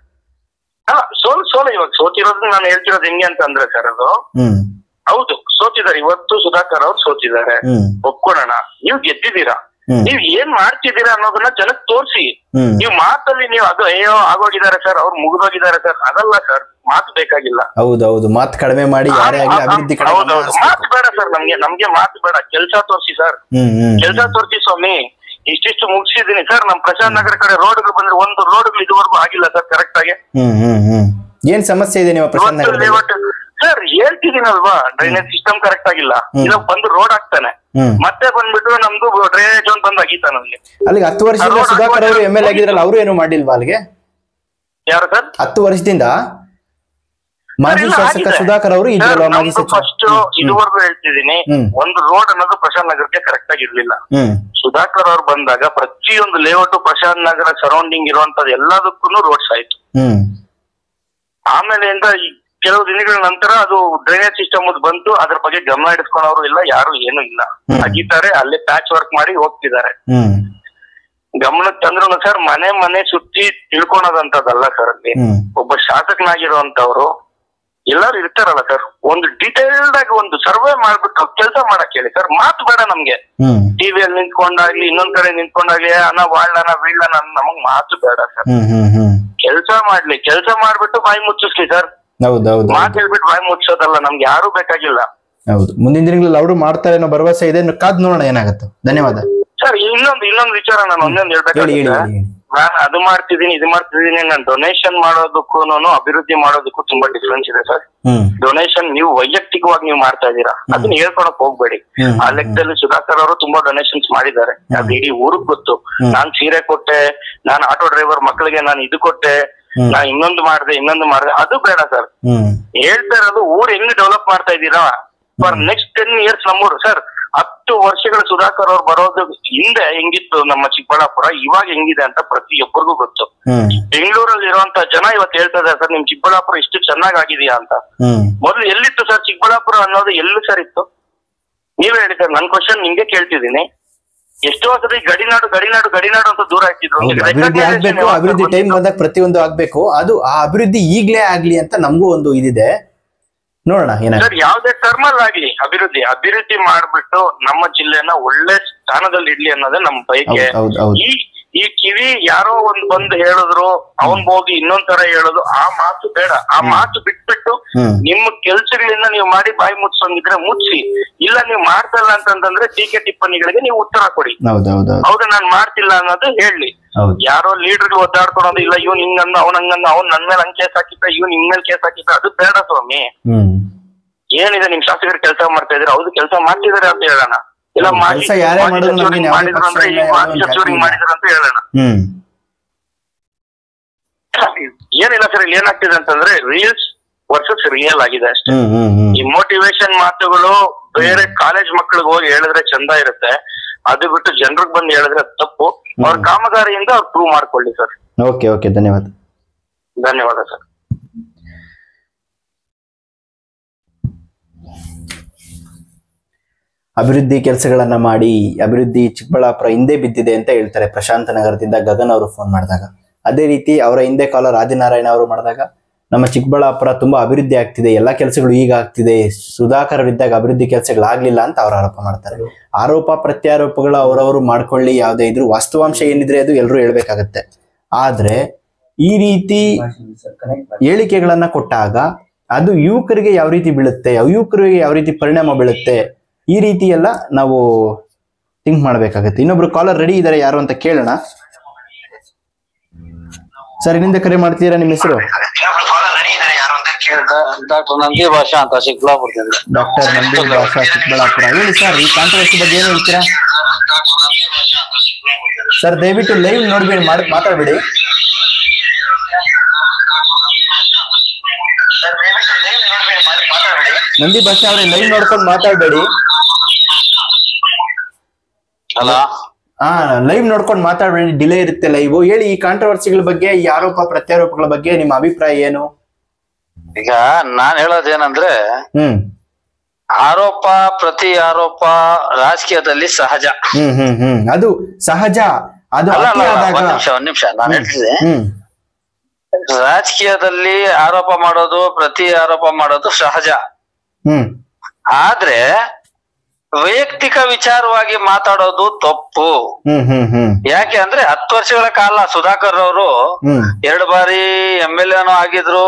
ಅಲ್ಲ ಸೋಲ್ ಸೋಲು ಇವಾಗ ಸೋತಿರೋದು ನಾನು ಹೇಳ್ತಿರೋದು ಹೆಂಗೆ ಅಂತ ಅಂದ್ರೆ ಸರ್ ಅದು
ಹ್ಮ್
ಹೌದು ಸೋತಿದ್ದಾರೆ ಇವತ್ತು ಸುಧಾಕರ್ ಅವ್ರು ಸೋತಿದ್ದಾರೆ
ಹ್ಮ್
ಒಪ್ಕೊಳ್ಳೋಣ ನೀವು ಗೆದ್ದಿದ್ದೀರಾ
ಹ್ಮ್.
ನೀವ್ ಏನ್ ಮಾಡ್ತಿದ್ದೀರಾ ಅನ್ನೋದನ್ನ ಜನಕ್ ತೋರಿಸಿ
ಹ್ಮ್
ನೀವು ಮಾತಲ್ಲಿ ನೀವು ಅದು ಅಯ್ಯೋ ಆಗೋಗಿದ್ದಾರೆ ಸರ್ ಅವ್ರು ಮುಗಿದೋಗಿದ್ದಾರೆ ಸರ್ ಅದಲ್ಲ ಸರ್
ಮಾತು ಬೇಕಾಗಿಲ್ಲ
ಹೌದು ಹೌದು ಮಾತು ಕಡಿಮೆ ಮಾಡಿ ಯಾರೇ ಆಗಲಿ ಅಭಿವೃದ್ಧಿ ಕಡೆ ಗಮನ
ಹೌದೌದು
ಹರಿಸ್ಬೇಕು.
ಮಾತು ಬೇಡ ಸರ್ ನಮ್ಗೆ ನಮ್ಗೆ ಮಾತು ಬೇಡ ಕೆಲ್ಸ ತೋರಿಸಿ ಸರ್
ಹ್ಮ್ ಹ್ಮ್
ಕೆಲ್ಸ ತೋರಿಸಿ ಸ್ವಾಮಿ ಇಷ್ಟಿಷ್ಟು ಮುಗಿಸಿದೀನಿ ಸರ್ ನಮ್ ಪ್ರಶಾಂತ್ ನಗರ ಕಡೆ ರೋಡ್ಗಳು ಬಂದ್ರೆ ಒಂದು ರೋಡ್ಗಳು ಇದುವರೆಗೂ ಆಗಿಲ್ಲ ಸರ್ ಕರೆಕ್ಟ್ ಆಗಿ
ಹ್ಮ್ ಹ್ಮ್ ಹ್ಮ್ ಏನ್ ಸಮಸ್ಯೆ ಇದೆ ನಿಮ್ಮ ಪ್ರಶಾಂತ್
ಇವತ್ತು
ನಗರದಲ್ಲಿ
ಲೇಔಟ್ ಸರ್ ಹೇಳ್ತಿದ್ದೀನಲ್ವಾ ಡ್ರೈನೇಜ್ ಸಿಸ್ಟಮ್ ಕರೆಕ್ಟ್ ಆಗಿಲ್ಲ
ಹ್ಮ್.
ಇಲ್ಲ ಬಂದು ರೋಡ್ ಆಗ್ತಾನೆ
ಹ್ಮ್
ಮತ್ತೆ ಬಂದ್ಬಿಟ್ಟು ನಮ್ದು ಡ್ರೈನೇಜ್ ಒಂದು ಬಂದು ಅಗೀತಾನೆ ಅಲ್ಲಿ
ಅಲ್ಲಿಗೆ ಹತ್ತು ವರ್ಷದಿಂದ
ರೋಡ್
ಸುಧಾಕರ್ ಅವರು
ಹಾಕುವಾಗ
ಎಮ್ ಎಲ್ ಆಗಿದ್ರಲ್ಲ ಅವರು ಏನು ಮಾಡಿಲ್ವಾ ಅಲ್ಲಿಗೆ
ಯಾರು ಸರ್
ಹತ್ತು ವರ್ಷದಿಂದ ಮಾಜಿ ಶಾಸಕ ಸುಧಾಕರ್ ಅವರು ಇದ್ರಲ್ಲ ಮಾಜಿ ಸಚಿವ
ಫಸ್ಟ್ ಇದುವರೆಗೂ ಹೇಳ್ತಿದ್ದೀನಿ
ಹ್ಮ್.
ಒಂದು ರೋಡ್ ಅನ್ನೋದು ಪ್ರಶಾಂತ್ ನಗರಕ್ಕೆ ಕರೆಕ್ಟ್ ಆಗಿ ಇರ್ಲಿಲ್ಲ
ಹ್ಮ್
ಸುಧಾಕರ್ ಅವ್ರು ಬಂದಾಗ ಪ್ರತಿಯೊಂದು ಲೇಔಟ್ ಪ್ರಶಾಂತ್ ನಗರ ಸರೌಂಡಿಂಗ್ ಇರುವಂತದ್ದು ಎಲ್ಲದಕ್ಕೂ ರೋಡ್ಸ್ ಆಯ್ತು
ಹ್ಮ್
ಆಮೇಲೆಯಿಂದ ಈ ಕೆಲವು ದಿನಗಳ ನಂತರ ಅದು ಡ್ರೈನೇಜ್ ಸಿಸ್ಟಮ್ ಬಂತು ಅದ್ರ ಬಗ್ಗೆ ಗಮನ ಇಡಿಸ್ಕೊಳೋರು ಇಲ್ಲ ಯಾರು ಏನು ಇಲ್ಲ
ಹ್ಮ್.
ಅಗಿತಾರೆ ಅಲ್ಲೇ ಪ್ಯಾಚ್ ವರ್ಕ್ ಮಾಡಿ ಹೋಗ್ತಿದ್ದಾರೆ
ಹ್ಮ್
ಗಮನಕ್ಕೆ ತಂದ್ರು ಸರ್ ಮನೆ ಮನೆ ಸುತ್ತಿ ತಿಳ್ಕೊಳೋದಂತದಲ್ಲ ಸರ್ ಅಲ್ಲಿ
ಹ್ಮ್
ಒಬ್ಬ ಶಾಸಕನಾಗಿರುವಂತವ್ರು ಎಲ್ಲರೂ ಇರ್ತಾರಲ್ಲ ಸರ್ ಒಂದು ಡೀಟೇಲ್ಡ್ ಆಗಿ ಒಂದು ಸರ್ವೆ ಮಾಡ್ಬಿಟ್ಟು ಕೆಲಸ ಮಾಡಕ್ ಹೇಳಿ ಸರ್ ಮಾತು ಬೇಡ ನಮ್ಗೆ
ಹ್ಮ್
ಟಿವಿಯಲ್ಲಿ ನಿಂತ್ಕೊಂಡಾಗ್ಲಿ ಇನ್ನೊಂದ್ ಕಡೆ ನಿಂತ್ಕೊಂಡಾಗ್ಲಿ ಅನ್ನ ವಾಳ್ಳನ ಬೀಳನ ನಮಗ್ ಮಾತು ಬೇಡ ಸರ್
ಹ್ಮ್ ಹ್ಮ್ ಹ್ಮ್
ಕೆಲಸ ಮಾಡ್ಲಿ ಕೆಲಸ ಮಾಡ್ಬಿಟ್ಟು ಬಾಯಿ ಮುಚ್ಚಿಸ್ಲಿ ಸರ್
ಹೌದು ಹೌದು
ಮಾತು ಹೇಳ್ಬಿಟ್ಟು ಬಾಯಿ ಮುಚ್ಚೋದಲ್ಲ ನಮ್ಗೆ ಯಾರು ಬೇಕಾಗಿಲ್ಲ
ಹೌದು ಮುಂದಿನ ದಿನಗಳಲ್ಲಿ ಅವರು ಮಾಡ್ತಾರೆ ಅನ್ನೋ ಭರವಸೆ ಇದೆ ಇನ್ನು ಕಾದ್ ನೋಡೋಣ ಏನಾಗುತ್ತೆ ಧನ್ಯವಾದ
ಸರ್ ಇನ್ನೊಂದು ಇನ್ನೊಂದು ವಿಚಾರ ನಾನು ಒಂದೊಂದು
ಹೇಳಿ ಹೇಳಿ
ಹೇಳ್ಬೇಕಾಗುತ್ತೆ
ಹೇಳಿ ಹೇಳಿ.
ನಾನು ಅದು ಮಾಡ್ತಿದ್ದೀನಿ ಇದು ಮಾಡ್ತಿದ್ದೀನಿ ನಾನು ಡೊನೇಷನ್ ಮಾಡೋದಕ್ಕೂ ಅಭಿವೃದ್ಧಿ ಮಾಡೋದಕ್ಕೂ ತುಂಬಾ ಡಿಫ್ರೆನ್ಸ್ ಇದೆ ಸರ್
ಹ್ಮ್
ಡೊನೇಷನ್ ನೀವು ವೈಯಕ್ತಿಕವಾಗಿ ನೀವು ಮಾಡ್ತಾ ಇದ್ದೀರಾ ಅದನ್ನ ಹೇಳ್ಕೊಳಕ್ ಹೋಗ್ಬೇಡಿ
ಹ್ಮ್.
ಆ ಲೆಕ್ಕದಲ್ಲಿ ಸುಧಾಕರ್ ಅವರು ತುಂಬಾ ಡೊನೇಷನ್ಸ್ ಮಾಡಿದ್ದಾರೆ ಅದು ಇಡೀ ಊರಿಗೆ ಗೊತ್ತು
ಹ್ಮ್.
ನಾನ್ ಸೀರೆ ಕೊಟ್ಟೆ ನಾನು ಆಟೋ ಡ್ರೈವರ್ ಮಕ್ಕಳಿಗೆ ನಾನು ಇದು ಕೊಟ್ಟೆ
ಹ್ಮ್.
ನಾ ಇನ್ನೊಂದು ಮಾಡಿದೆ ಇನ್ನೊಂದು ಮಾಡಿದೆ ಅದು ಬೇಡ ಸರ್
ಹ್ಮ್
ಹೇಳ್ತಾ ಇರೋದು ಊರ್ ಹೆಂಗ್ ಡೆವಲಪ್ ಮಾಡ್ತಾ ಇದ್ದೀರಾ ಫಾರ್ ನೆಕ್ಸ್ಟ್ ಟೆನ್ ಇಯರ್ಸ್ ನಮ್ಮೂರು ಸರ್ ಹತ್ತು ವರ್ಷಗಳ ಸುಧಾಕರ್ ಅವ್ರು ಬರೋದು ಹಿಂದೆ ಹೆಂಗಿತ್ತು ನಮ್ಮ ಚಿಕ್ಕಬಳ್ಳಾಪುರ ಇವಾಗ ಹೆಂಗಿದೆ ಅಂತ ಪ್ರತಿಯೊಬ್ಬರಿಗೂ ಗೊತ್ತು
ಹ್ಮ್
ಬೆಂಗಳೂರಲ್ಲಿ ಇರುವಂತ ಜನ ಇವತ್ತು ಹೇಳ್ತಾ ಇದ್ದಾರೆ ಸರ್ ನಿಮ್ ಚಿಕ್ಕಬಳ್ಳಾಪುರ ಇಷ್ಟು ಚೆನ್ನಾಗಾಗಿದೆಯಾ ಅಂತ
ಹ್ಮ್
ಮೊದಲು ಎಲ್ಲಿತ್ತು ಸರ್ ಚಿಕ್ಕಬಳ್ಳಾಪುರ ಅನ್ನೋದು ಎಲ್ಲಿ ಸರ್ ಇತ್ತು ನೀವೇ ಹೇಳಿ ಸರ್ ನನ್ ಕ್ವಶನ್ ನಿಮ್ಗೆ ಕೇಳ್ತಿದ್ದೀನಿ ಎಷ್ಟೋ ಸರಿ ಗಡಿನಾಡು ಗಡಿನಾಡು ಗಡಿನಾಡು ಅಂತ ದೂರ ಇಟ್ಟಿದ್ರು
ಹೌದು ಅಭಿವೃದ್ಧಿ ಆಗ್ಬೇಕು ಅಭಿವೃದ್ಧಿ ಟೈಮ್ ಬಂದಾಗ ಪ್ರತಿಯೊಂದು ಆಗ್ಬೇಕು ಅದು ಆ ಅಭಿವೃದ್ಧಿ ಈಗ್ಲೇ ಆಗ್ಲಿ ಅಂತ ನಮಗೂ ಒಂದು ಇದಿದೆ ನೋಡೋಣ ಏನಾಗುತ್ತೆ
ಸರ್ ಯಾವ್ದೇ ಟರ್ಮಲ್ ಆಗ್ಲಿ ಅಭಿವೃದ್ಧಿ ಅಭಿವೃದ್ಧಿ ಮಾಡ್ಬಿಟ್ಟು ನಮ್ಮ ಜಿಲ್ಲೆನ ಒಳ್ಳೆ ಸ್ಥಾನದಲ್ಲಿ ಇಡ್ಲಿ ಅನ್ನೋದೇ ನಮ್ಮ ಬಯಕೆ
ಹೌದು ಹೌದು ಹೌದು
ಈ ಈ ಕಿವಿ ಯಾರೋ ಒಂದ್ ಬಂದು ಹೇಳಿದ್ರು ಅವನ್ ಹೋಗಿ ಇನ್ನೊಂದ್ ತರ ಹೇಳೋದು ಆ ಮಾತು ಬೇಡ ಆ ಮಾತು ಬಿಟ್ಬಿಟ್ಟು
ಹ್ಮ್
ನಿಮ್ಮ ಕೆಲ್ಸಗಳಿಂದ ನೀವು ಮಾಡಿ ಬಾಯಿ ಮುಚ್ಸಂಗಿದ್ರೆ ಮುಚ್ಚಿ ಇಲ್ಲ ನೀವು ಮಾಡ್ತಲ್ಲ ಅಂತಂದ್ರೆ ಟೀಕೆ ಟಿಪ್ಪಣಿಗಳಿಗೆ ನೀವು ಉತ್ತರ ಕೊಡಿ
ಹೌದು ಹೌದು ಹೌದು
ಹೌದು ನಾನ್ ಮಾಡ್ತಿಲ್ಲ ಅನ್ನೋದು ಹೇಳಿ
ಹೌದು
ಯಾರೋ ಲೀಡರ್ಗಳು ಒದ್ದಾಡ್ಕೊಳೋದು ಇಲ್ಲ ಇವ್ನ್ ಹಿಂಗಂದ ಅವ್ನ್ ಹಂಗಂದ ಅವ್ನ್ ನನ್ ಮೇಲೆ ಹಂಗ್ ಕೇಸ್ ಹಾಕಿದ್ದ ಇವ್ನ್ ಹಿಂಗ್ ಮೇಲೆ ಕೇಸ್ ಹಾಕಿದ್ದ ಅದು ಬೇಡ ಸ್ವಾಮಿ
ಹ್ಮ್
ಏನಿದೆ ನಿಮ್ ಶಾಸಕರು ಕೆಲಸ ಮಾಡ್ತಾ ಇದ್ರೆ ಹೌದು ಕೆಲಸ ಮಾಡ್ತಿದಾರೆ ಅಂತ ಹೇಳೋಣ ಇಲ್ಲ
ಹೌದು,
ಮಾಜಿ
ಕೆಲ್ಸ ಯಾರೇ
ಮಾಜಿ
ಮಾಡಿದ್ರು
ಸಚಿವರು
ನಮ್ಗೆ
ಹಿಂಗ್
ಯಾವುದೇ
ಮಾಡಿದ್ರು ಅಂದ್ರೆ
ಪಕ್ಷ
ಈ
ಇಲ್ಲ,
ಮಾಜಿ
ಯಾವುದೋ
ಸಚಿವರು ಹಿಂಗ್
ಜಾತಿ
ಮಾಡಿದ್ರು ಅಂತ ಹೇಳೋಣ
ಹ್ಮ್
ಏನಿಲ್ಲ ಸರ್ ಇಲ್ಲಿ ಏನಾಗ್ತಿದೆ ಅಂತಂದ್ರೆ ರೀಲ್ಸ್ ವರ್ಸಸ್ ರಿಯಲ್ ಆಗಿದೆ ಅಷ್ಟೇ
ಹ್ಮ್ ಹ್ಮ್ ಹ್ಮ್
ಈ ಮೋಟಿವೇಶನ್ ಮಾತುಗಳು ಬೇರೆ ಕಾಲೇಜ್ ಮಕ್ಳಿಗೆ ಹೋಗಿ ಹೇಳಿದ್ರೆ ಚಂದ ಇರುತ್ತೆ ಅದು ಬಿಟ್ಟು ಜನರಿಗೆ ಬಂದು ಹೇಳಿದ್ರೆ ಅದ್ ತಪ್ಪು ಅವ್ರ ಕಾಮಗಾರಿಯಿಂದ ಅವ್ರು ಪ್ರೂವ್ ಮಾಡ್ಕೊಳ್ಳಿ ಸರ್
ಓಕೆ ಓಕೆ ಧನ್ಯವಾದ
ಧನ್ಯವಾದ ಸರ್
ಅಭಿವೃದ್ಧಿ ಕೆಲಸಗಳನ್ನ ಮಾಡಿ ಅಭಿವೃದ್ಧಿ ಚಿಕ್ಕಬಳ್ಳಾಪುರ ಹಿಂದೆ ಬಿದ್ದಿದೆ ಅಂತ ಹೇಳ್ತಾರೆ ಪ್ರಶಾಂತ ನಗರದಿಂದ ಗಗನ್ ಅವರು ಫೋನ್ ಮಾಡಿದಾಗ ಅದೇ ರೀತಿ ಅವರ ಹಿಂದೆ ಕಾಲರ್ ಆದಿನಾರಾಯಣ ಅವರು ಮಾಡಿದಾಗ ನಮ್ಮ ಚಿಕ್ಕಬಳ್ಳಾಪುರ ತುಂಬಾ ಅಭಿವೃದ್ಧಿ ಆಗ್ತಿದೆ ಎಲ್ಲಾ ಕೆಲಸಗಳು ಈಗ ಆಗ್ತಿದೆ ಸುಧಾಕರ್ ಇದ್ದಾಗ ಅಭಿವೃದ್ಧಿ ಕೆಲಸಗಳಾಗ್ಲಿಲ್ಲ ಅಂತ ಅವ್ರು ಆರೋಪ ಮಾಡ್ತಾರೆ ಆರೋಪ ಪ್ರತ್ಯಾರೋಪಗಳು ಅವರವರು ಮಾಡ್ಕೊಳ್ಳಿ ಯಾವುದೇ ಇದ್ರು ವಾಸ್ತವಾಂಶ ಏನಿದ್ರೆ ಅದು ಎಲ್ಲರೂ ಹೇಳ್ಬೇಕಾಗತ್ತೆ ಆದ್ರೆ ಈ ರೀತಿ ಹೇಳಿಕೆಗಳನ್ನ ಕೊಟ್ಟಾಗ ಅದು ಯುವಕರಿಗೆ ಯಾವ ರೀತಿ ಬೀಳುತ್ತೆ ಯುವಕರಿಗೆ ಯಾವ ರೀತಿ ಪರಿಣಾಮ ಬೀಳುತ್ತೆ ಈ ರೀತಿ ಎಲ್ಲ ನಾವು ಥಿಂಕ್ ಮಾಡ್ಬೇಕಾಗತ್ತೆ ಇನ್ನೊಬ್ರು ಕಾಲರ್ ರೆಡಿ ಇದಾರೆ ಯಾರು ಅಂತ ಕೇಳೋಣ ಸರ್ ಇಲ್ಲಿಂದ ಕರೆ ಮಾಡ್ತೀರಾ ನಿಮ್ಮ ಹೆಸರು
ಡಾಕ್ಟರ್ ನಂದಿ ಭಾಷಾ ಅಂತ ಚಿಕ್ಕಬಳ್ಳಾಪುರದಿಂದ
ಡಾಕ್ಟರ್ ನಂದೀಶ್ ಭಾಷಾ ಚಿಕ್ಕಬಳ್ಳಾಪುರ ಹೇಳಿ ಸರ್ ಈ ಕಾಂಟ್ರವರ್ಸಿ ಬಗ್ಗೆ ಏನು ಹೇಳ್ತೀರಾ ಸರ್ ದಯವಿಟ್ಟು ಲೈವ್ ನೋಡ್ಬೇಡಿ ಮಾಡಿ ಮಾತಾಡ್ಬೇಡಿ ನಂದಿ ಭಾಷಾ ಅವ್ರೆ ಲೈವ್ ನೋಡ್ಕೊಂಡು ಮಾತಾಡ್ಬೇಡಿ
ಅಲ್ಲ
ಹಾ ಲೈವ್ ನೋಡ್ಕೊಂಡು ಮಾತಾಡ್ಬೇಡಿ ಡಿಲೇ ಇರುತ್ತೆ ಲೈವ್ ಹೇಳಿ ಈ ಕಾಂಟ್ರವರ್ಸಿಗಳ ಬಗ್ಗೆ ಈ ಆರೋಪ ಪ್ರತ್ಯಾರೋಪಗಳ ಬಗ್ಗೆ ನಿಮ್ಮ ಅಭಿಪ್ರಾಯ ಏನು
ಈಗ ನಾನ್ ಹೇಳೋದೇನಂದ್ರೆ
ಹ್ಮ್
ಆರೋಪ ಪ್ರತಿ ಆರೋಪ ರಾಜಕೀಯದಲ್ಲಿ ಸಹಜ
ಹ್ಮ್ ಹ್ಮ್ ಹ್ಮ್ ಅದು ಸಹಜ ಅದು
ಅಲ್ಲ ಅಲ್ಲ
ಅತಿ
ಅಲ್ಲ,
ಆದಾಗ
ಒಂದ್ ನಿಮಿಷ ಒಂದ್ ನಿಮಿಷ ನಾನು ಹೇಳ್ತಿದ್ದೆ
ಹ್ಮ್
ರಾಜಕೀಯದಲ್ಲಿ ಆರೋಪ ಮಾಡೋದು ಪ್ರತಿ ಆರೋಪ ಮಾಡೋದು ಸಹಜ
ಹ್ಮ್
ಆದ್ರೆ ವೈಯಕ್ತಿಕ ವಿಚಾರವಾಗಿ ಮಾತಾಡೋದು ತಪ್ಪು
ಹ್ಮ್ ಹ್ಮ್ ಹ್ಮ್
ಯಾಕೆ ಅಂದ್ರೆ ಹತ್ತು ವರ್ಷಗಳ ಕಾಲ ಸುಧಾಕರ್ ಅವರು
ಹ್ಮ್
ಎರಡು ಬಾರಿ ಎಂ ಎಲ್ ಎನೂ ಆಗಿದ್ರು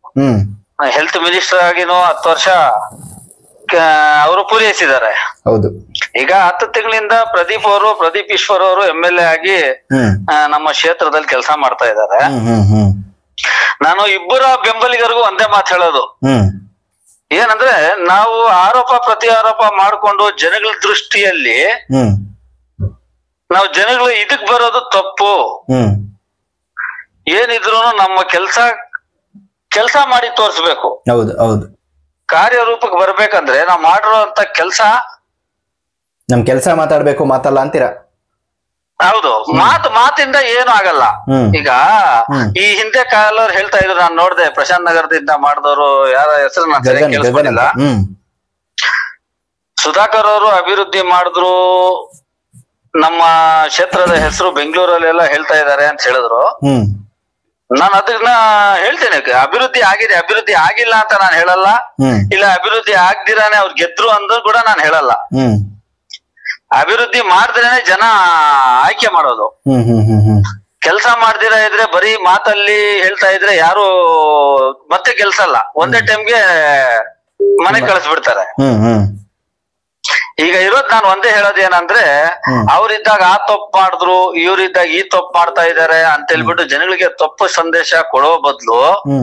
ಹ್ಮ್
ಹೆಲ್ತ್ ಮಿನಿಸ್ಟರ್ ಆಗಿನೂ ಹತ್ತು ವರ್ಷ ಅವರು ಪೂರೈಸಿದ್ದಾರೆ
ಹೌದು
ಈಗ ಹತ್ತು ತಿಂಗಳಿಂದ ಪ್ರದೀಪ್ ಅವರು ಪ್ರದೀಪ್ ಈಶ್ವರ್ ಅವರು ಎಂ ಎಲ್ ಎ ಆಗಿ
ಹ್ಮ್
ಆ, ನಮ್ಮ ಕ್ಷೇತ್ರದಲ್ಲಿ ಕೆಲಸ ಮಾಡ್ತಾ ಇದ್ದಾರೆ
ಹ್ಮ್ ಹ್ಮ್ ಹ್ಮ್
ನಾನು ಇಬ್ಬರ ಬೆಂಬಲಿಗರಿಗೂ ಒಂದೇ ಮಾತು ಹೇಳೋದು
ಹ್ಮ್
ಏನಂದ್ರೆ ನಾವು ಆರೋಪ ಪ್ರತಿ ಆರೋಪ ಮಾಡ್ಕೊಂಡು ಜನಗಳ ದೃಷ್ಟಿಯಲ್ಲಿ
ಹ್ಮ್
ನಾವು ಜನಗಳು ಇದಕ್ ಬರೋದು ತಪ್ಪು
ಹ್ಮ್
ಏನಿದ್ರು ನಮ್ಮ ಕೆಲಸ ಕೆಲಸ ಮಾಡಿ ತೋರಿಸ್ಬೇಕು
ಹೌದು ಹೌದು
ಕಾರ್ಯರೂಪಕ್ಕೆ ಬರ್ಬೇಕಂದ್ರೆ ನಾವು ಮಾಡಿರುವಂತ ಕೆಲಸ
ನಮ್ ಕೆಲ್ಸ ಮಾತಾಡ್ಬೇಕು ಮಾತಲ್ಲ ಅಂತೀರಾ
ಹೌದು ಮಾತು ಮಾತಿಂದ ಏನು ಆಗಲ್ಲ
ಹ್ಮ್.
ಈಗ
ಹ್ಮ್.
ಈ ಹಿಂದೆ ಕಾಲವ್ರು ಹೇಳ್ತಾ ಇದ್ರು ನಾನು ನೋಡ್ದೆ ಪ್ರಶಾಂತ್ ನಗರದಿಂದ ಮಾಡಿದವರು ಯಾರ ಹೆಸರು ನಾನು
ಗಗನ್ ಗಗನ್
ಕೇಳಿಸ್ಕೊಂಡಿಲ್ಲ
ಅಂತ. ಹ್ಮ್
ಸುಧಾಕರ್ ಅವರು ಅಭಿವೃದ್ಧಿ ಮಾಡಿದ್ರು ನಮ್ಮ ಕ್ಷೇತ್ರದ ಹೆಸರು ಬೆಂಗಳೂರಲ್ಲೆಲ್ಲ ಹೇಳ್ತಾ ಇದ್ದಾರೆ ಅಂತ ಹೇಳಿದ್ರು
ಹ್ಮ್
ನಾನು ಅದನ್ನ ಹೇಳ್ತೇನೆ ಅಭಿವೃದ್ಧಿ ಆಗಿದೆ ಅಭಿವೃದ್ಧಿ ಆಗಿಲ್ಲ ಅಂತ ನಾನು ಹೇಳಲ್ಲ
ಹ್ಮ್
ಇಲ್ಲ ಅಭಿವೃದ್ಧಿ ಆಗ್ದಿರಾನೆ ಅವ್ರು ಗೆದ್ರು ಅಂದ್ರು ಕೂಡ ನಾನು ಹೇಳಲ್ಲ
ಹ್ಮ್
ಅಭಿವೃದ್ಧಿ ಮಾಡಿದ್ರೇನೆ ಜನ ಆಯ್ಕೆ ಮಾಡೋದು
ಹ್ಮ್ ಹ್ಮ್ ಹ್ಮ್ ಹ್ಮ್
ಕೆಲಸ ಮಾಡ್ದಿರ ಇದ್ರೆ ಬರೀ ಮಾತಲ್ಲಿ ಹೇಳ್ತಾ ಇದ್ರೆ ಯಾರು ಮತ್ತೆ ಕೆಲ್ಸಲ್ಲ ಒಂದೇ ಟೈಮ್ಗೆ ಮನೆ ಕಳಿಸ್ಬಿಡ್ತಾರೆ
ಹ್ಮ್ ಹ್ಮ್
ಈಗ ಇರೋದ್ ನಾನು ಒಂದೇ ಹೇಳೋದ್ ಏನಂದ್ರೆ
ಹ್ಮ್.
ಅವ್ರಿದ್ದಾಗ ಆ ತಪ್ಪು ಮಾಡಿದ್ರು ಇವ್ರಿದ್ದಾಗ ಈ ತಪ್ಪು ಮಾಡ್ತಾ ಇದಾರೆ ಅಂತ ಹೇಳ್ಬಿಟ್ಟು ಜನಗಳಿಗೆ ತಪ್ಪು ಸಂದೇಶ ಕೊಡೋ ಬದ್ಲು
ಹ್ಮ್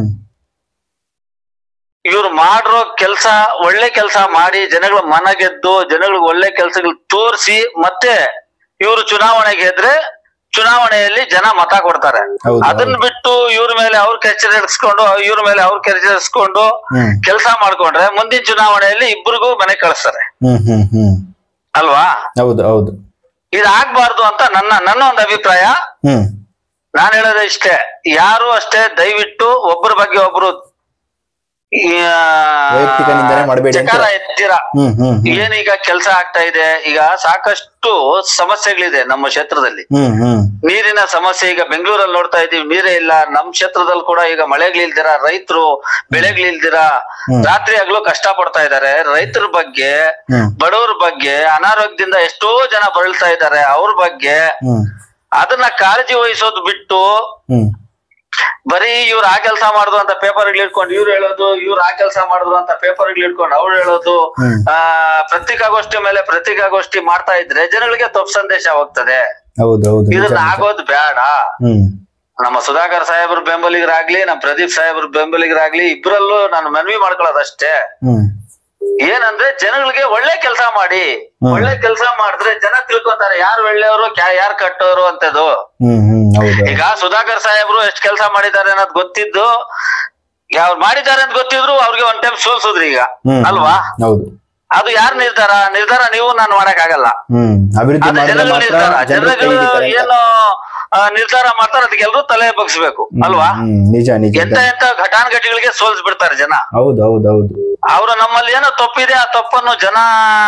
ಇವ್ರು ಮಾಡಿರೋ ಕೆಲ್ಸ ಒಳ್ಳೆ ಕೆಲ್ಸ ಮಾಡಿ ಜನಗಳ ಮನ ಗೆದ್ದು ಜನಗಳಿಗೆ ಒಳ್ಳೆ ಕೆಲ್ಸಗಳು ತೋರಿಸಿ ಮತ್ತೆ ಇವರು ಚುನಾವಣೆ ಗೆದ್ರೆ ಚುನಾವಣೆಯಲ್ಲಿ ಜನ ಮತ ಕೊಡ್ತಾರೆ
ಹೌದು,
ಅದನ್ನ ಬಿಟ್ಟು ಇವ್ರ ಮೇಲೆ ಅವ್ರ ಕೆಚ್ಚರಿಸ್ಕೊಂಡು ಇವ್ರ ಮೇಲೆ ಅವ್ರ ಕೆಚ್ಚರಿಸ್ಕೊಂಡು
ಹ್ಮ್
ಕೆಲಸ ಮಾಡ್ಕೊಂಡ್ರೆ ಮುಂದಿನ ಚುನಾವಣೆಯಲ್ಲಿ ಇಬ್ಬರಿಗೂ ಮನೆ ಕಳಿಸ್ತಾರೆ
ಹ್ಮ್ ಹ್ಮ್ ಹ್ಮ್
ಅಲ್ವಾ
ಹೌದು ಹೌದು
ಇದಾಗ್ಬಾರ್ದು ಅಂತ ನನ್ನ ನನ್ನ ಒಂದು ಅಭಿಪ್ರಾಯ
ಹ್ಮ್
ನಾನ್ ಹೇಳೋದು ಇಷ್ಟೇ ಯಾರು ಅಷ್ಟೇ ದಯವಿಟ್ಟು ಒಬ್ಬರ ಬಗ್ಗೆ ಒಬ್ರು ಈ, ಆ,
ವೈಯಕ್ತಿಕ ನಿಂದನೆ ಮಾಡ್ಬೇಡಿ ಅಂತ.
ಚಕಾರ ಎತ್ತೀರಾ
ಹ್ಮ್ ಹ್ಮ್ ಹ್ಮ್
ಏನೀಗ ಕೆಲಸ ಆಗ್ತಾ ಇದೆ ಈಗ ಸಾಕಷ್ಟು ಸಮಸ್ಯೆಗಳಿದೆ ನಮ್ಮ ಕ್ಷೇತ್ರದಲ್ಲಿ
ಹ್ಮ್ ಹ್ಮ್
ನೀರಿನ ಸಮಸ್ಯೆ ಈಗ ಬೆಂಗಳೂರಲ್ಲಿ ನೋಡ್ತಾ ಇದೀವಿ ನೀರೇ ಇಲ್ಲ ನಮ್ ಕ್ಷೇತ್ರದಲ್ಲಿ ಕೂಡ ಈಗ ಮಳೆಗಳಿಲ್ದಿರ ರೈತರು ಬೆಳೆಗಳಿಲ್ದಿರ
ಹ್ಮ್.
ರಾತ್ರಿ ಆಗ್ಲೂ ಕಷ್ಟ ಪಡ್ತಾ ಇದ್ದಾರೆ ರೈತರ ಬಗ್ಗೆ
ಹ್ಮ್
ಬಡವರ ಬಗ್ಗೆ ಅನಾರೋಗ್ಯದಿಂದ ಎಷ್ಟೋ ಜನ ಬಳಲ್ತಾ ಇದ್ದಾರೆ ಅವ್ರ ಬಗ್ಗೆ
ಹ್ಮ್
ಅದನ್ನ ಕಾಳಜಿ ವಹಿಸೋದು ಬಿಟ್ಟು
ಹ್ಮ್
ಬರೀ ಇವ್ರು ಆ ಕೆಲಸ ಮಾಡುದು ಅಂತ ಪೇಪರ್ ಇಟ್ಕೊಂಡು ಇವ್ರು ಹೇಳೋದು ಇವ್ರು ಆ ಕೆಲಸ ಮಾಡಿದ್ರು ಅಂತ ಪೇಪರ್ ಇಟ್ಕೊಂಡು ಅವ್ರು ಹೇಳೋದು
ಹ್ಮ್.
ಆ ಪತ್ರಿಕಾಗೋಷ್ಠಿ ಮೇಲೆ ಪತ್ರಿಕಾಗೋಷ್ಠಿ ಮಾಡ್ತಾ ಇದ್ರೆ ಜನಗಳಿಗೆ ತಪ್ಪು ಸಂದೇಶ ಹೋಗ್ತದೆ
ಹೌದು ಹೌದು ನಿಜ,
ಇದನ್ನ
ನಿಜ.
ಆಗೋದು ಬೇಡ
ಹ್ಮ್
ನಮ್ಮ ಸುಧಾಕರ್ ಸಾಹೇಬ್ರ ಬೆಂಬಲಿಗರಾಗ್ಲಿ ನಮ್ಮ ಪ್ರದೀಪ್ ಸಾಹೇಬ್ರ ಬೆಂಬಲಿಗರಾಗ್ಲಿ ಇಬ್ರಲ್ಲೂ ನಾನು ಮನವಿ ಮಾಡ್ಕೊಳ್ಳೋದಷ್ಟೇ
ಹ್ಮ್
ಏನಂದ್ರೆ ಜನಗಳಿಗೆ ಒಳ್ಳೆ ಕೆಲಸ ಮಾಡಿ
ಹ್ಮ್.
ಒಳ್ಳೆ ಕೆಲಸ ಮಾಡಿದ್ರೆ ಜನ ತಿಳ್ಕೊಂತಾರೆ ಯಾರು ಒಳ್ಳೆಯವರು ಯಾರು ಕಟ್ಟೋರು ಅಂತದು
ಹ್ಮ್ ಹ್ಮ್ ಹೌದು
ಈಗ ಸುಧಾಕರ್ ಸಾಹೇಬ್ರು ಎಷ್ಟ್ ಕೆಲಸ ಮಾಡಿದ್ದಾರೆ ಅನ್ನೋದು ಗೊತ್ತಿದ್ದು ಯಾವ್ ಮಾಡಿದ್ದಾರೆ ಅಂತ ಗೊತ್ತಿದ್ರು ಅವ್ರಿಗೆ ಒಂದ್ ಟೈಮ್ ಸೋಲ್ಸುದ್ರಿ ಈಗ
ಹ್ಮ್
ಅಲ್ವಾ
ಹೌದು
ಅದು ಯಾರ್ ನಿರ್ಧಾರ ನಿರ್ಧಾರ ನೀವು ನಾನು ಮಾಡಕ್ ಆಗಲ್ಲ
ಹ್ಮ್ ಅಭಿವೃದ್ಧಿ
ಅದು
ಮಾಡಿದ್ರೆ
ಜನಗಳ
ಮಾತ್ರ
ನಿರ್ಧಾರ
ಜನರು ಕೈ
ಜನಗಳು
ಹಿಡಿತಾರೆ ಅಂತ.
ಏನು ಆ, ನಿರ್ಧಾರ ಮಾಡ್ತಾರೆ ಅದಕ್ಕೆ ಎಲ್ರು ತಲೆ ಬಗ್ಸ್ಬೇಕು
ಹ್ಮ್,
ಅಲ್ವಾ
ಹ್ಮ್ ನಿಜ ನಿಜ
ಎಂತ ಎಂತ ಘಟಾನುಘಟಿಗಳಿಗೆ ಸೋಲ್ಸ್ ಬಿಡ್ತಾರೆ ಜನ
ಹೌದು ಹೌದು ಹೌದು
ಅವ್ರು ನಮ್ಮಲ್ಲಿ ಏನೋ ತಪ್ಪಿದೆ ಆ ತಪ್ಪನ್ನು ಜನ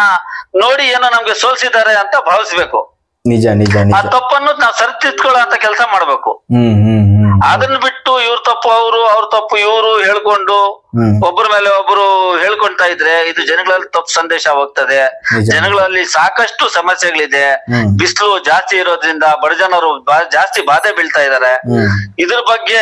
ನೋಡಿ ಏನೋ ನಮ್ಗೆ ಸೋಲ್ಸಿದ್ದಾರೆ ಅಂತ ಭಾವಿಸ್ಬೇಕು
ನಿಜ ನಿಜ
ಆ
ನಿಜ
ತಪ್ಪನ್ನು ನಾವು ಸರಿತಿದ್ಕೊಳ್ಳೋ ಅಂತ ಕೆಲಸ ಮಾಡ್ಬೇಕು
ಹ್ಮ್ ಹ್ಮ್ ಹ್ಮ್
ಅದನ್ನ ಬಿಟ್ಟು ಇವ್ರ ತಪ್ಪು ಅವರು ಅವ್ರ ತಪ್ಪು ಇವರು ಹೇಳ್ಕೊಂಡು
ಹ್ಮ್
ಒಬ್ಬರ ಮೇಲೆ ಒಬ್ರು ಹೇಳ್ಕೊಂತಾ ಇದ್ರೆ ಇದು ಜನಗಳಲ್ಲಿ ತಪ್ಪು ಸಂದೇಶ ಹೋಗ್ತದೆ
ನಿಜ.
ಜನಗಳಲ್ಲಿ ಸಾಕಷ್ಟು ಸಮಸ್ಯೆಗಳಿದೆ
ಹ್ಮ್
ಬಿಸಿಲು ಜಾಸ್ತಿ ಇರೋದ್ರಿಂದ ಬಡ ಜನರು ಬಾ- ಜಾಸ್ತಿ ಬಾಧೆ ಬೀಳ್ತಾ ಇದಾರೆ
ಹ್ಮ್
ಇದ್ರ ಬಗ್ಗೆ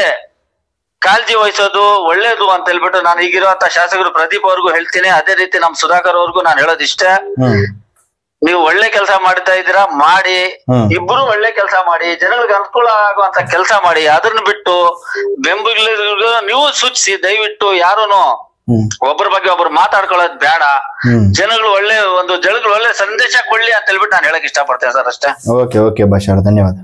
ಕಾಳಜಿ ವಹಿಸೋದು ಒಳ್ಳೇದು ಅಂತ ಹೇಳ್ಬಿಟ್ಟು ನಾನು ಈಗಿರುವಂತ ಶಾಸಕರು ಪ್ರದೀಪ್ ಅವ್ರಿಗೂ ಹೇಳ್ತೀನಿ ಅದೇ ರೀತಿ ನಮ್ ಸುಧಾಕರ್ ಅವ್ರಿಗೂ ನಾನು ಹೇಳೋದಿಷ್ಟೇ
ಹ್ಮ್
ನೀವು ಒಳ್ಳೆ ಕೆಲಸ ಮಾಡ್ತಾ ಇದ್ದೀರಾ ಮಾಡಿ
ಹ್ಮ್.
ಇಬ್ರು ಒಳ್ಳೆ ಕೆಲಸ ಮಾಡಿ ಜನಗಳಿಗೆ ಅನುಕೂಲ ಆಗುವಂತ ಕೆಲಸ ಮಾಡಿ ಅದನ್ನ ಬಿಟ್ಟು ಬೆಂಬಲಿಗರಿಗೂ ನೀವು ಸೂಚಿಸಿ ದಯವಿಟ್ಟು ಯಾರುನು
ಹ್ಮ್
ಒಬ್ಬರ ಬಗ್ಗೆ ಒಬ್ರು ಮಾತಾಡ್ಕೊಳ್ಳೋದು ಬೇಡ
ಹ್ಮ್
ಜನಗಳು ಒಳ್ಳೆ ಒಂದು ಜನಗಳು ಒಳ್ಳೆ ಸಂದೇಶ ಕೊಡ್ಲಿ ಅಂತ ಹೇಳ್ಬಿಟ್ಟು ನಾನು ಹೇಳಕ್ ಇಷ್ಟಪಡ್ತೇನೆ ಸರ್ ಅಷ್ಟೇ
ಓಕೆ ಓಕೆ ಬಶಾರ್ ಧನ್ಯವಾದ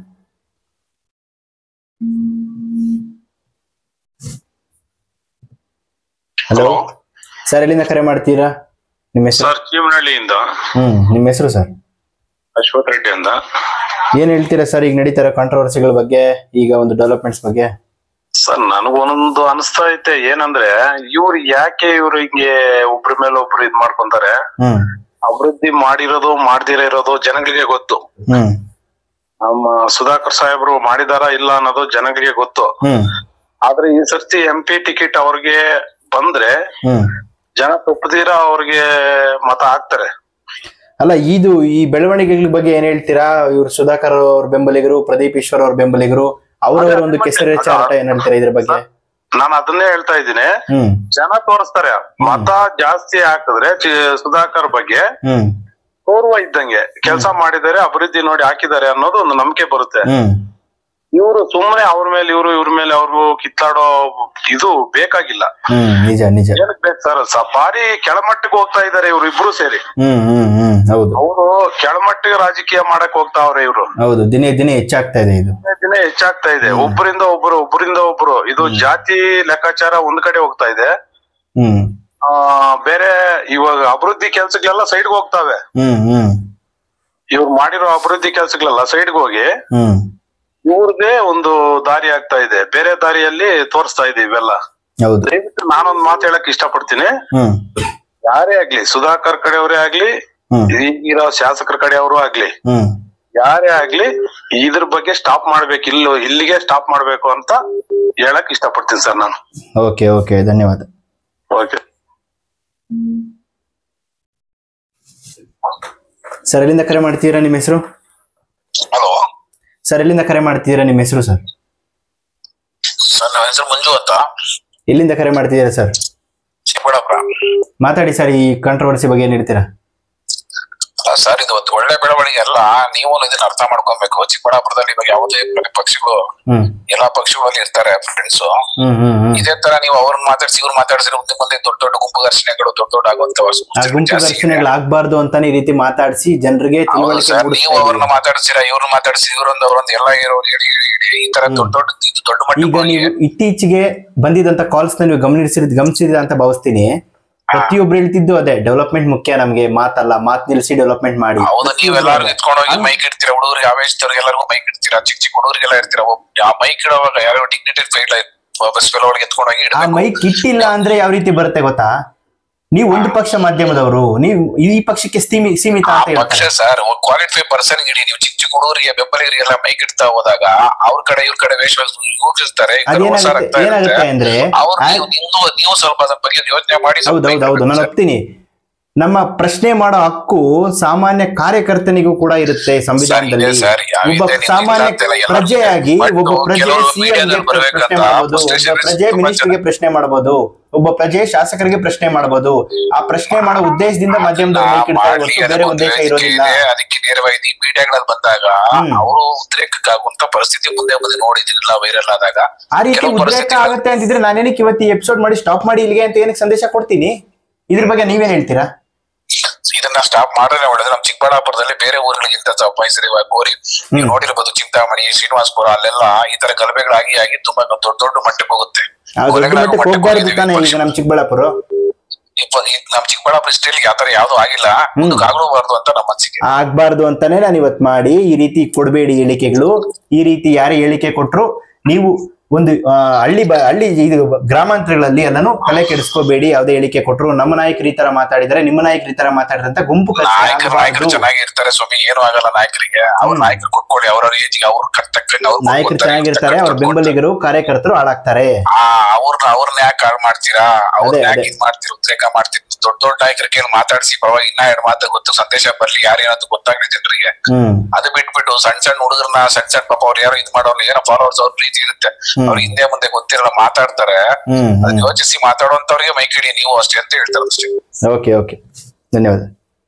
ಹಲೋ ಸರ್ ಎಲ್ಲಿಂದ ಕರೆ ಮಾಡ್ತೀರಾ ನಿಮ್ಮ ಹೆಸರು
ಸರ್ ಚೀಮನಹಳ್ಳಿಯಿಂದ
ಹ್ಮ್ ನಿಮ್ಮ ಹೆಸರು ಸರ್
ಅಶ್ವಥ್ ರೆಡ್ಡಿ ಅಂತ
ಏನ್ ಹೇಳ್ತೀರಾ ಸರ್ ಈಗ ನಡೀತಾರ ಕಾಂಟ್ರವರ್ಸಿಗಳ ಬಗ್ಗೆ ಈಗ ಒಂದು ಡೆವಲಪ್ಮೆಂಟ್ಸ್ ಬಗ್ಗೆ
ಸರ್ ನನಗೊಂದು ಅನಿಸ್ತಾ ಐತೆ ಏನಂದ್ರೆ ಇವ್ರು ಯಾಕೆ ಇವ್ರು ಹಿಂಗೆ ಒಬ್ರ ಮೇಲೆ ಒಬ್ರು ಇದ್ ಮಾಡ್ಕೊಂತಾರೆ
ಹ್ಮ್
ಅಭಿವೃದ್ಧಿ ಮಾಡಿರೋದು ಮಾಡ್ದಿರ ಇರೋದು ಜನಗಳಿಗೆ ಗೊತ್ತು
ಹ್ಮ್
ನಮ್ಮ ಸುಧಾಕರ್ ಸಾಹೇಬ್ರು ಮಾಡಿದಾರ ಇಲ್ಲ ಅನ್ನೋದು ಜನಗಳಿಗೆ ಗೊತ್ತು
ಹ್ಮ್
ಆದ್ರೆ ಈ ಸರ್ತಿ ಎಂ ಪಿ ಟಿಕೆಟ್ ಅವ್ರಿಗೆ ಬಂದ್ರೆ
ಹ್ಮ್
ಜನ ತಪ್ಪದಿರ ಅವ್ರಿಗೆ ಮತ ಹಾಕ್ತಾರೆ
ಅಲ್ಲ ಇದು ಈ ಬೆಳವಣಿಗೆಗಳ ಬಗ್ಗೆ ಏನ್ ಹೇಳ್ತೀರಾ ಇವ್ರು ಸುಧಾಕರ್ ಅವ್ರ ಬೆಂಬಲಿಗರು ಪ್ರದೀಪ್ ಈಶ್ವರ್ ಅವ್ರ ಬೆಂಬಲಿಗರು ಅವರವರ ಒಂದು ಕೆಸರೆ ಚಾಟ ಏನ್ ಹೇಳ್ತೀರಾ ಇದ್ರ ಬಗ್ಗೆ
ನಾನು ಅದನ್ನೇ ಹೇಳ್ತಾ ಇದ್ದೀನಿ
ಹ್ಮ್
ಜನ ತೋರಿಸ್ತಾರೆ ಮತ ಜಾಸ್ತಿ ಹಾಕಿದ್ರೆ ಚಿ- ಸುಧಾಕರ್ ಬಗ್ಗೆ
ಹ್ಮ್
ಗೌರವ ಇದ್ದಂಗೆ ಕೆಲಸ ಮಾಡಿದ್ದಾರೆ ಅಭಿವೃದ್ಧಿ ನೋಡಿ ಹಾಕಿದ್ದಾರೆ ಅನ್ನೋದು ಒಂದು ನಂಬಿಕೆ ಬರುತ್ತೆ
ಹ್ಮ್
ಇವರು ಸುಮ್ಮನೆ ಅವ್ರ ಮೇಲೆ ಇವರು ಇವ್ರ ಮೇಲೆ ಅವ್ರು ಕಿತ್ತಾಡೋ ಇದು ಬೇಕಾಗಿಲ್ಲ
ಹ್ಮ್ ನಿಜ ನಿಜ
ಏನಕ್ ಬೇಕು ಸರ್ ಸ- ಭಾರಿ ಕೆಳಮಟ್ಟಕ್ಕೆ ಹೋಗ್ತಾ ಇದಾರೆ ಇವ್ರು ಇಬ್ರು ಸೇರಿ
ಹ್ಮ್ ಹ್ಮ್ ಹ್ಮ್ ಹೌದು
ಅವರು ಕೆಳಮಟ್ಟಿಗೆ ರಾಜಕೀಯ ಮಾಡಕ್ ಹೋಗ್ತಾವ್ರೆ ಇವ್ರು
ಹೌದು ದಿನೇ ದಿನೇ ಹೆಚ್ಚಾಗ್ತಾ ಇದೆ ಇದು
ದಿನೇ ದಿನೇ ಹೆಚ್ಚಾಗ್ತಾ ಇದೆ ಒಬ್ಬರಿಂದ ಒಬ್ರು ಒಬ್ಬರಿಂದ ಒಬ್ರು ಇದು ಜಾತಿ ಲೆಕ್ಕಾಚಾರ ಒಂದ್ ಕಡೆ ಹೋಗ್ತಾ ಇದೆ
ಹ್ಮ್
ಆ ಬೇರೆ ಇವಾಗ ಅಭಿವೃದ್ಧಿ ಕೆಲ್ಸಗಳೆಲ್ಲ ಸೈಡ್ಗೆ ಹೋಗ್ತಾವೆ
ಹ್ಮ್ ಹ್ಮ್
ಇವ್ರು ಮಾಡಿರೋ ಅಭಿವೃದ್ಧಿ ಕೆಲ್ಸಗಳೆಲ್ಲ ಸೈಡ್ಗೆ ಹೋಗಿ
ಹ್ಮ್
ಇವ್ರದೇ ಒಂದು ದಾರಿ ಆಗ್ತಾ ಇದೆ ಬೇರೆ ದಾರಿಯಲ್ಲಿ ತೋರಿಸ್ತಾ ಇದೆ ಇವೆಲ್ಲ
ಹೌದು
ದಯವಿಟ್ಟು ನಾನೊಂದ್ ಮಾತು ಹೇಳಕ್ ಇಷ್ಟಪಡ್ತೀನಿ
ಹ್ಮ್
ಯಾರೇ ಆಗ್ಲಿ ಸುಧಾಕರ್ ಕಡೆಯವರೇ ಆಗ್ಲಿ
ಹ್ಮ್
ಈಗಿರೋ ಶಾಸಕರ ಕಡೆಯವರು ಆಗ್ಲಿ
ಹ್ಮ್
ಯಾರೇ ಆಗ್ಲಿ ಇದ್ರ ಬಗ್ಗೆ ಸ್ಟಾಪ್ ಮಾಡ್ಬೇಕು ಇಲ್ಲೋ ಇಲ್ಲಿಗೆ ಸ್ಟಾಪ್ ಮಾಡ್ಬೇಕು ಅಂತ ಹೇಳಕ್ ಇಷ್ಟಪಡ್ತೀನಿ ಸರ್ ನಾನು
ಓಕೆ ಓಕೆ ಧನ್ಯವಾದ
ಓಕೆ
ಸರ್ ಎಲ್ಲಿಂದ ಕರೆ ಮಾಡ್ತೀರಾ ನಿಮ್ಮ ಹೆಸರು
ಹಲೋ
ಸರ್ ಎಲ್ಲಿಂದ ಕರೆ ಮಾಡ್ತಿದ್ದೀರಾ ನಿಮ್ಮ ಹೆಸರು ಸರ್
ಸರ್ ನನ್ನ ಹೆಸರು ಮಂಜು ಅಂತ
ಎಲ್ಲಿಂದ ಕರೆ ಮಾಡ್ತಿದ್ದೀರಾ ಸರ್
ಚಿಕ್ಕಬಳ್ಳಾಪುರ
ಮಾತಾಡಿ ಸರ್ ಈ ಕಾಂಟ್ರವರ್ಸಿ ಬಗ್ಗೆ ಏನ್ ಹೇಳ್ತೀರಾ
ಅಲ್ಲ ಸರ್ ಇದು ಒಂದು ಒಳ್ಳೆ ಬೆಳವಣಿಗೆ ಅಲ್ಲ ನೀವು ಇದನ್ನ ಅರ್ಥ ಮಾಡ್ಕೊಬೇಕು ಚಿಕ್ಕಬಳ್ಳಾಪುರದಲ್ಲಿ ಇವಾಗ ಯಾವುದೇ ಪಕ್ಷಗಳು
ಹ್ಮ್
ಎಲ್ಲಾ ಪಕ್ಷಗಳಲ್ಲಿ ಇರ್ತಾರೆ ಫ್ರೆಂಡ್ಸ್
ಹ್ಮ್ ಹ್ಮ್ ಹ್ಮ್
ಇದೇ ತರ ನೀವು ಅವ್ರನ್ನ ಮಾತಾಡ್ಸಿ ಇವ್ರು ಮಾತಾಡ್ಸಿದ್ರೆ ಮುಂದೆ ಮುಂದೆ ದೊಡ್ಡ ದೊಡ್ಡ ಗುಂಪು ಘರ್ಷಣೆಗಳು ದೊಡ್ಡ ದೊಡ್ಡ ಆಗುವಂತ
ಆ ಗುಂಪು ಘರ್ಷಣೆಗಳು ಆಗ್ಬಾರ್ದು ಅಂತಾನೆ ಈ ರೀತಿ ಮಾತಾಡಿಸಿ ಜನರಿಗೆ ತಿಳುವಳಿಕೆ
ಸರ್
ಮೂಡಿಸ್ತಾ
ನೀವು ಅವ್ರನ್ನ
ಇದ್ದೀವಿ.
ಮಾತಾಡ್ಸಿರಾ ಇವ್ರನ್ನ ಮಾತಾಡ್ಸಿ ಇವ್ರೊಂದು ಅವ್ರೊಂದು ಎಲ್ಲ ಇರೋ ಹೇಳಿ ಹೇಳಿ ಹೇಳಿ ಈ ತರ ದೊಡ್ಡ ದೊಡ್ಡ ಇದು ದೊಡ್ಡ ಮಟ್ಟಕ್ಕೆ
ಈಗ
ಹೋಗಿ
ನೀವು ಇತ್ತೀಚೆಗೆ ಬಂದಿದಂತ ಕಾಲ್ಸ್ ನೀವು ಗಮನಿಸಿದ ಗಮನಿಸಿದ ಅಂತ ಭಾವಿಸ್ತೀನಿ ಪ್ರತಿಯೊಬ್ರು ಹೇಳ್ತಿದ್ದು ಅದೇ ಡೆವಲಪ್ಮೆಂಟ್ ಮುಖ್ಯ ನಮ್ಗೆ ಮಾತಲ್ಲ ಮಾತ್ ನಿಲ್ಸಿ ಡೆವಲಪ್ಮೆಂಟ್ ಮಾಡಿ
ಹೌದು ನೀವೆಲ್ಲಾರು ಎತ್ಕೊಂಡು ಹೋಗಿ
ಹಂಗ್-
ಮೈಕ್ ಇಡ್ತೀರಾ ಹುಡುಗರಿಗೆ ಆವೇಶದವ್ರಿಗೆ ಎಲ್ಲರಿಗೂ ಮೈಕ್ ಇಡ್ತೀರಾ ಚಿಕ್ಕ ಚಿಕ್ಕ ಹುಡುಗರಿಗೆಲ್ಲ ಇರ್ತೀರಾ ಒಬ್ಬ- ಆ ಮೈಕ್ ಇಡುವಾಗ ಯಾರೋ ಡಿಗ್ನಿಟೆಡ್ ಫೈಲ್ ಬಸ್ ಒಳಗೆ ಎತ್ಕೊಂಡು ಹೋಗಿ
ಆ
ಇಡ್ಬೇಕು
ಮೈಕ್ ಇಟ್ಟಿಲ್ಲ ಅಂದ್ರೆ ಯಾವ ರೀತಿ ಬರುತ್ತೆ ಗೊತ್ತಾ ನೀವು ಒಂದು ಪಕ್ಷ ಮಾಧ್ಯಮದವರು ನೀವು ಈ ಪಕ್ಷಕ್ಕೆ ಸೀಮಿ- ಸೀಮಿತ
ಆ
ಅಂತ
ಪಕ್ಷ
ಹೇಳ್ತಾರೆ
ಸರ್ ಕ್ವಾಲಿಫೈ ಪರ್ಸನ್ ಇಡಿ ನೀವು ಚಿಕ್ಕ ಚಿಕ್ಕ ಹುಡುಗರಿಗೆ ಬೆಂಬಲಿಗರಿಗೆಲ್ಲ ಮೈಕ್ ಇಡ್ತಾ ಹೋದಾಗ ಅವ್ರ ಕಡೆ ಇವ್ರ ಕಡೆ ವೇಷ ಹೋಗಿರ್ತಾರೆ
ಅದೇನಾಗುತ್ತೆ ಏನಾಗುತ್ತೆ ಅಂದ್ರೆ
ಅವ್ರು
ಆ-
ನೀವು ನೀವು ನೀವು ಸ್ವಲ್ಪ ಅದ್ರ ಬಗ್ಗೆ ಯೋಚನೆ ಮಾಡಿ ಸ್ವಲ್ಪ
ಹೌದು ಹೌದು ಹೌದು ನಾನು
ಸರ್.
ಒಪ್ತೀನಿ ನಮ್ಮ ಪ್ರಶ್ನೆ ಮಾಡೋ ಹಕ್ಕು ಸಾಮಾನ್ಯ ಕಾರ್ಯಕರ್ತನಿಗೂ ಕೂಡ ಇರುತ್ತೆ ಸಂವಿಧಾನದಲ್ಲಿ
ಸರ್, ಇದೆ ಸರ್. ಯಾವ
ಒಬ್ಬ
ಇದೆ, ನೀವು
ಸಾಮಾನ್ಯ
ಇಲ್ಲ ಅಂತಿಲ್ಲ, ಎಲ್ಲರೂ
ಪ್ರಜೆಯಾಗಿ
ಬಟ್
ಒಬ್ಬ ಪ್ರಜೆ
ಕೆಲವರು
ಸಿಎಂ
ಮೀಡಿಯಾದಲ್ಲಿ
ಪ್ರಶ್ನೆ
ಬರ್ಬೇಕಂತ
ಮಾಡಬಹುದು
frustration
ಒಬ್ಬ ಪ್ರಜೆ
ತುಂಬಾ
ಮಿನಿಸ್ಟರ್ಗೆ ಪ್ರಶ್ನೆ ಮಾಡಬಹುದು ಒಬ್ಬ ಪ್ರಜೆ ಶಾಸಕರಿಗೆ ಪ್ರಶ್ನೆ ಮಾಡಬಹುದು ಆ ಪ್ರಶ್ನೆ ಮಾಡೋ ಉದ್ದೇಶದಿಂದ ಮಾಧ್ಯಮದವ್ರು ಮೈಕ್ ಇಡ್ತಾರೆ
ಮಾಡ್ಲಿ,
ಹೊರತು ಬೇರೆ
ಅದಕ್ಕೊಂದು
ಉದ್ದೇಶ
ವೇದಿಕೆ
ಇರೋದಿಲ್ಲ
ಇದೆ, ಅದಕ್ಕೆ ನೇರವಾಗಿ ಮೀಡಿಯಾಗಳಲ್ಲಿ ಬಂದಾಗ
ಹ್ಮ್.
ಅವರು ಉದ್ರೇಕಕ್ಕಾಗುವಂತ ಪರಿಸ್ಥಿತಿ ಮುಂದೆ ಮುಂದೆ ನೋಡಿದಿರಲ್ಲ ವೈರಲ್ ಆದಾಗ
ಆ ರೀತಿ
ಕೆಲವು
ಉದ್ರೇಕ
ಪರಿಸ್ಥಿತಿಗಳು-
ಆಗುತ್ತೆ ಅಂತಿದ್ರೆ ನಾನೇನಕ್ಕೆ ಇವತ್ತು ಎಪಿಸೋಡ್ ಮಾಡಿ ಸ್ಟಾಪ್ ಮಾಡಿ ಇಲ್ಲಿಗೆ ಅಂತ ಏನಕ್ಕೆ ಸಂದೇಶ ಕೊಡ್ತೀನಿ ಇದ್ರ ಬಗ್ಗೆ ನೀವೇನ್ ಹೇಳ್ತೀರಾ
ಇದನ್ನ ಸ್ಟಾಪ್ ಮಾಡಿದ್ರೆ ಒಳ್ಳೇದು ನಮ್ ಚಿಕ್ಕಬಳ್ಳಾಪುರದಲ್ಲಿ ಬೇರೆ ಊರುಗಳಿಗಿಂತ ಮೈಸೂರು ಇವಾಗ ಗೋರಿ ನೀವು ನೋಡಿರ್ಬೋದು ಚಿಂತಾಮಣಿ ಶ್ರೀನಿವಾಸಪುರ ಅಲ್ಲೆಲ್ಲ ಈ ತರ ಗಲಭೆಗಳಾಗಿ ಆಗಿ ತುಂಬಾ ದೊಡ್ಡ ದೊಡ್ಡ ಮಟ್ಟಕ್ಕೆ ಹೋಗುತ್ತೆ
ಆ ದೊಡ್ಡ
ಕೊಲೆಗಳಾಗೋ
ಮಟ್ಟಕ್ಕೆ
ಮಟ್ಟಕ್ಕೆ
ಹೋಗ್ಬಾರ್ದು
ಹೋಗಿದೆ
ತಾನೇ
ಈ
ಈಗ
ಪಕ್ಷ.
ನಮ್ ಚಿಕ್ಕಬಳ್ಳಾಪುರ
ಇಪ್ಪ- ಈ ನಮ್ ಚಿಕ್ಕಬಳ್ಳಾಪುರ ಸ್ಟೇಲ್ಗೆ ಆತರ ಯಾವ್ದು ಆಗಿಲ್ಲ ಮುಂದಕ್ಕೆ ಆಗ್ಲೂಬಾರ್ದು ಅಂತ ನಮ್ಮ ಅನಿಸಿಕೆ
ಆಗ್ಬಾರ್ದು ಅಂತಾನೆ ನಾನು ಇವತ್ ಮಾಡಿ ಈ ರೀತಿ ಕೊಡಬೇಡಿ ಹೇಳಿಕೆಗಳು ಈ ರೀತಿ ಯಾರೇ ಹೇಳಿಕೆ ಕೊಟ್ರು ನೀವು ಒಂದು ಆ, ಹಳ್ಳಿ ಬ ಹಳ್ಳಿ ಇದು ಗ್ರಾಮಾಂತರಗಳಲ್ಲಿ ಎಲ್ಲಾನು ತಲೆ ಕೆಡಿಸ್ಕೋಬೇಡಿ ಯಾವ್ದೇ ಹೇಳಿಕೆ ಕೊಟ್ರು ನಮ್ಮ ನಾಯಕರು ಈ ತರ ಮಾತಾಡಿದರೆ ನಿಮ್ಮ ನಾಯಕರು ಈ ತರ ಮಾತಾಡಿದಂತ ಗುಂಪು ಕಚೇರಿ
ನಾಯಕರು ನಾಯಕರು
ಆಗ್ಬಾರ್ದು.
ಚೆನ್ನಾಗಿ ಇರ್ತಾರೆ ಸ್ವಾಮಿ ಏನು ಆಗಲ್ಲ ನಾಯಕರಿಗೆ ಅವ್ರ ನಾಯಕರು ಕೊಟ್ಕೊಳ್ಳಿ ಅವ್ರವ್ರ ಏಜ್ಗೆ ಅವ್ರ ಕಟ್ಟಕ್ಕೆ ಅವ್ರು
ನಾಯಕರು
ಕೊಡ್ತಾರೆ,
ಚೆನ್ನಾಗಿರ್ತಾರೆ ಅವ್ರ
ಕೊಡ್ತಾರೆ.
ಬೆಂಬಲಿಗರು ಕಾರ್ಯಕರ್ತರು ಹಾಳಾಗ್ತಾರೆ
ಆ ಅವ್ರನ್ನ ಅವ್ರನ್ನ ಯಾಕೆ ಹಾಳು ಮಾಡ್ತೀರಾ ಅವ್ರನ್ನ
ಅದೇ,
ಯಾಕೆ
ಅದೇ.
ಇದ್ ಮಾಡ್ತೀರಾ ಉದ್ರೇಕ ಮಾಡ್ತೀರಿ ದೊಡ್ಡ ದೊಡ್ಡ ನಾಯಕರ ಕೇಳಿ ಮಾತಾಡಿಸಿ ಪರವಾಗಿ ಇನ್ನ ಎರಡು ಮಾತು ಗೊತ್ತು ಸಂದೇಶ ಬರ್ಲಿ ಯಾರೇನಂತ ಗೊತ್ತಾಗ್ಲಿ ಜನರಿಗೆ
ಹ್ಮ್
ಅದು ಬಿಟ್ಬಿಟ್ಟು ಸಣ್ಣ ಸಣ್ಣ ಹುಡುಗರನ್ನ ಸಣ್ಣ ಸಣ್ಣ ಪಾಪ ಅವ್ರು ಯಾರೋ ಇದ್ ಮಾಡೋರು ಏನೋ ಫಾಲೋವರ್ಸ್ ಅವ್ರ ಪ್ರೀತಿ ಇರುತ್ತೆ ಅವ್ರ ಹಿಂದೆ ಮುಂದೆ ಗೊತ್ತಿರಲ್ಲ ಮಾತಾಡ್ತಾರೆ
ಹ್ಮ್
ಅದನ್ನ ಯೋಚಿಸಿ ಮಾತಾಡುವಂತವ್ರಿಗೆ ಮೈಕಿಡಿ ನೀವು ಅಷ್ಟೇ ಅಂತ ಹೇಳ್ತಾರೆ ಅಷ್ಟೇ
ಓಕೆ ಓಕೆ ಧನ್ಯವಾದ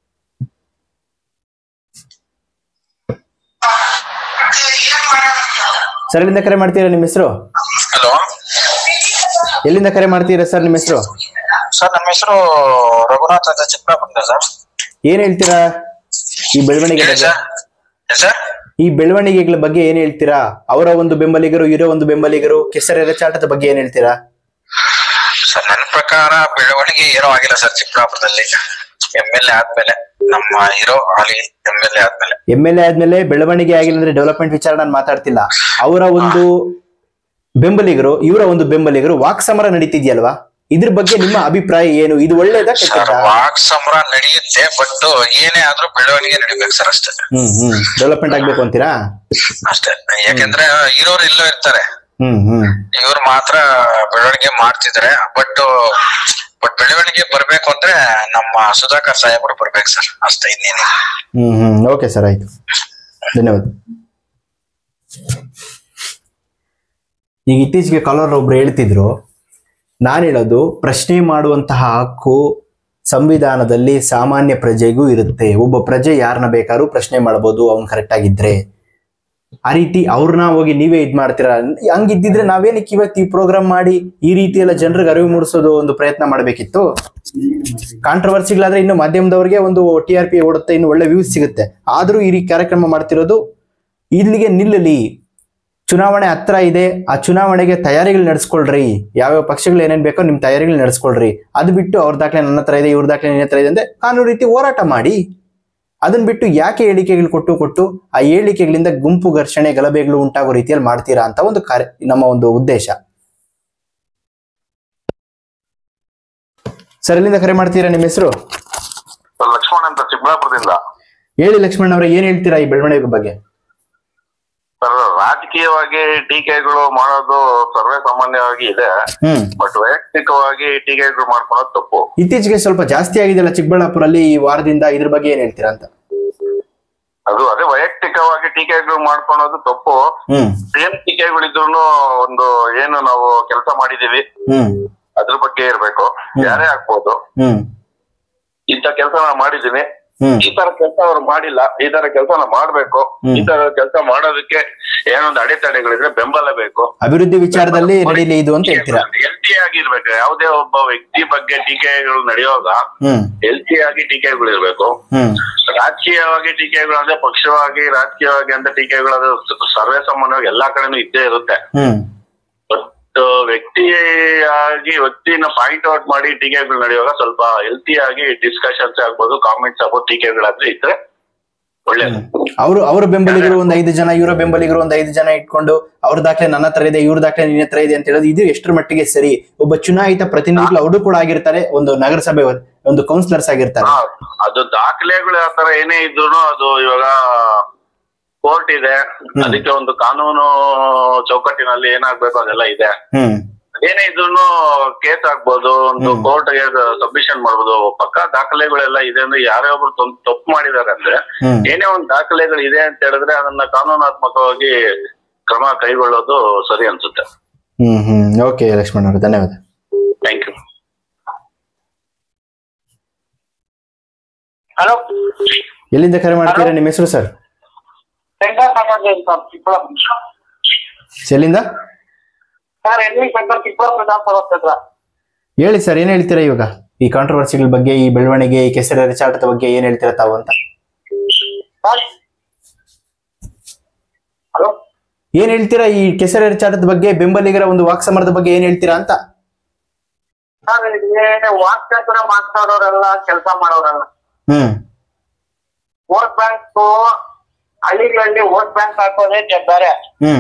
ಸರ್ ಎಲ್ಲಿಂದ ಕರೆ ಮಾಡ್ತೀರಾ ನಿಮ್ಮ ಹೆಸರು
ಹಲೋ
ಎಲ್ಲಿಂದ ಕರೆ ಮಾಡ್ತೀರಾ ಸರ್ ನಿಮ್ಮ ಹೆಸರು
ಸರ್ ನಮ್ಮ ಹೆಸರು ರಘುನಾಥ್ ಅಂತ ಚಿಕ್ಕಬಳ್ಳಾಪುರ ಸರ್
ಏನ್ ಹೇಳ್ತೀರಾ ಈ ಬೆಳವಣಿಗೆ
ಹೇಳಿ
ಬಗ್ಗೆ?
ಸರ್ ಸರ್
ಈ ಬೆಳವಣಿಗೆಗಳ ಬಗ್ಗೆ ಏನ್ ಹೇಳ್ತೀರಾ ಅವರ ಒಂದು ಬೆಂಬಲಿಗರು ಇರೋ ಒಂದು ಬೆಂಬಲಿಗರು ಕೆಸರೆರ ಚಾಟದ ಬಗ್ಗೆ ಏನ್ ಹೇಳ್ತೀರಾ
ಸರ್ ನನ್ನ ಪ್ರಕಾರ ಬೆಳವಣಿಗೆ ಏನೂ ಆಗಿಲ್ಲ ಸರ್ ಚಿಕ್ಕಬಳ್ಳಾಪುರದಲ್ಲಿ ಎಂ ಎಲ್ ಎ ಆದ್ಮೇಲೆ ನಮ್ಮ ಇರೋ ಹಾಲಿ ಎಂ ಎಲ್ ಎ ಆದ್ಮೇಲೆ
ಎಂ ಎಲ್ ಎ ಆದ್ಮೇಲೆ ಬೆಳವಣಿಗೆ ಆಗಿಲ್ಲ ಅಂದ್ರೆ ಡೆವಲಪ್ಮೆಂಟ್ ವಿಚಾರ ನಾನು ಮಾತಾಡ್ತಿಲ್ಲ ಅವರ ಒಂದು ಬೆಂಬಲಿಗರು ಇವರ ಒಂದು ಬೆಂಬಲಿಗರು ವಾಕ್ ಸಮರ ನಡೀತಿದ್ಯಲ್ವಾ ಇದ್ರ ಬಗ್ಗೆ ನಿಮ್ಮ ಅಭಿಪ್ರಾಯ ಏನು ಇದು ಒಳ್ಳೇದಾ
ಸರ್
ಕೆಟ್ಟದ್ದಾ?
ವಾಕ್ ಸಮರ ನಡೆಯುತ್ತೆ ಬಟ್ ಏನೇ ಆದ್ರೂ ಬೆಳವಣಿಗೆ ನಡಿಬೇಕು ಸರ್ ಅಷ್ಟೇ
ಹ್ಮ್ ಹ್ಮ್ ಡೆವಲಪ್ಮೆಂಟ್ ಆಗ್ಬೇಕು ಅಂತೀರಾ
ಅಷ್ಟೇ ಯಾಕಂದ್ರೆ ಇರೋರು ಇಲ್ಲೋ ಇರ್ತಾರೆ
ಹ್ಮ್ ಹ್ಮ್
ಇವ್ರು ಮಾತ್ರ ಬೆಳವಣಿಗೆ ಮಾಡ್ತಿದ್ದಾರೆ ಬಟ್ ಬಟ್ ಬೆಳವಣಿಗೆ ಬರ್ಬೇಕು ಅಂದ್ರೆ ನಮ್ಮ ಸುಧಾಕರ್ ಸಾಹೇಬರು ಬರ್ಬೇಕು ಸರ್ ಅಷ್ಟೇ ಇನ್ನೇನಿಲ್ಲ
ಹ್ಮ್ ಹ್ಮ್ ಓಕೆ ಸರ್ ಆಯ್ತು ಧನ್ಯವಾದ ಈಗ ಇತ್ತೀಚೆಗೆ ಕಾಲರ್ ಒಬ್ರು ಹೇಳ್ತಿದ್ರು ನಾನು ಹೇಳೋದು ಪ್ರಶ್ನೆ ಮಾಡುವಂತಹ ಹಕ್ಕು ಸಂವಿಧಾನದಲ್ಲಿ ಸಾಮಾನ್ಯ ಪ್ರಜೆಗೂ ಇರುತ್ತೆ ಒಬ್ಬ ಪ್ರಜೆ ಯಾರನ್ನ ಬೇಕಾದ್ರೂ ಪ್ರಶ್ನೆ ಮಾಡ್ಬೋದು ಅವ್ನು ಕರೆಕ್ಟ್ ಆಗಿದ್ರೆ ಆ ರೀತಿ ಅವ್ರನ್ನ ಹೋಗಿ ನೀವೇ ಇದ್ ಮಾಡ್ತೀರಾ ಹಂಗಿದ್ದಿದ್ರೆ ನಾವೇನಕ್ಕೆ ಇವತ್ತು ಈ ಪ್ರೋಗ್ರಾಮ್ ಮಾಡಿ ಈ ರೀತಿ ಎಲ್ಲ ಜನರಿಗೆ ಅರಿವು ಮೂಡಿಸೋದು ಒಂದು ಪ್ರಯತ್ನ ಮಾಡಬೇಕಿತ್ತು ಕಾಂಟ್ರವರ್ಸಿಗಳಾದ್ರೆ ಇನ್ನು ಮಾಧ್ಯಮದವರಿಗೆ ಒಂದು ಟಿ ಆರ್ ಪಿ ಓಡುತ್ತೆ ಇನ್ನು ಒಳ್ಳೆ ವ್ಯೂಸ್ ಸಿಗುತ್ತೆ ಆದ್ರೂ ಈ ರೀತಿ ಕಾರ್ಯಕ್ರಮ ಮಾಡ್ತಿರೋದು ಇಲ್ಲಿಗೆ ನಿಲ್ಲಲಿ ಚುನಾವಣೆ ಹತ್ರ ಇದೆ ಆ ಚುನಾವಣೆಗೆ ತಯಾರಿಗಳು ನಡೆಸ್ಕೊಳ್ರಿ ಯಾವ್ಯಾವ ಪಕ್ಷಗಳು ಏನೇನ್ ಬೇಕೋ ನಿಮ್ ತಯಾರಿಗಳು ನಡೆಸ್ಕೊಳ್ರಿ ಅದು ಬಿಟ್ಟು ಅವ್ರ ದಾಖಲೆ ನನ್ನ ಹತ್ರ ಇದೆ ಇವ್ರ ದಾಖಲೆ ನನ್ನ ಹತ್ರ ಇದೆ ಅಂದ್ರೆ ಕಾನೂನು ರೀತಿ ಹೋರಾಟ ಮಾಡಿ ಅದನ್ನ ಬಿಟ್ಟು ಯಾಕೆ ಹೇಳಿಕೆಗಳು ಕೊಟ್ಟು ಕೊಟ್ಟು ಆ ಹೇಳಿಕೆಗಳಿಂದ ಗುಂಪು ಘರ್ಷಣೆ ಗಲಭೆಗಳು ಉಂಟಾಗೋ ರೀತಿಯಲ್ಲಿ ಮಾಡ್ತೀರಾ ಅಂತ ಒಂದು ಕಾರ್ಯ ನಮ್ಮ ಒಂದು ಉದ್ದೇಶ ಸರ್ ಎಲ್ಲಿಂದ ಕರೆ ಮಾಡ್ತೀರಾ ನಿಮ್ಮ ಹೆಸರು
ಲಕ್ಷ್ಮಣ್ ಅಂತ ಚಿಕ್ಕಬಳ್ಳಾಪುರದಿಂದ
ಹೇಳಿ ಲಕ್ಷ್ಮಣ್ ಅವರೇ ಏನ್ ಹೇಳ್ತೀರಾ ಈ ಬೆಳವಣಿಗೆ ಬಗ್ಗೆ
ಸರ್ ರಾಜಕೀಯವಾಗಿ ಟೀಕೆಗಳು ಮಾಡೋದು ಸರ್ವೇ ಸಾಮಾನ್ಯವಾಗಿ ಇದೆ
ಹ್ಮ್
ಬಟ್ ವೈಯಕ್ತಿಕವಾಗಿ ಟೀಕೆಗಳು ಮಾಡ್ಕೊಳ್ಳೋದು ತಪ್ಪು
ಇತ್ತೀಚೆಗೆ ಸ್ವಲ್ಪ ಜಾಸ್ತಿ ಆಗಿದೆಯಲ್ಲ ಚಿಕ್ಕಬಳ್ಳಾಪುರಲ್ಲಿ ಈ ವಾರದಿಂದ ಇದ್ರ ಬಗ್ಗೆ ಏನ್ ಹೇಳ್ತೀರಾ ಅಂತ
ಅದು ಅದೇ ವೈಯಕ್ತಿಕವಾಗಿ ಟೀಕೆಗಳು ಮಾಡ್ಕೊಳೋದು ತಪ್ಪು
ಹ್ಮ್
ಏನ್ ಟೀಕೆಗಳಿದ್ರು ಒಂದು ಏನು ನಾವು ಕೆಲಸ ಮಾಡಿದೀವಿ
ಹ್ಮ್
ಅದ್ರ ಬಗ್ಗೆ ಇರ್ಬೇಕು ಯಾರೇ ಆಗ್ಬೋದು
ಹ್ಮ್
ಇಂಥ ಕೆಲಸ ನಾನು ಮಾಡಿದೀನಿ
ಹ್ಮ್
ಈ ತರ ಕೆಲಸ ಅವ್ರು ಮಾಡಿಲ್ಲ ಈ ತರ ಕೆಲಸ ನಾವು ಮಾಡ್ಬೇಕು ಈ ತರ ಕೆಲಸ ಮಾಡೋದಕ್ಕೆ ಏನೊಂದು ಅಡೆತಡೆಗಳಿದ್ರೆ ಬೆಂಬಲ ಬೇಕು
ಅಭಿವೃದ್ಧಿ ವಿಚಾರದಲ್ಲಿ ನಡೀಲಿ ಇದು ಅಂತ ಹೇಳ್ತೀರಾ
ಹೆಲ್ತಿ ಆಗಿರ್ಬೇಕು ಯಾವುದೇ ಒಬ್ಬ ವ್ಯಕ್ತಿ ಬಗ್ಗೆ ಟೀಕೆಗಳು ನಡೆಯುವಾಗ
ಹ್ಮ್
ಹೆಲ್ತಿ ಆಗಿ ಟೀಕೆಗಳು ಇರ್ಬೇಕು
ಹ್ಮ್
ರಾಜಕೀಯವಾಗಿ ಟೀಕೆಗಳು ಅಂದ್ರೆ ಪಕ್ಷವಾಗಿ ರಾಜಕೀಯವಾಗಿ ಅಂತ ಟೀಕೆಗಳು ಅದು ಸರ್ವೇ ಸಾಮಾನ್ಯವಾಗಿ ಎಲ್ಲಾ ಕಡೆನೂ ಇದ್ದೇ ಇರುತ್ತೆ
ಹ್ಮ್
ಬಟ್ ವ್ಯಕ್ತಿಯಾಗಿ ವ್ಯಕ್ತಿನ ಪಾಯಿಂಟ್ ಔಟ್ ಮಾಡಿ ಟೀಕೆಗಳು ನಡೆಯುವಾಗ ಸ್ವಲ್ಪ ಹೆಲ್ತಿ ಆಗಿ ಡಿಸ್ಕಷನ್ಸ್ ಆಗ್ಬೋದು ಕಾಮೆಂಟ್ಸ್ ಆಗ್ಬೋದು ಟೀಕೆಗಳಾದ್ರೆ ಇದ್ರೆ ಒಳ್ಳೇದು
ಅವರು ಅವರ ಬೆಂಬಲಿಗರು ಒಂದ್ ಐದು ಜನ ಇವರ ಬೆಂಬಲಿಗರು ಒಂದ್ ಐದು ಜನ ಇಟ್ಕೊಂಡು ಅವ್ರ ದಾಖಲೆ ನನ್ನ ಹತ್ರ ಇದೆ ಇವ್ರ ದಾಖಲೆ ನಿನ್ನ ಹತ್ರ ಇದೆ ಅಂತ ಹೇಳೋದು ಇದು ಎಷ್ಟರ ಮಟ್ಟಿಗೆ ಸರಿ ಒಬ್ಬ ಚುನಾಯಿತ ಪ್ರತಿನಿಧಿಗಳು ಅವರು ಕೂಡ ಆಗಿರ್ತಾರೆ ಒಂದು ನಗರಸಭೆ ಒಂದು ಕೌನ್ಸಿಲರ್ಸ್ ಆಗಿರ್ತಾರೆ
ಹಾ, ಅದು ದಾಖಲೆಗಳು ಆತರ ಏನೇ ಇದ್ರು ಅದು ಇವಾಗ ಕೋರ್ಟ್ ಇದೆ ಅದಕ್ಕೆ ಒಂದು ಕಾನೂನು ಚೌಕಟ್ಟಿನಲ್ಲಿ ಏನಾಗ್ಬೇಕು ಅದೆಲ್ಲ ಇದೆ
ಹ್ಮ್
ಏನೇ ಇದ್ರು ಕೇಸ್ ಆಗ್ಬೋದು ಒಂದು ಕೋರ್ಟ್ ಗೆ ಸಬ್ಮಿಷನ್ ಮಾಡ್ಬೋದು ಪಕ್ಕ ದಾಖಲೆಗಳೆಲ್ಲ ಇದೆ ಅಂದ್ರೆ ಯಾರೇ ಒಬ್ರು ತೊಂದ್- ತಪ್ಪು ಮಾಡಿದಾರೆ ಅಂದ್ರೆ
ಹ್ಮ್
ಏನೇ ಒಂದು ದಾಖಲೆಗಳು ಇದೆ ಅಂತ ಹೇಳಿದ್ರೆ ಅದನ್ನ ಕಾನೂನಾತ್ಮಕವಾಗಿ ಕ್ರಮ ಕೈಗೊಳ್ಳೋದು ಸರಿ ಅನ್ಸುತ್ತೆ
ಹ್ಮ್ ಹ್ಮ್ ಓಕೆ ಲಕ್ಷ್ಮಣ್ ಅವರು ಧನ್ಯವಾದ
ಥ್ಯಾಂಕ್ ಯು
ಹಲೋ
ಎಲ್ಲಿಂದ ಕರೆ ಮಾಡ್ತೀರಾ ನಿಮ್ಮ ಹೆಸರು ಸರ್
ಸೆಂಟರ್ ತಗೊಂಡ್ರಿ ಸರ್ ಚಿಕ್ಕಬಳ್ಳಾಪುರ
ಎಲ್ಲಿಂದ
ಸರ್ ಎಲ್ಲಿ ಸೆಂಟರ್ ಚಿಕ್ಕಬಳ್ಳಾಪುರ ವಿಧಾನಸಭಾ ಕ್ಷೇತ್ರ
ಹೇಳಿ ಸರ್ ಏನ್ ಹೇಳ್ತೀರಾ ಇವಾಗ ಈ ಕಾಂಟ್ರವರ್ಸಿಗಳ ಬಗ್ಗೆ ಈ ಬೆಳವಣಿಗೆ ಈ ಕೆಸರ ಚಾಟದ ಬಗ್ಗೆ ಏನ್ ಹೇಳ್ತೀರಾ ತಾವು ಅಂತ
ಸರ್ ಹಲೋ
ಏನ್ ಹೇಳ್ತೀರಾ ಈ ಕೆಸರ ಚಾಟದ ಬಗ್ಗೆ ಬೆಂಬಲಿಗರ ಒಂದು ವಾಕ್ಸಮರದ ಬಗ್ಗೆ ಏನ್ ಹೇಳ್ತೀರಾ ಅಂತ
ಸರ್ ಇಲ್ಲಿ ವಾಕ್ಯಂತರ ಮಾತಾಡೋರೆಲ್ಲ ಕೆಲಸ ಮಾಡೋರೆಲ್ಲ
ಹ್ಮ್
ವೋಟ್ ಬ್ಯಾಂಕ್ ಹಳ್ಳಿಗಳಲ್ಲಿ ವೋಟ್ ಬ್ಯಾಂಕ್ ಹಾಕೋದೇ ಜ- ಬೇರೆ
ಹ್ಮ್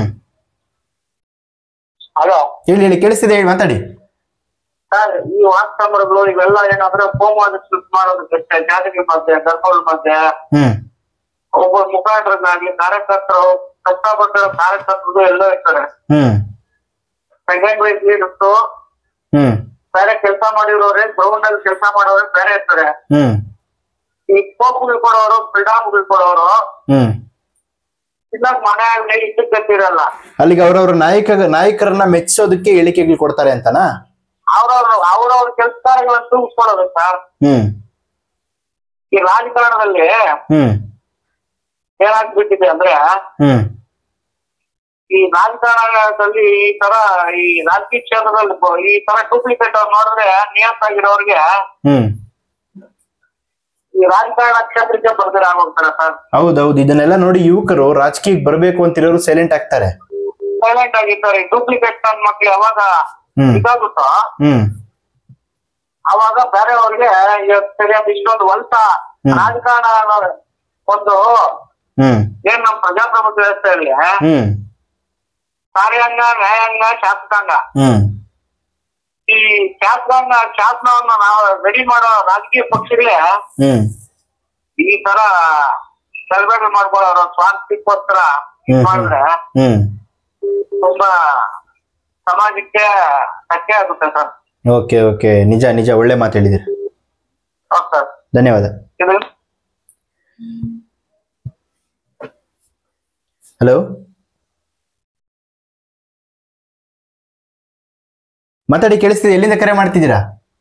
ಹಲೋ
ಹೇಳಿ ಹೇಳಿ ಕೇಳಿಸ್ತಿದೆ ಹೇಳಿ ಮಾತಾಡಿ
ಸರ್ ಈ ವಾಸ್ತವಗಳು ಇವೆಲ್ಲ ಏನಾದ್ರೆ ಹೋಮವಾದ ಸೃಷ್ಟಿ ಮಾಡೋದಕ್ಕೆ ಜಾತಿಗೆ ಮಧ್ಯೆ ಧರ್ಮಗಳ ಮಧ್ಯೆ
ಹ್ಮ್
ಒಬ್ಬ ಮುಖಂಡರನ್ನಾಗ್ಲಿ ಕಾರ್ಯಕರ್ತರು ಕಷ್ಟಪಟ್ಟಿರೋ ಕಾರ್ಯಕರ್ತರು ಎಲ್ಲ ಇರ್ತಾರೆ
ಹ್ಮ್
ಸೆಕೆಂಡ್ ವೈಸ್ ಲೀಡರ್ಸ್
ಹ್ಮ್
ಬೇರೆ ಕೆಲಸ ಮಾಡಿರೋರೆ ಗ್ರೌಂಡ್ ಅಲ್ಲಿ ಕೆಲಸ ಮಾಡೋರೆ ಬೇರೆ ಇರ್ತಾರೆ
ಹ್ಮ್
ಈ ಕೋಪುಗಳು ಕೊಡೋರು ಫ್ರೀಡಮ್ಗಳು ಕೊಡೋರು
ಹ್ಮ್
ಇಲ್ಲ ಮನೆ ಆಗಲಿ ಇಷ್ಟಕ್ಕೆ ಗೊತ್ತಿರಲ್ಲ
ಅಲ್ಲಿಗೆ ಅವ್ರವ್ರ ನಾಯಕ ನಾಯಕರನ್ನ ಮೆಚ್ಚಿಸೋದಕ್ಕೆ ಹೇಳಿಕೆಗಳು ಕೊಡ್ತಾರೆ ಅಂತನಾ
ಅವ್ರವ್ರ ಅವ್ರವ್ರ ಕೆಲಸ ಕಾರ್ಯಗಳನ್ನ ತುಂಬಿಸ್ಕೊಡೋದು ಸರ್
ಹ್ಮ್
ಈ ರಾಜಕಾರಣದಲ್ಲಿ
ಹ್ಮ್
ಏನಾಗ್ಬಿಟ್ಟಿದೆ ಅಂದ್ರೆ
ಹ್ಮ್
ಈ ರಾಜಕಾರಣದಲ್ಲಿ ಈ ತರ ಈ ರಾಜಕೀಯ ಕ್ಷೇತ್ರದಲ್ಲಿ ಬ- ಈ ತರ ಡೂಪ್ಲಿಕೇಟ್ ಅವ್ರು ನೋಡಿದ್ರೆ ನಿಯತ್ತಾಗಿರೋರ್ಗೆ
ಹ್ಮ್
ಈ ರಾಜಕಾರಣ ಕ್ಷೇತ್ರಕ್ಕೆ ಬರ್ದಿರ ಆಗೋಗ್ತಾರೆ ಸರ್
ಹೌದೌದು ಇದನ್ನೆಲ್ಲ ನೋಡಿ ಯುವಕರು ರಾಜಕೀಯಕ್ಕೆ ಬರ್ಬೇಕು ಅಂತಿರೋರು ಸೈಲೆಂಟ್ ಆಗ್ತಾರೆ
ಸೈಲೆಂಟ್ ಆಗಿರ್ತಾರೆ ಡೂಪ್ಲಿಕೇಟ್ ನನ್ ಮಕ್ಳು ಯಾವಾಗ
ಹ್ಮ್
ಇದಾಗುತ್ತೋ
ಹ್ಮ್
ಅವಾಗ ಬೇರೆಯವ್ರಿಗೆ ಇವತ್ತು ಸರಿಯಾದ ಇಷ್ಟೊಂದು ಹೊಲ್ಸ
ಹ್ಮ್.
ರಾಜಕಾರಣ ಅನ್ನೋ ಒಂದು
ಹ್ಮ್
ಏನ್ ನಮ್ ಪ್ರಜಾಪ್ರಭುತ್ವ ವ್ಯವಸ್ಥೆಯಲ್ಲಿ
ಹ್ಮ್
ಕಾರ್ಯಾಂಗ ನ್ಯಾಯಾಂಗ ಶಾಸಕಾಂಗ
ಹ್ಮ್
ಈ ಶಾಸಕಾಂಗ ಶಾಸನವನ್ನ ನಾವು ರೆಡಿ ಮಾಡೋ ರಾಜಕೀಯ ಪಕ್ಷಗಳೇ
ಹ್ಮ್
ಈ ತರ ಸೆಲೆಬ್ರೇಟ್ ಮಾಡ್ಕೊಳ್ಳೋರು ಸ್ವಾರ್ಥಕ್ಕೋಸ್ಕರ ಇದ್
ಹ್ಮ್,
ಮಾಡಿದ್ರೆ
ಹ್ಮ್
ತುಂಬಾ ಸಮಾಜಕ್ಕೆ ಧಕ್ಕೆ ಆಗುತ್ತೆ ಸರ್
ಓಕೆ ಓಕೆ ನಿಜ ನಿಜ ಒಳ್ಳೆ ಮಾತು ಹೇಳಿದಿರಿ
ಹೌದು ಸರ್
ಧನ್ಯವಾದ
ಇದು
ಹಲೋ ಮಾತಾಡಿ ಕೇಳಿಸ್ತಿದೆ ಎಲ್ಲಿಂದ ಕರೆ ಮಾಡ್ತಿದ್ದೀರಾ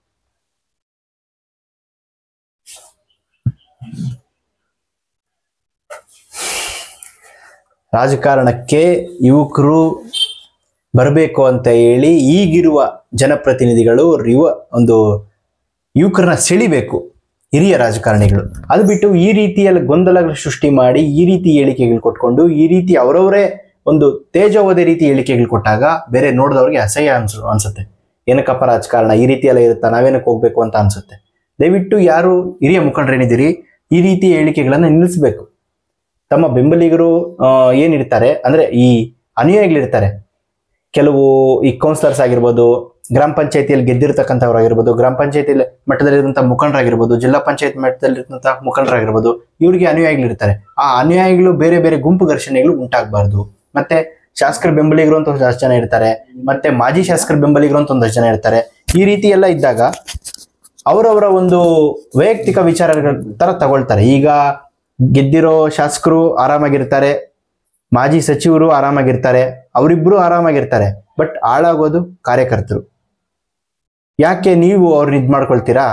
ರಾಜಕಾರಣಕ್ಕೆ ಯುವಕರು ಬರಬೇಕು ಅಂತ ಹೇಳಿ ಈಗಿರುವ ಜನಪ್ರತಿನಿಧಿಗಳು ಯುವ ಒಂದು ಯುವಕರನ್ನ ಸೆಳಿಬೇಕು ಹಿರಿಯ ರಾಜಕಾರಣಿಗಳು ಅದು ಬಿಟ್ಟು ಈ ರೀತಿಯಲ್ಲಿ ಗೊಂದಲಗಳು ಸೃಷ್ಟಿ ಮಾಡಿ ಈ ರೀತಿ ಹೇಳಿಕೆಗಳು ಕೊಟ್ಕೊಂಡು ಈ ರೀತಿ ಅವರವರೇ ಒಂದು ತೇಜೋವಧಿ ರೀತಿ ಹೇಳಿಕೆಗಳು ಕೊಟ್ಟಾಗ ಬೇರೆ ನೋಡಿದವ್ರಿಗೆ ಅಸಹ್ಯ ಅನ್ಸು ಅನ್ಸುತ್ತೆ ಏನಕ್ಕಪ್ಪ ರಾಜಕಾರಣ ಈ ರೀತಿ ಎಲ್ಲ ಇರುತ್ತಾ ನಾವೇನಕ್ಕೆ ಹೋಗ್ಬೇಕು ಅಂತ ಅನ್ಸುತ್ತೆ ದಯವಿಟ್ಟು ಯಾರು ಹಿರಿಯ ಮುಖಂಡರೇನಿದ್ದೀರಿ ಈ ರೀತಿ ಹೇಳಿಕೆಗಳನ್ನು ನಿಲ್ಲಿಸಬೇಕು ತಮ್ಮ ಬೆಂಬಲಿಗರು ಆ, ಏನಿರ್ತಾರೆ ಅಂದ್ರೆ ಈ ಅನುಯಾಯಿಗಳಿರ್ತಾರೆ ಕೆಲವು ಈ ಕೌನ್ಸಿಲರ್ಸ್ ಆಗಿರ್ಬೋದು ಗ್ರಾಮ ಪಂಚಾಯತಿಯಲ್ಲಿ ಗೆದ್ದಿರ್ತಕ್ಕಂಥವ್ರಾಗಿರ್ಬೋದು ಗ್ರಾಮ ಪಂಚಾಯತಿಯಲ್ಲಿ ಮಟ್ಟದಲ್ಲಿರುವಂಥ ಮುಖಂಡರಾಗಿರ್ಬೋದು ಜಿಲ್ಲಾ ಪಂಚಾಯತ್ ಮಟ್ಟದಲ್ಲಿರುವಂಥ ಮುಖಂಡರಾಗಿರ್ಬೋದು ಇವರಿಗೆ ಅನುಯಾಯಿಗಳಿರ್ತಾರೆ ಆ ಅನುಯಾಯಿಗಳು ಬೇರೆ ಬೇರೆ ಗುಂಪು ಘರ್ಷಣೆಗಳು ಉಂಟಾಗಬಾರ್ದು ಮತ್ತೆ ಶಾಸಕರ ಬೆಂಬಲಿಗರು ಅಂತ ಒಂದಷ್ಟು ಜನ ಇರ್ತಾರೆ ಮತ್ತೆ ಮಾಜಿ ಶಾಸಕರ ಬೆಂಬಲಿಗರು ಅಂತ ಒಂದಷ್ಟು ಜನ ಇರ್ತಾರೆ ಈ ರೀತಿ ಎಲ್ಲ ಇದ್ದಾಗ ಅವರವರ ಒಂದು ವೈಯಕ್ತಿಕ ವಿಚಾರಗಳ ತರ ತಗೊಳ್ತಾರೆ ಈಗ ಗೆದ್ದಿರೋ ಶಾಸಕರು ಆರಾಮಾಗಿರ್ತಾರೆ ಮಾಜಿ ಸಚಿವರು ಆರಾಮಾಗಿರ್ತಾರೆ ಅವರಿಬ್ರು ಆರಾಮಾಗಿರ್ತಾರೆ ಬಟ್ ಹಾಳಾಗೋದು ಕಾರ್ಯಕರ್ತರು ಯಾಕೆ ನೀವು ಅವ್ರನ್ನ ಇದ್ ಮಾಡ್ಕೊಳ್ತೀರಾ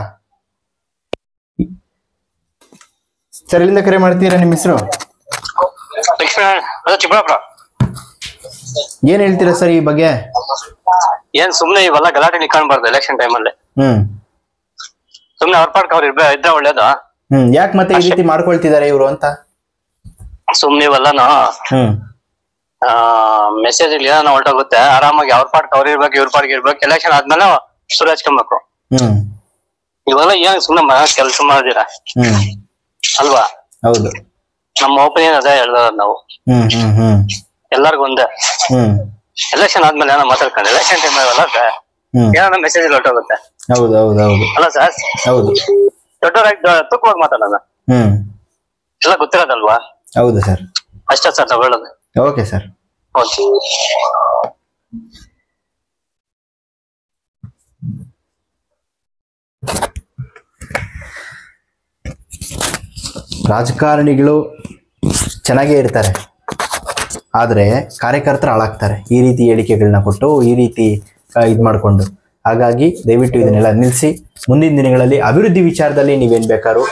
ಸರ್ ಎಲ್ಲಿಂದ ಕರೆ ಮಾಡ್ತೀರಾ ನಿಮ್ಮ ಹೆಸರು
ಲಕ್ಷ್ಮೀ ಅದು ಚಿಕ್ಕಬಳ್ಳಾಪುರ
ಏನ್ ಹೇಳ್ತೀರಾ ಸರ್ ಈ ಬಗ್ಗೆ
ಏನ್ ಸುಮ್ನೆ ಇವೆಲ್ಲ ಗಲಾಟೆ ನಿಕ್ಕಾಣ್ಬಾರ್ದು ಎಲೆಕ್ಷನ್ ಟೈಮಲ್ಲಿ
ಹ್ಮ್
ಸುಮ್ನೆ ಅವ್ರ ಪಾಡ್ಕ ಅವ್ರು ಇರ್ಬೇ ಇದ್ರೆ ಒಳ್ಳೇದು
ಹ್ಮ್ ಯಾಕೆ ಮತ್ತೆ ಈ ರೀತಿ ಮಾಡ್ಕೊಳ್ತಿದ್ದಾರೆ ಇವರು ಅಂತ
ಸುಮ್ನೆ ಇವೆಲ್ಲನು
ಹ್ಮ್
ಮೆಸೇಜ್ ಏನೋ ಹೊರಟೋಗುತ್ತೆ ಆರಾಮಾಗಿ ಅವ್ರ ಪಾಡ್ಕ ಅವ್ರು ಇರ್ಬೇಕು ಇವ್ರ ಪಾಡ್ಗೆ ಇರ್ಬೇಕು ಎಲೆಕ್ಷನ್ ಆದ್ಮೇಲೆ ಶುರು ಹಚ್ಕೊಬೇಕು
ಹ್ಮ್
ಇವೆಲ್ಲ ಏನ್ ಸುಮ್ನೆ ಮನೆ ಕೆಲಸ ಮಾಡಿದಿರ
ಹ್ಮ್
ಅಲ್ವಾ
ಹೌದು
ನಮ್ಮ ಒಪಿನಿಯನ್ ಅದೇ ಹೇಳ್ದ ನಾವು
ಹ್ಮ್ ಹ್ಮ್ ಹ್ಮ್
ಎಲ್ಲಾರ್ಗು ಒಂದೇ
ಹ್ಮ್
ಎಲೆಕ್ಷನ್ ಆದ್ಮೇಲೆ ಏನೋ ಮಾತಾಡ್ಕೊಂಡು ಎಲೆಕ್ಷನ್ ಟೈಮ್ ಅವೆಲ್ಲ
ಹ್ಮ್
ಏನೋ ಮೆಸೇಜ್ ಹೊರಟೋಗುತ್ತೆ
ಹೌದು ಹೌದು ಹೌದು
ಅಲ್ಲ ಸರ್
ಹೌದು
ದೊಡ್ಡವರಾಗಿ ತೂಕವಾಗಿ ಮಾತಾಡೋಣ
ಹ್ಮ್
ಎಲ್ಲ ಗೊತ್ತಿರೋದಲ್ವಾ
ಹೌದು ಸರ್
ಅಷ್ಟೇ ಸರ್ ತಗೊಳ್ಳೋದು
ಓಕೆ ಸರ್
ಓಕೆ
ರಾಜಕಾರಣಿಗಳು ಚೆನ್ನಾಗೇ ಇರ್ತಾರೆ ಆದರೆ ಕಾರ್ಯಕರ್ತರು ಹಾಳಾಗ್ತಾರೆ ಈ ರೀತಿ ಹೇಳಿಕೆಗಳನ್ನ ಕೊಟ್ಟು ಈ ರೀತಿ ಇದು ಮಾಡಿಕೊಂಡು ಹಾಗಾಗಿ ದಯವಿಟ್ಟು ಇದನ್ನೆಲ್ಲ ನಿಲ್ಲಿಸಿ ಮುಂದಿನ ದಿನಗಳಲ್ಲಿ ಅಭಿವೃದ್ಧಿ ವಿಚಾರದಲ್ಲಿ ನೀವೇನ್ ಬೇಕಾದ್ರು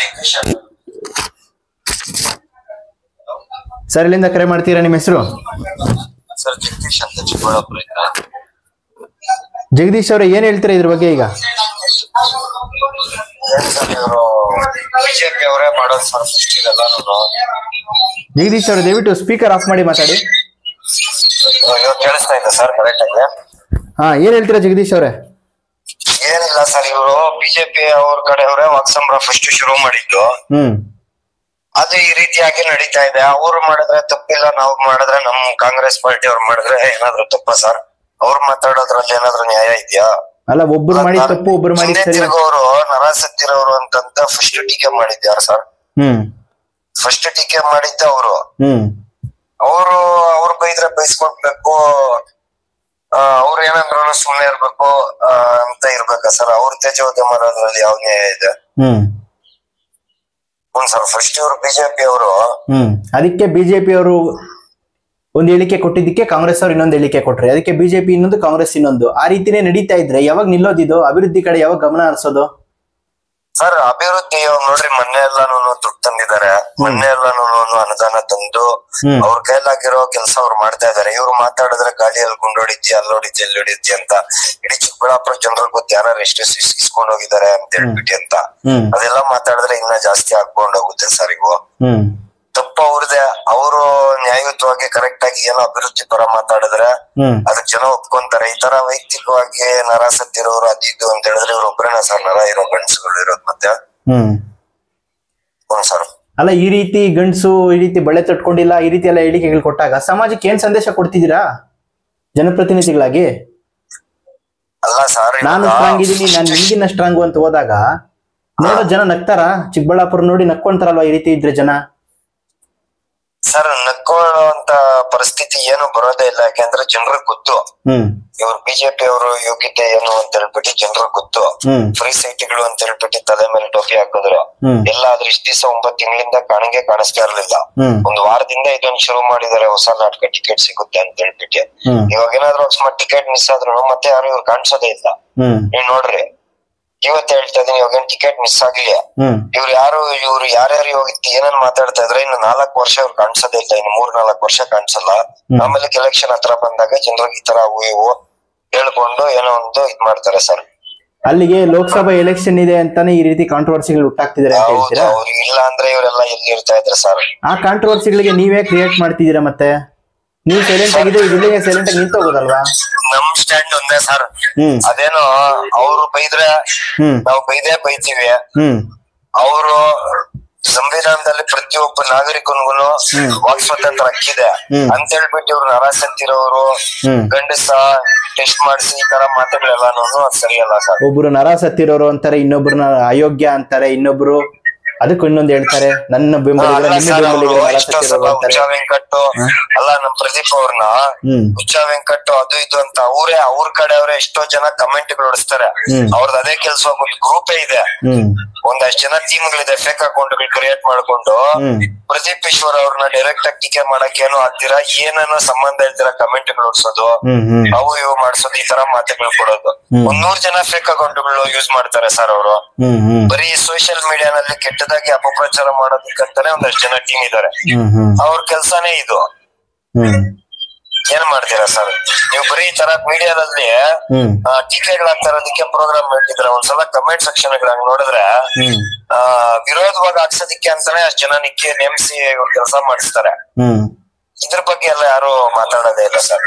ಸರ್ ಇಲ್ಲಿಂದ ಕರೆ ಮಾಡ್ತೀರಾ ನಿಮ್ಮ ಹೆಸರು
ಸರ್ ಜಗದೀಶ್ ಅಂತ ಚಿಕ್ಕಬಳ್ಳಾಪುರದಿಂದ
ಜಗದೀಶ್ ಅವರೇ ಏನ್ ಹೇಳ್ತೀರಾ ಇದ್ರ ಬಗ್ಗೆ ಈಗ
ಇವರು ಬಿಜೆಪಿ ಅವರೇ ಮಾಡೋದು ಸರ್ ಫಸ್ಟ್ ಇದೆಲ್ಲಾನು
ಜಗದೀಶ್ ಅವರು ದಯವಿಟ್ಟು ಸ್ಪೀಕರ್ ಆಫ್ ಮಾಡಿ ಮಾತಾಡಿ
ಇವಾಗ ಕೇಳಿಸ್ತಾ ಇದೆ ಸರ್ ಕರೆಕ್ಟ್ ಆಗಿ
ಹಾ ಏನ್ ಹೇಳ್ತೀರಾ ಜಗದೀಶ್ ಅವರೇ
ಏನಿಲ್ಲ ಸರ್ ಇವರು ಬಿಜೆಪಿ ಅವ್ರ ಕಡೆಯವರೇ ವಾಕ್ಸಂಬ್ರ ಫಸ್ಟ್ ಶುರು ಮಾಡಿದ್ದು
ಹ್ಮ್
ಅದು ಈ ರೀತಿಯಾಗಿ ನಡೀತಾ ಇದೆ ಅವ್ರು ಮಾಡಿದ್ರೆ ತಪ್ಪಿಲ್ಲ ನಾವು ಮಾಡಿದ್ರೆ ನಮ್ ಕಾಂಗ್ರೆಸ್ ಪಾರ್ಟಿ ಅವ್ರು ಮಾಡಿದ್ರೆ ಏನಾದ್ರು ತಪ್ಪ ಸರ್ ಅವ್ರು ಮಾತಾಡೋದ್ರಲ್ಲಿ ಏನಾದ್ರು ನ್ಯಾಯ ಇದೆಯಾ
ಅಲ್ಲ ಒಬ್ರು ಮಾಡಿ ತಪ್ಪು ಒಬ್ರು ಮಾಡಿ ಸರಿ
ಅವರು ನರಾಸತ್ತಿರೋರು ಅಂತಂತ ಫಸ್ಟ್ ಟೀಕೆ ಮಾಡಿದ್ಯಾರ ಸರ್
ಹ್ಮ್
ಫಸ್ಟ್ ಟೀಕೆ ಮಾಡಿದ್ದ ಅವರು
ಹ್ಮ್
ಅವರು ಅವ್ರು ಬೈದ್ರೆ ಬೈಸ್ಕೊಳ್ಬೇಕು ಅವ್ರು ಏನಂದ್ರು ಸುಮ್ನೆ ಇರ್ಬೇಕು ಆ, ಅಂತ ಇರ್ಬೇಕಾ ಸರ್ ಅವ್ರ ತೇಜೋದ್ಯ ಮಾಡೋದ್ರಲ್ಲಿ ಯಾವ ನ್ಯಾಯ ಇದೆ
ಹ್ಮ್
ಹ್ಞೂ ಸರ್ ಫಸ್ಟ್ ಇವ್ರು ಬಿಜೆಪಿ ಅವರು
ಹ್ಮ್ ಅದಕ್ಕೆ ಬಿಜೆಪಿ ಅವರು ಒಂದು ಹೇಳಿಕೆ ಕೊಟ್ಟಿದ್ದಕ್ಕೆ ಕಾಂಗ್ರೆಸ್ ಅವ್ರು ಇನ್ನೊಂದು ಹೇಳಿಕೆ ಕೊಟ್ರೆ ಅದಕ್ಕೆ ಬಿಜೆಪಿ ಇನ್ನೊಂದು ಕಾಂಗ್ರೆಸ್ ಇನ್ನೊಂದು ಆ ರೀತಿನೇ ನಡೀತಾ ಇದ್ರೆ ಯಾವಾಗ ನಿಲ್ಲೋದಿದು ಅಭಿವೃದ್ಧಿ ಕಡೆ ಯಾವಾಗ ಗಮನ ಹರಿಸೋದು
ಸರ್ ಅಭಿವೃದ್ಧಿ ಇವಾಗ ನೋಡ್ರಿ ಮೊನ್ನೆ ಎಲ್ಲಾನು ದುಡ್ಡು ತಂದಿದ್ದಾರೆ ಮೊನ್ನೆ ಎಲ್ಲಾನು ಅನುದಾನ ತಂದು
ಹ್ಮ್
ಅವ್ರ ಕೈಲಾಗಿರೋ ಕೆಲಸ ಅವ್ರು ಮಾಡ್ತಾ ಇದಾರೆ ಇವ್ರು ಮಾತಾಡಿದ್ರೆ ಗಾಳಿಯಲ್ಲಿ ಗುಂಡೊಡಿದ್ದಿ ಅಲ್ಲೋಡಿದ್ದಿ ಎಲ್ಲಿಡಿದ್ದಿ ಅಂತ ಇಡೀ ಚಿಕ್ಕಬಳ್ಳಾಪುರ ಜನರಿಗೆ ಗೊತ್ತು ಯಾರು ಎಷ್ಟು ಇಸ್ಕೊಂಡ್ ಹೋಗಿದ್ದಾರೆ ಅಂತ ಹೇಳ್ಬಿಟ್ಟು ಅಂತ
ಹ್ಮ್
ಅದೆಲ್ಲ ಮಾತಾಡಿದ್ರೆ ಇನ್ನ ಜಾಸ್ತಿ ಹಾಕೊಂಡ್ ಹೋಗುತ್ತೆ ಸರ್ ಇವು
ಹ್ಮ್
ತಪ್ಪು ಅವ್ರದೇ ಅವರು ನ್ಯಾಯಯುತವಾಗಿ ಕರೆಕ್ಟ್ ಆಗಿ ಏನೋ ಅಭಿವೃದ್ಧಿ ಪರ ಮಾತಾಡಿದ್ರೆ
ಹ್ಮ್
ಅದಕ್ ಜನ ಒಪ್ಕೊಂತಾರೆ ಈ ತರ ವೈಯಕ್ತಿಕವಾಗಿ ನರಾಸತ್ತಿರೋರು ಅದು ಇದು ಅಂತ ಹೇಳಿದ್ರೆ ಇವ್ರು ಒಬ್ಬರೇನ ಸರ್ ನರ ಇರೋ ಗಂಡಸುಗಳು ಇರೋದ್ ಮತ್ತೆ
ಹ್ಮ್
ಹ್ಞೂ ಸರ್
ಅಲ್ಲ ಈ ರೀತಿ ಗಂಡಸು ಈ ರೀತಿ ಬಳೆ ತಟ್ಕೊಂಡಿಲ್ಲ ಈ ರೀತಿ ಎಲ್ಲ ಹೇಳಿಕೆಗಳು ಕೊಟ್ಟಾಗ ಸಮಾಜಕ್ಕೆ ಏನ್ ಸಂದೇಶ ಕೊಡ್ತಿದ್ದೀರಾ ಜನಪ್ರತಿನಿಧಿಗಳಾಗಿ
ಅಲ್ಲ ಸರ್
ನಾನು ಸ್ಟ್ರಾಂಗ್ ಇದೀನಿ ನಾನು ನಿಮ್ಗಿನ್ನ ಸ್ಟ್ರಾಂಗು ಅಂತ ಹೋದಾಗ ನೋಡೋ ಜನ ನಗ್ತಾರ ಚಿಕ್ಕಬಳ್ಳಾಪುರ ನೋಡಿ ನಕ್ಕೊಂತಾರಲ್ವಾ ಈ ರೀತಿ ಇದ್ರೆ ಜನ
ಸರ್ ನಕ್ಕೊಳ್ಳುವಂತ ಪರಿಸ್ಥಿತಿ ಏನು ಬರೋದೇ ಇಲ್ಲ ಯಾಕೆಂದ್ರೆ ಜನರಿಗೆ ಗೊತ್ತು
ಹ್ಮ್
ಇವ್ರು ಬಿಜೆಪಿ ಅವರು ಯೋಗ್ಯತೆ ಏನು ಅಂತ ಹೇಳ್ಬಿಟ್ಟು ಜನರಿಗೆ ಗೊತ್ತು
ಹ್ಮ್
ಫ್ರೀ ಸೈಟ್ಗಳು ಅಂತ ಹೇಳ್ಬಿಟ್ಟು ತಲೆ ಮೇಲೆ ಟೋಪಿ ಹಾಕಿದ್ರು
ಹ್ಮ್
ಎಲ್ಲ ಆದ್ರೆ ಇಷ್ಟ ದಿವಸ ಒಂಬತ್ತು ತಿಂಗಳಿಂದ ಕಾಣಿಗೆ ಕಾಣಿಸ್ತಾ ಇರ್ಲಿಲ್ಲ
ಹ್ಮ್
ಒಂದು ವಾರದಿಂದ ಇದೊಂದು ಶುರು ಮಾಡಿದ್ದಾರೆ ಹೊಸ ನಾಟಕ ಟಿಕೆಟ್ ಸಿಗುತ್ತೆ ಅಂತ ಹೇಳ್ಬಿಟ್ಟು
ಹ್ಮ್
ಇವಾಗ ಏನಾದ್ರು ಅಕಸ್ಮಾತ್ ಟಿಕೆಟ್ ಮಿಸ್ ಆದ್ರೂ ಮತ್ತೆ ಯಾರು ಇವ್ರು ಕಾಣಿಸೋದೇ ಇಲ್ಲ
ಹ್ಮ್
ನೀವ್ ನೋಡ್ರಿ ಇವತ್ತು ಹೇಳ್ತಾ ಇದೀನಿ ಇವಾಗ ಟಿಕೆಟ್ ಮಿಸ್ ಆಗ್ಲಿ
ಹ್ಮ್
ಇವ್ರು ಯಾರು ಇವ್ರು ಯಾರ್ಯಾರು ಇವಾಗ ಏನೇನ್ ಮಾತಾಡ್ತಾ ಇದ್ರೆ ಇನ್ನು ನಾಲ್ಕು ವರ್ಷ ಇವ್ರು ಕಾಣಿಸೋದೇ ಇಲ್ಲ ಇನ್ನು ಮೂರ್ ನಾಲ್ಕು ವರ್ಷ ಕಾಣಿಸಲ್ಲ
ಹ್ಮ್.
ಆಮೇಲೆ ಎಲೆಕ್ಷನ್ ಹತ್ರ ಬಂದಾಗ ಜನರಿಗೆ ಈ ತರ ಅವು ಇವು ಹೇಳ್ಕೊಂಡು ಏನೋ ಒಂದು ಇದ್ ಮಾಡ್ತಾರೆ ಸರ್
ಅಲ್ಲಿಗೆ ಲೋಕಸಭಾ ಎಲೆಕ್ಷನ್ ಇದೆ ಅಂತಾನೆ ಈ ರೀತಿ ಕಾಂಟ್ರವರ್ಸಿಗಳು ಹುಟ್ಟಾಗ್ತಿದ್ದಾರೆ ಅಂತ
ಹೌದು
ಹೇಳ್ತೀರಾ
ಅವ್ರು ಇಲ್ಲ ಅಂದ್ರೆ ಇವರೆಲ್ಲ ಎಲ್ಲಿ ಇರ್ತಾ ಇದ್ರೆ ಸರ್
ಆ ಕಾಂಟ್ರವರ್ಸಿಗಳಿಗೆ ನೀವೇ ಕ್ರಿಯೇಟ್ ಮಾಡ್ತಿದ್ದೀರಾ ಮತ್ತೆ ನೀವು ಸೈಲೆಂಟ್ ಆಗಿದೆ ಇಲ್ಲಿಗೆ ಸೈಲೆಂಟ್ ಆಗಿ ನಿಂತೋಗೋದಲ್ವಾ
ನಮ್ ಸ್ಟ್ಯಾಂಡ್ ಒಂದೇ ಸರ್
ಹ್ಮ್
ಅದೇನೋ ಅವ್ರು ಬೈದ್ರೆ
ಹ್ಮ್
ನಾವು ಬೈದೇ ಬೈತೀವಿ
ಹ್ಮ್
ಅವರು ಸಂವಿಧಾನದಲ್ಲಿ ಪ್ರತಿಯೊಬ್ಬ ನಾಗರಿಕನಿಗೂ ವಾಕ್ ಸ್ವಾತಂತ್ರ್ಯ ಹಕ್ಕಿದೆ
ಹ್ಮ್.
ಅಂತ ಹೇಳ್ಬಿಟ್ಟು ಇವ್ರು ನರಾಸತ್ತಿರೋರು
ಹ್ಮ್.
ಗಂಡಸ ಟೆಸ್ಟ್ ಮಾಡಿಸಿ ಈ ತರ ಮಾತುಗಳೆಲ್ಲಾನು ಅದು ಸರಿಯಲ್ಲ ಸರ್
ಒಬ್ರು ನರ ಸತ್ತಿರೋರು ಅಂತಾರೆ ಇನ್ನೊಬ್ರನ್ನ ಅಯೋಗ್ಯ ಅಂತಾರೆ ಇನ್ನೊಬ್ರು ಅದಕ್ಕೂ ಇನ್ನೊಂದು ಹೇಳ್ತಾರೆ ನನ್ನ ಬೆಂಬಲಿಗರ
ಅಲ್ಲ
ನಿಮ್ಮ
ಸರ್ ಅವರು
ಬೆಂಬಲಿಗರ ನರ
ಎಷ್ಟೋ
ಸತ್ತಿರೋರು
ಸಲ
ಅಂತಾರೆ
ಹುಚ್ಚ ವೆಂಕಟ್ಟು ಅಲ್ಲ ನಮ್ ಪ್ರದೀಪ್ ಅವ್ರನ್ನ
ಹ್ಮ್
ಹುಚ್ಚ ವೆಂಕಟ್ಟು ಅದು ಇದು ಅಂತ ಅವರೇ ಅವ್ರ ಕಡೆ ಅವರೇ ಎಷ್ಟೋ ಜನ ಕಮೆಂಟ್ ಗಳು ಹೊಡಿಸ್ತಾರೆ
ಹ್ಮ್.
ಅವ್ರದ್ದು ಅದೇ ಕೆಲಸ ಒಂದು ಗ್ರೂಪೇ ಇದೆ
ಹ್ಮ್
ಒಂದಷ್ಟು ಜನ ಟೀಮ್ಗಳಿದೆ ಫೇಕ್ ಅಕೌಂಟ್ ಗಳು ಕ್ರಿಯೇಟ್ ಮಾಡ್ಕೊಂಡು
ಹ್ಮ್
ಪ್ರದೀಪ್ ಈಶ್ವರ್ ಅವ್ರನ್ನ ಡೈರೆಕ್ಟ್ ಆಗಿ ಟೀಕೆ ಮಾಡಕ್ ಏನು ಆಗ್ತೀರಾ ಏನನ್ನ ಸಂಬಂಧ ಇಲ್ದಿರ ಕಮೆಂಟ್ ಗಳು ಹೊಡ್ಸೋದು
ಹ್ಮ್ ಹ್ಮ್
ಅವು ಇವು ಮಾಡ್ಸೋದು ಈ ತರ ಮಾತುಗಳು ಕೊಡೋದು
ಹ್ಮ್.
ಒಂದ್ ನೂರ್ ಜನ ಫೇಕ್ ಅಕೌಂಟ್ಗಳು ಯೂಸ್ ಮಾಡ್ತಾರೆ ಸರ್ ಅವರು
ಹ್ಮ್ ಹ್ಮ್
ಬರೀ ಸೋಷಿಯಲ್ ಮೀಡಿಯಾನಲ್ಲಿ ಕೆಟ್ಟದಾಗಿ ಅಪಪ್ರಚಾರ ಮಾಡೋದಕ್ಕಂತಾನೆ ಒಂದಷ್ಟು ಜನ ಟೀಮ್ ಇದಾರೆ
ಹ್ಮ್ ಹ್ಮ್
ಅವ್ರ ಕೆಲ್ಸಾನೇ ಇದು
ಹ್ಮ್
ಏನ್ ಮಾಡ್ತೀರಾ ಸರ್ ನೀವು ಬರೀ ಈ ತರ ಮೀಡಿಯಾದಲ್ಲಿ
ಹ್ಮ್
ಟೀಕೆಗಳಾಗ್ತಾ ಇರೋದಕ್ಕೆ ಪ್ರೋಗ್ರಾಮ್ ಇಟ್ಟಿದ್ರೆ ಒಂದ್ಸಲ ಕಮೆಂಟ್ ಸೆಕ್ಷನ್ ಗಳಂಗ್ ನೋಡಿದ್ರೆ
ಹ್ಮ್
ಆ ವಿರೋಧವಾಗಿ ಹಾಕ್ಸೋದಿಕ್ಕೆ ಅಂತಾನೆ ಅಷ್ಟ್ ಜನ ನಿಕ್ಕಿ ನೇಮಿಸಿ ಇವ್ರು ಕೆಲಸ ಮಾಡಿಸ್ತಾರೆ
ಹ್ಮ್
ಇದ್ರ ಬಗ್ಗೆ ಎಲ್ಲ ಯಾರು ಮಾತಾಡೋದೇ ಇಲ್ಲ ಸರ್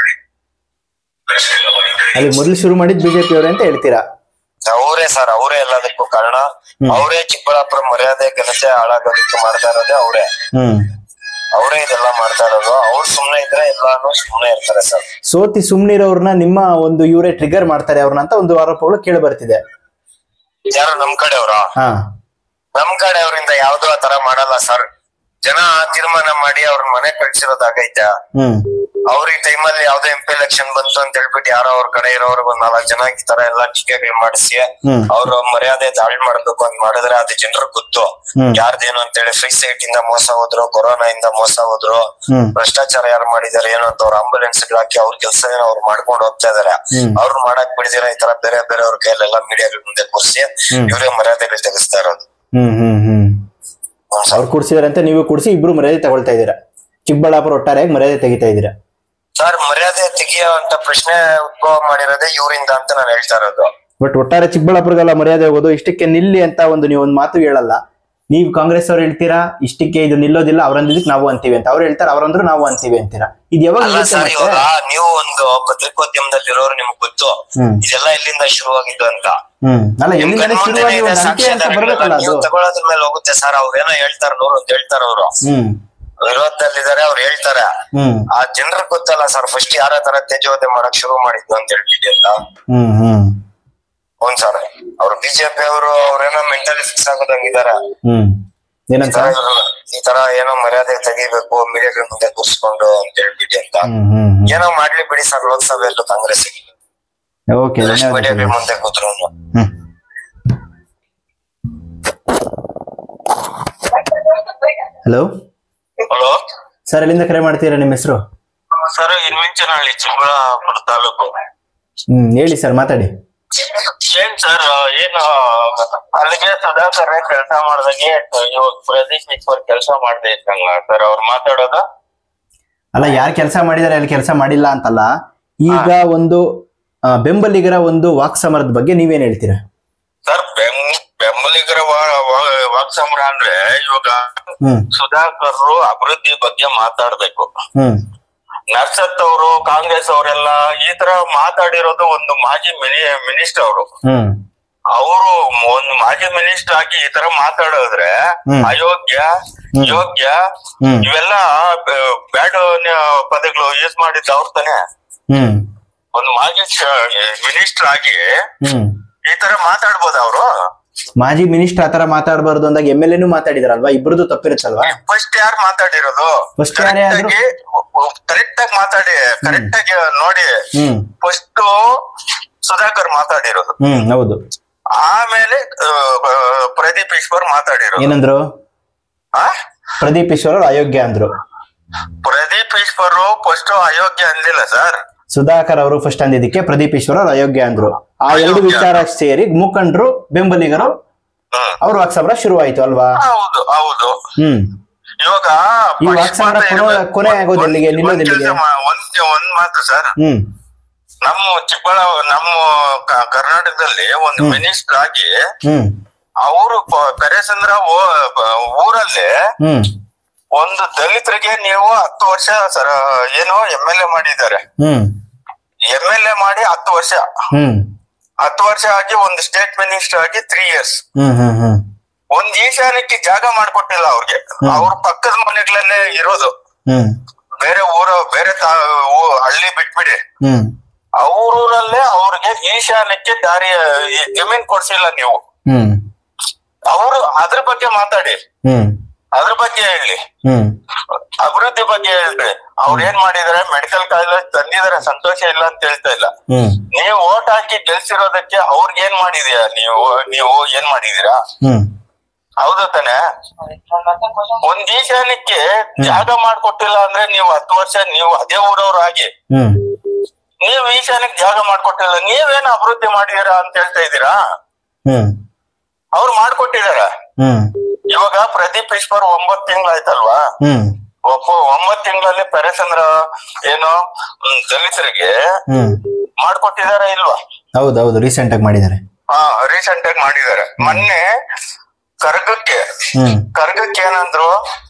ಅಲ್ಲಿ ಮೊದಲು ಶುರು ಮಾಡಿದ್ ಬಿಜೆಪಿ ಅವರೇ ಅಂತ ಹೇಳ್ತೀರಾ
ಅವರೇ ಸರ್ ಅವರೇ ಎಲ್ಲದಕ್ಕೂ ಕಾರಣ ಅವರೇ ಚಿಕ್ಕಬಳ್ಳಾಪುರ ಮರ್ಯಾದೆ ಘನತೆ ಹಾಳಾಗೋದಕ್ಕೆ ಮಾಡ್ತಾ ಇರೋದೇ ಅವರೇ
ಹ್ಮ್
ಅವರೇ ಇದೆಲ್ಲ ಮಾಡ್ತಾ ಇರೋದು ಅವ್ರು ಸುಮ್ನೆ ಇದ್ರೆ ಎಲ್ಲಾನು ಸುಮ್ನೆ ಇರ್ತಾರೆ ಸರ್
ಸೋತಿ ಸುಮ್ನಿರೋರ್ನ ನಿಮ್ಮ ಒಂದು ಇವರೇ ಟ್ರಿಗರ್ ಮಾಡ್ತಾರೆ ಅವ್ರನ್ನ ಅಂತ ಒಂದು ಆರೋಪಗಳು ಕೇಳಿ ಬರ್ತಿದೆ
ಯಾರು ನಮ್ ಕಡೆಯವ್ರ
ಹಾ
ನಮ್ ಕಡೆಯವರಿಂದ ಯಾವ್ದು ಆ ತರ ಮಾಡಲ್ಲ ಸರ್ ಜನ ತೀರ್ಮಾನ ಮಾಡಿ ಅವ್ರ ಮನೆ ಕಳ್ಸಿರೋದಾಗೈತೆ
ಹ್ಮ್
ಅವ್ರ ಈ ಟೈಮಲ್ಲಿ ಯಾವ್ದೋ ಎಂ ಪಿ ಎಲೆಕ್ಷನ್ ಬಂತು ಅಂತ ಹೇಳ್ಬಿಟ್ಟು ಯಾರೋ ಅವ್ರ ಕಡೆ ಇರೋರ್ಗ್ ಒಂದ್ ನಾಲ್ಕು ಜನ ಈ ತರ ಎಲ್ಲಾ ಟೀಕೆಗಳು ಮಾಡಿಸಿ
ಹ್ಮ್.
ಅವ್ರ ಮರ್ಯಾದೆ ದಾಳಿ ಮಾಡ್ಬೇಕು ಅಂತ ಮಾಡಿದ್ರೆ ಅದು ಜನರಿಗೆ ಗೊತ್ತು
ಹ್ಮ್.
ಯಾರ್ದೇನು ಅಂತ ಹೇಳಿ ಫ್ರೀ ಸೈಟ್ ಇಂದ ಮೋಸ ಹೋದ್ರು ಕೊರೋನಾ ಇಂದ ಮೋಸ ಹೋದ್ರು
ಹ್ಮ್.
ಭ್ರಷ್ಟಾಚಾರ ಯಾರು ಮಾಡಿದಾರೆ ಏನು ಅಂತ ಅವ್ರ ಆಂಬುಲೆನ್ಸ್ ಹಾಕಿ ಅವ್ರ ಕೆಲಸ ಏನೋ ಅವ್ರು ಮಾಡ್ಕೊಂಡು ಹೋಗ್ತಾ ಇದಾರೆ
ಹ್ಮ್.
ಅವ್ರು ಮಾಡಕ್ ಬಿಡಿದಿರ ಈ ತರ ಬೇರೆ ಬೇರೆ ಅವ್ರ ಕೈಯಲ್ಲೆಲ್ಲ ಮೀಡಿಯಾಗಳ ಮುಂದೆ ಕೂರಿಸಿ
ಹ್ಮ್.
ಇವರೇ ಮರ್ಯಾದೆಗಳು ತೆಗಿಸ್ತಾ ಇರೋದು
ಹ್ಮ್ ಹ್ಮ್ ಹ್ಮ್
ಹ್ಮ್ ಸರ್.
ಅವ್ರು ಕುಡ್ಸಿದಾರಂತೆ ನೀವು ಕುಡ್ಸಿ ಇಬ್ರು ಮರ್ಯಾದೆ ತಗೊಳ್ತಾ ಇದ್ದೀರಾ ಚಿಕ್ಕಬಳ್ಳಾಪುರ ಒಟ್ಟಾರೆಯಾಗಿ ಮರ್ಯಾದೆ ತೆಗಿತಾ ಇದ್ದೀರಾ
ಸರ್ ಮರ್ಯಾದೆ ತೆಗಿಯೋ ಅಂತ ಪ್ರಶ್ನೆ ಉದ್ಭವ ಮಾಡಿರೋದೇ ಇವರಿಂದ ಅಂತ ನಾನು ಹೇಳ್ತಾ ಇರೋದು
ಬಟ್ ಒಟ್ಟಾರೆ ಚಿಕ್ಕಬಳ್ಳಾಪುರಗೆಲ್ಲ ಮರ್ಯಾದೆ ಹೋಗೋದು ಇಷ್ಟಕ್ಕೆ ನಿಲ್ಲಿ ಅಂತ ಒಂದು ನೀವು ಒಂದು ಮಾತು ಹೇಳಲ್ಲ ನೀವು ಕಾಂಗ್ರೆಸ್ ಅವ್ರು ಹೇಳ್ತೀರಾ ಇಷ್ಟಕ್ಕೆ ಇದು ನಿಲ್ಲೋದಿಲ್ಲ ಅವ್ರಂದಿದ್ದಕ್ಕೆ ನಾವು ಅಂತೀವಿ ಅಂತ ಅವ್ರು ಹೇಳ್ತಾರೆ ಅವ್ರಂದ್ರು ನಾವು ಅಂತೀವಿ ಅಂತೀರಾ ಇದು ಯಾವಾಗ
ಅಲ್ಲ
ನಿಲ್ಲುತ್ತೆ
ಸರ್
ಮತ್ತೆ?
ಇವಾಗ ನೀವು ಒಂದು ಪತ್ರಿಕೋದ್ಯಮದಲ್ಲಿ ಇರೋರು ನಿಮ್ಗೆ ಗೊತ್ತು
ಹ್ಮ್
ಇದೆಲ್ಲ ಎಲ್ಲಿಂದ ಶುರುವಾಗಿದ್ದು ಅಂತ
ಹ್ಮ್ ಅಲ್ಲ
ನಿಮ್
ಎಲ್ಲಿಂದ
ಕಣ್ಮುಂದೆನೇ
ಶುರುವಾಗಿ
ಇದೆ
ಒಂದು ಅಂಕೆ ಅಂತ
ಸಾಕ್ಷ್ಯಾಧಾರಗಳೆಲ್ಲ.
ಬರ್ಬೇಕಲ್ಲ
ನೀವು
ಅದು
ತಗೊಳ್ಳೋದ್ರ ಮೇಲೆ ಹೋಗುತ್ತೆ ಸರ್ ಅವ್ರ ಏನೋ ಹೇಳ್ತಾರ ನೂರು ಅಂತ ಹೇಳ್ತಾರ ಅವ್ರು
ಹ್ಮ್
ವಿರೋಧದಲ್ಲಿದ್ದಾರೆ ಅವ್ರು ಹೇಳ್ತಾರೆ
ಹ್ಮ್
ಆ ಜನರಿಗೆ ಗೊತ್ತಲ್ಲ ಸರ್ ಫಸ್ಟ್ ಯಾರ ತರ ತೇಜೋವಧೆ ಮಾಡಕ್ ಶುರು ಮಾಡಿದ್ದು ಅಂತ ಹೇಳ್ಬಿಟ್ಟು ಅಂತ
ಹ್ಮ್ ಹ್ಮ್
ಹ್ಞೂ ಸರ್ ಅವ್ರು ಬಿಜೆಪಿ ಅವರು ಅವ್ರೇನೋ ಮೆಂಟಲಿ ಫಿಕ್ಸ್ ಆಗೋದಂಗಿದ್ದಾರೆ
ಹ್ಮ್
ಈ
ಏನಂತ
ತರ ಇವ್ರು- ಈ ತರ ಏನೋ ಮರ್ಯಾದೆ ತೆಗಿಬೇಕು ಮೀಡಿಯಾಗಳ ಮುಂದೆ ಕೂರ್ಸ್ಕೊಂಡು ಅಂತ ಹೇಳ್ಬಿಟ್ಟು ಅಂತ
ಹ್ಮ್ ಹ್ಮ್ ಹ್ಮ್
ಏನೋ ಮಾಡ್ಲಿ ಬಿಡಿ ಸರ್ ಲೋಕಸಭೆಯಲ್ಲೂ ಕಾಂಗ್ರೆಸ್
ಓಕೆ
ಮೀಡಿಯಾಗಳ
ಧನ್ಯವಾದಗಳು
ಮುಂದೆ ಕೂತ್ರು
ಹ್ಮ್ ಹಲೋ
ಹಲೋ
ಸರ್ ಎಲ್ಲಿಂದ ಕರೆ ಮಾಡ್ತೀರಾ ನಿಮ್ಮ ಹೆಸರು
ಸರ್ ಇನ್ವೆಂಚನಹಳ್ಳಿ ಚಿಕ್ಕಬಳ್ಳಾಪುರ ತಾಲೂಕು
ಹ್ಮ್ ಹೇಳಿ ಸರ್ ಮಾತಾಡಿ
ಏನ್ ಸರ್ ಏನು ಅಲ್ಲಿಗೆ ಸುಧಾಕರ್ ಕೆಲಸ ಮಾಡ್ದಂಗೆ ಇವಾಗ ಪ್ರದೀಪ್ ಈಶ್ವರ್ ಕೆಲಸ ಮಾಡದೆ ಇದ್ದಂಗ ಸರ್ ಅವ್ರು ಮಾತಾಡೋದ
ಅಲ್ಲ ಯಾರು ಕೆಲಸ ಮಾಡಿದಾರೆ ಅಲ್ಲಿ ಕೆಲಸ ಮಾಡಿಲ್ಲ ಅಂತಲ್ಲ ಈಗ ಒಂದು ಆ, ಬೆಂಬಲಿಗರ ಒಂದು ವಾಕ್ ಸಮರದ ಬಗ್ಗೆ ನೀವೇನ್ ಹೇಳ್ತೀರಾ
ಸರ್ ಬೆಂ ಬೆಂಬಲಿಗರ ವಾ- ವಾ- ವಾಕ್ಸಮರ ಅಂದ್ರೆ ಇವಾಗ
ಹ್ಮ್
ಸುಧಾಕರ್ ಅಭಿವೃದ್ಧಿ ಬಗ್ಗೆ ಮಾತಾಡ್ಬೇಕು
ಹ್ಮ್
ನರ್ಸತ್ ಅವರು ಕಾಂಗ್ರೆಸ್ ಅವರೆಲ್ಲ ಈ ತರ ಮಾತಾಡಿರೋದು ಒಂದು ಮಾಜಿ ಮಿನಿಸ್ಟರ್ ಅವರು
ಹ್ಮ್
ಅವರು ಒಂದು ಮಾಜಿ ಮಿನಿಸ್ಟರ್ ಆಗಿ ಈ ತರ ಮಾತಾಡಿದ್ರೆ
ಹ್ಮ್.
ಅಯೋಗ್ಯ
ಹ್ಮ್.
ಯೋಗ್ಯ
ಹ್ಮ್.
ಇವೆಲ್ಲ ಬ್ಯಾಡ್ ಪದಗಳು ಯೂಸ್ ಮಾಡಿದ್ದ ಅವ್ರ ತಾನೆ
ಹ್ಮ್
ಒಂದು ಮಾಜಿ ಮಿನಿಸ್ಟರ್ ಆಗಿ
ಹ್ಮ್
ಈ ತರ ಮಾತಾಡ್ಬೋದ ಅವರು
ಮಾಜಿ ಮಿನಿಸ್ಟರ್ ಆತರ ಮಾತಾಡಬಾರ್ದು ಅಂದಾಗ ಎಮ್ ಎಲ್ ಎನು ಮಾತಾಡಿದಾರಲ್ವಾ ಇಬ್ರದ್ದು ತಪ್ಪಿರುತ್ತಲ್ವಾ
ಫಸ್ಟ್ ಯಾರು ಮಾತಾಡಿರೋದು
First ಯಾರ್ ಯಾರು?
ಕರೆಕ್ಟ್ ಆಗಿ ಮಾತಾಡಿ ಕರೆಕ್ಟ್ ಆಗಿ ನೋಡಿ
ಹ್ಮ್
ಫಸ್ಟ್ ಸುಧಾಕರ್ ಮಾತಾಡಿರೋದು
ಹ್ಮ್ ಹೌದು
ಆಮೇಲೆ ಆ, ಆ, ಪ್ರದೀಪ್ ಈಶ್ವರ್ ಮಾತಾಡಿರೋದು
ಏನಂದ್ರು
ಆ?
ಪ್ರದೀಪ್ ಈಶ್ವರ್ ಅವ್ರು ಅಯೋಗ್ಯ ಅಂದ್ರು
ಪ್ರದೀಪ್ ಈಶ್ವರ್ ಫಸ್ಟ್ ಅಯೋಗ್ಯ ಅಂದಿಲ್ಲ ಸರ್
ಸುಧಾಕರ್ ಅವರು ಫಸ್ಟ್ ಅಂದಿದ್ದಕ್ಕೆ ಪ್ರದೀಪ್ ಈಶ್ವರ್ ಅವ್ರು ಅಯೋಗ್ಯ ಅಂದ್ರು ಆ ಎರಡು
ಅಯೋಗ್ಯ.
ವಿಚಾರ ಸೇರಿ ಮುಖಂಡರು ಬೆಂಬಲಿಗರು
ಹ್ಮ್
ಅವ್ರ ವಾಕ್ಸಮರ ಶುರುವಾಯ್ತು ಅಲ್ವಾ
ಹೌದು ಹೌದು
ಹ್ಮ್
ಇವಾಗ
ಈ
ಪಕ್ಷಪಾತ
ವಾಕ್ಸಮರ ಕೊನೆ-
ಇರ್ಬೇಕು.
ಕೊನೆ ಆಗೋದು ಎಲ್ಲಿಗೆ?
ಒಂದ್-
ನಿಲ್ಲೋದು
ಒಂದ್
ಎಲ್ಲಿಗೆ?
ಕೆಲ್ಸ ಮಾ- ಒಂದ್ ಒಂದ್ ಮಾತು ಸರ್
ಹ್ಮ್
ನಮ್ಮ ಚಿಕ್ಕಬಳ್ಳಾಪುರ ನಮ್ಮ ಕ- ಕರ್ನಾಟಕದಲ್ಲಿ ಒಂದು
ಹ್ಮ್.
ಮಿನಿಸ್ಟರ್ ಆಗಿ
ಹ್ಮ್
ಅವರು ಪೆರೇಸಂದ್ರ ಊರಲ್ಲಿ
ಹ್ಮ್
ಒಂದು ದಲಿತರಿಗೆ ನೀವು ಹತ್ತು ವರ್ಷ ಸರ ಏನು ಎಂ ಎಲ್ ಎ ಮಾಡಿದ್ದಾರೆ
ಹ್ಮ್
ಎಂ ಎಲ್ ಎ ಮಾಡಿ ಹತ್ತು ವರ್ಷ
ಹ್ಮ್
ಹತ್ತು ವರ್ಷ ಆಗಿ ಒಂದು ಸ್ಟೇಟ್ ಮಿನಿಸ್ಟರ್ ಆಗಿ ತ್ರೀ ಇಯರ್ಸ್
ಹ್ಮ್ ಹ್ಮ್ ಹ್ಮ್
ಒಂದ್ ಈಶಾನ್ಯಕ್ಕೆ ಜಾಗ ಮಾಡ್ಕೊಟ್ಟಿಲ್ಲ ಅವ್ರಿಗೆ ಅವ್ರ ಪಕ್ಕದ ಮನೆಗಳಲ್ಲೇ ಇರೋದು
ಹ್ಮ್
ಬೇರೆ ಊರ ಬೇರೆ ತಾ- ಊ- ಹಳ್ಳಿ ಬಿಟ್ಬಿಡಿ
ಹ್ಮ್
ಅವ್ರೂರಲ್ಲೇ ಅವ್ರಿಗೆ ಈಶಾನ್ಯಕ್ಕೆ ದಾರಿ ಈ ಜಮೀನ್ ಕೊಡ್ಸಿಲ್ಲ ನೀವು
ಹ್ಮ್
ಅವರು ಅದ್ರ ಬಗ್ಗೆ ಮಾತಾಡಿ
ಹ್ಮ್
ಅದ್ರ ಬಗ್ಗೆ ಹೇಳಿ
ಹ್ಮ್
ಅಭಿವೃದ್ಧಿ ಬಗ್ಗೆ ಹೇಳ್ರಿ ಅವ್ರ ಏನ್ ಮಾಡಿದಾರೆ ಮೆಡಿಕಲ್ ಕಾಲೇಜ್ ತಂದಿದಾರೆ ಸಂತೋಷ ಇಲ್ಲ ಅಂತ ಹೇಳ್ತಾ ಇಲ್ಲ
ಹ್ಮ್
ನೀವು ಓಟ್ ಹಾಕಿ ಗೆಲ್ಸಿರೋದಕ್ಕೆ ಅವ್ರಿಗೆ ಏನ್ ಮಾಡಿದೀರಾ ನೀವು ನೀವು ಏನ್ ಮಾಡಿದೀರಾ
ಹ್ಮ್
ಹೌದು ತಾನೆ ಒಂದ್ ಈಶಾನ್ಯಕ್ಕೆ ಜಾಗ ಮಾಡ್ಕೊಟ್ಟಿಲ್ಲ ಅಂದ್ರೆ ನೀವು ಹತ್ತು ವರ್ಷ ನೀವು ಅದೇ ಊರವ್ರಾಗಿ
ಹ್ಮ್
ನೀವು ಈಶಾನ್ಯಕ್ಕೆ ಜಾಗ ಮಾಡ್ಕೊಟ್ಟಿಲ್ಲ ನೀವೇನ್ ಅಭಿವೃದ್ಧಿ ಮಾಡಿದೀರಾ ಅಂತ ಹೇಳ್ತಾ ಇದ್ದೀರಾ
ಹ್ಮ್
ಅವ್ರು ಮಾಡ್ಕೊಟ್ಟಿದಾರ
ಹ್ಮ್
ಇವಾಗ ಪ್ರದೀಪ್ ಈಶ್ವರ್ ಒಂಬತ್ ತಿಂಗಳಾಯ್ತಲ್ವಾ
ಹ್ಮ್
ಒಬ್ಬ ಒಂಬತ್ ತಿಂಗಳಲ್ಲಿ ಪೆರೇಸಂದ್ರ ಏನು ಹ್ಮ್, ದಲಿತರಿಗೆ
ಹ್ಮ್
ಮಾಡ್ಕೊಟ್ಟಿದಾರ ಇಲ್ವಾ
ಹೌದೌದು ರೀಸೆಂಟ್ ಆಗಿ ಮಾಡಿದ್ದಾರೆ
ಹಾ ರೀಸೆಂಟ್ ಆಗಿ ಮಾಡಿದ್ದಾರೆ ಮೊನ್ನೆ ಕರ್ಗಕ್ಕೆ
ಹ್ಮ್
ಕರ್ಗಕ್ಕೆ ಏನಂದ್ರು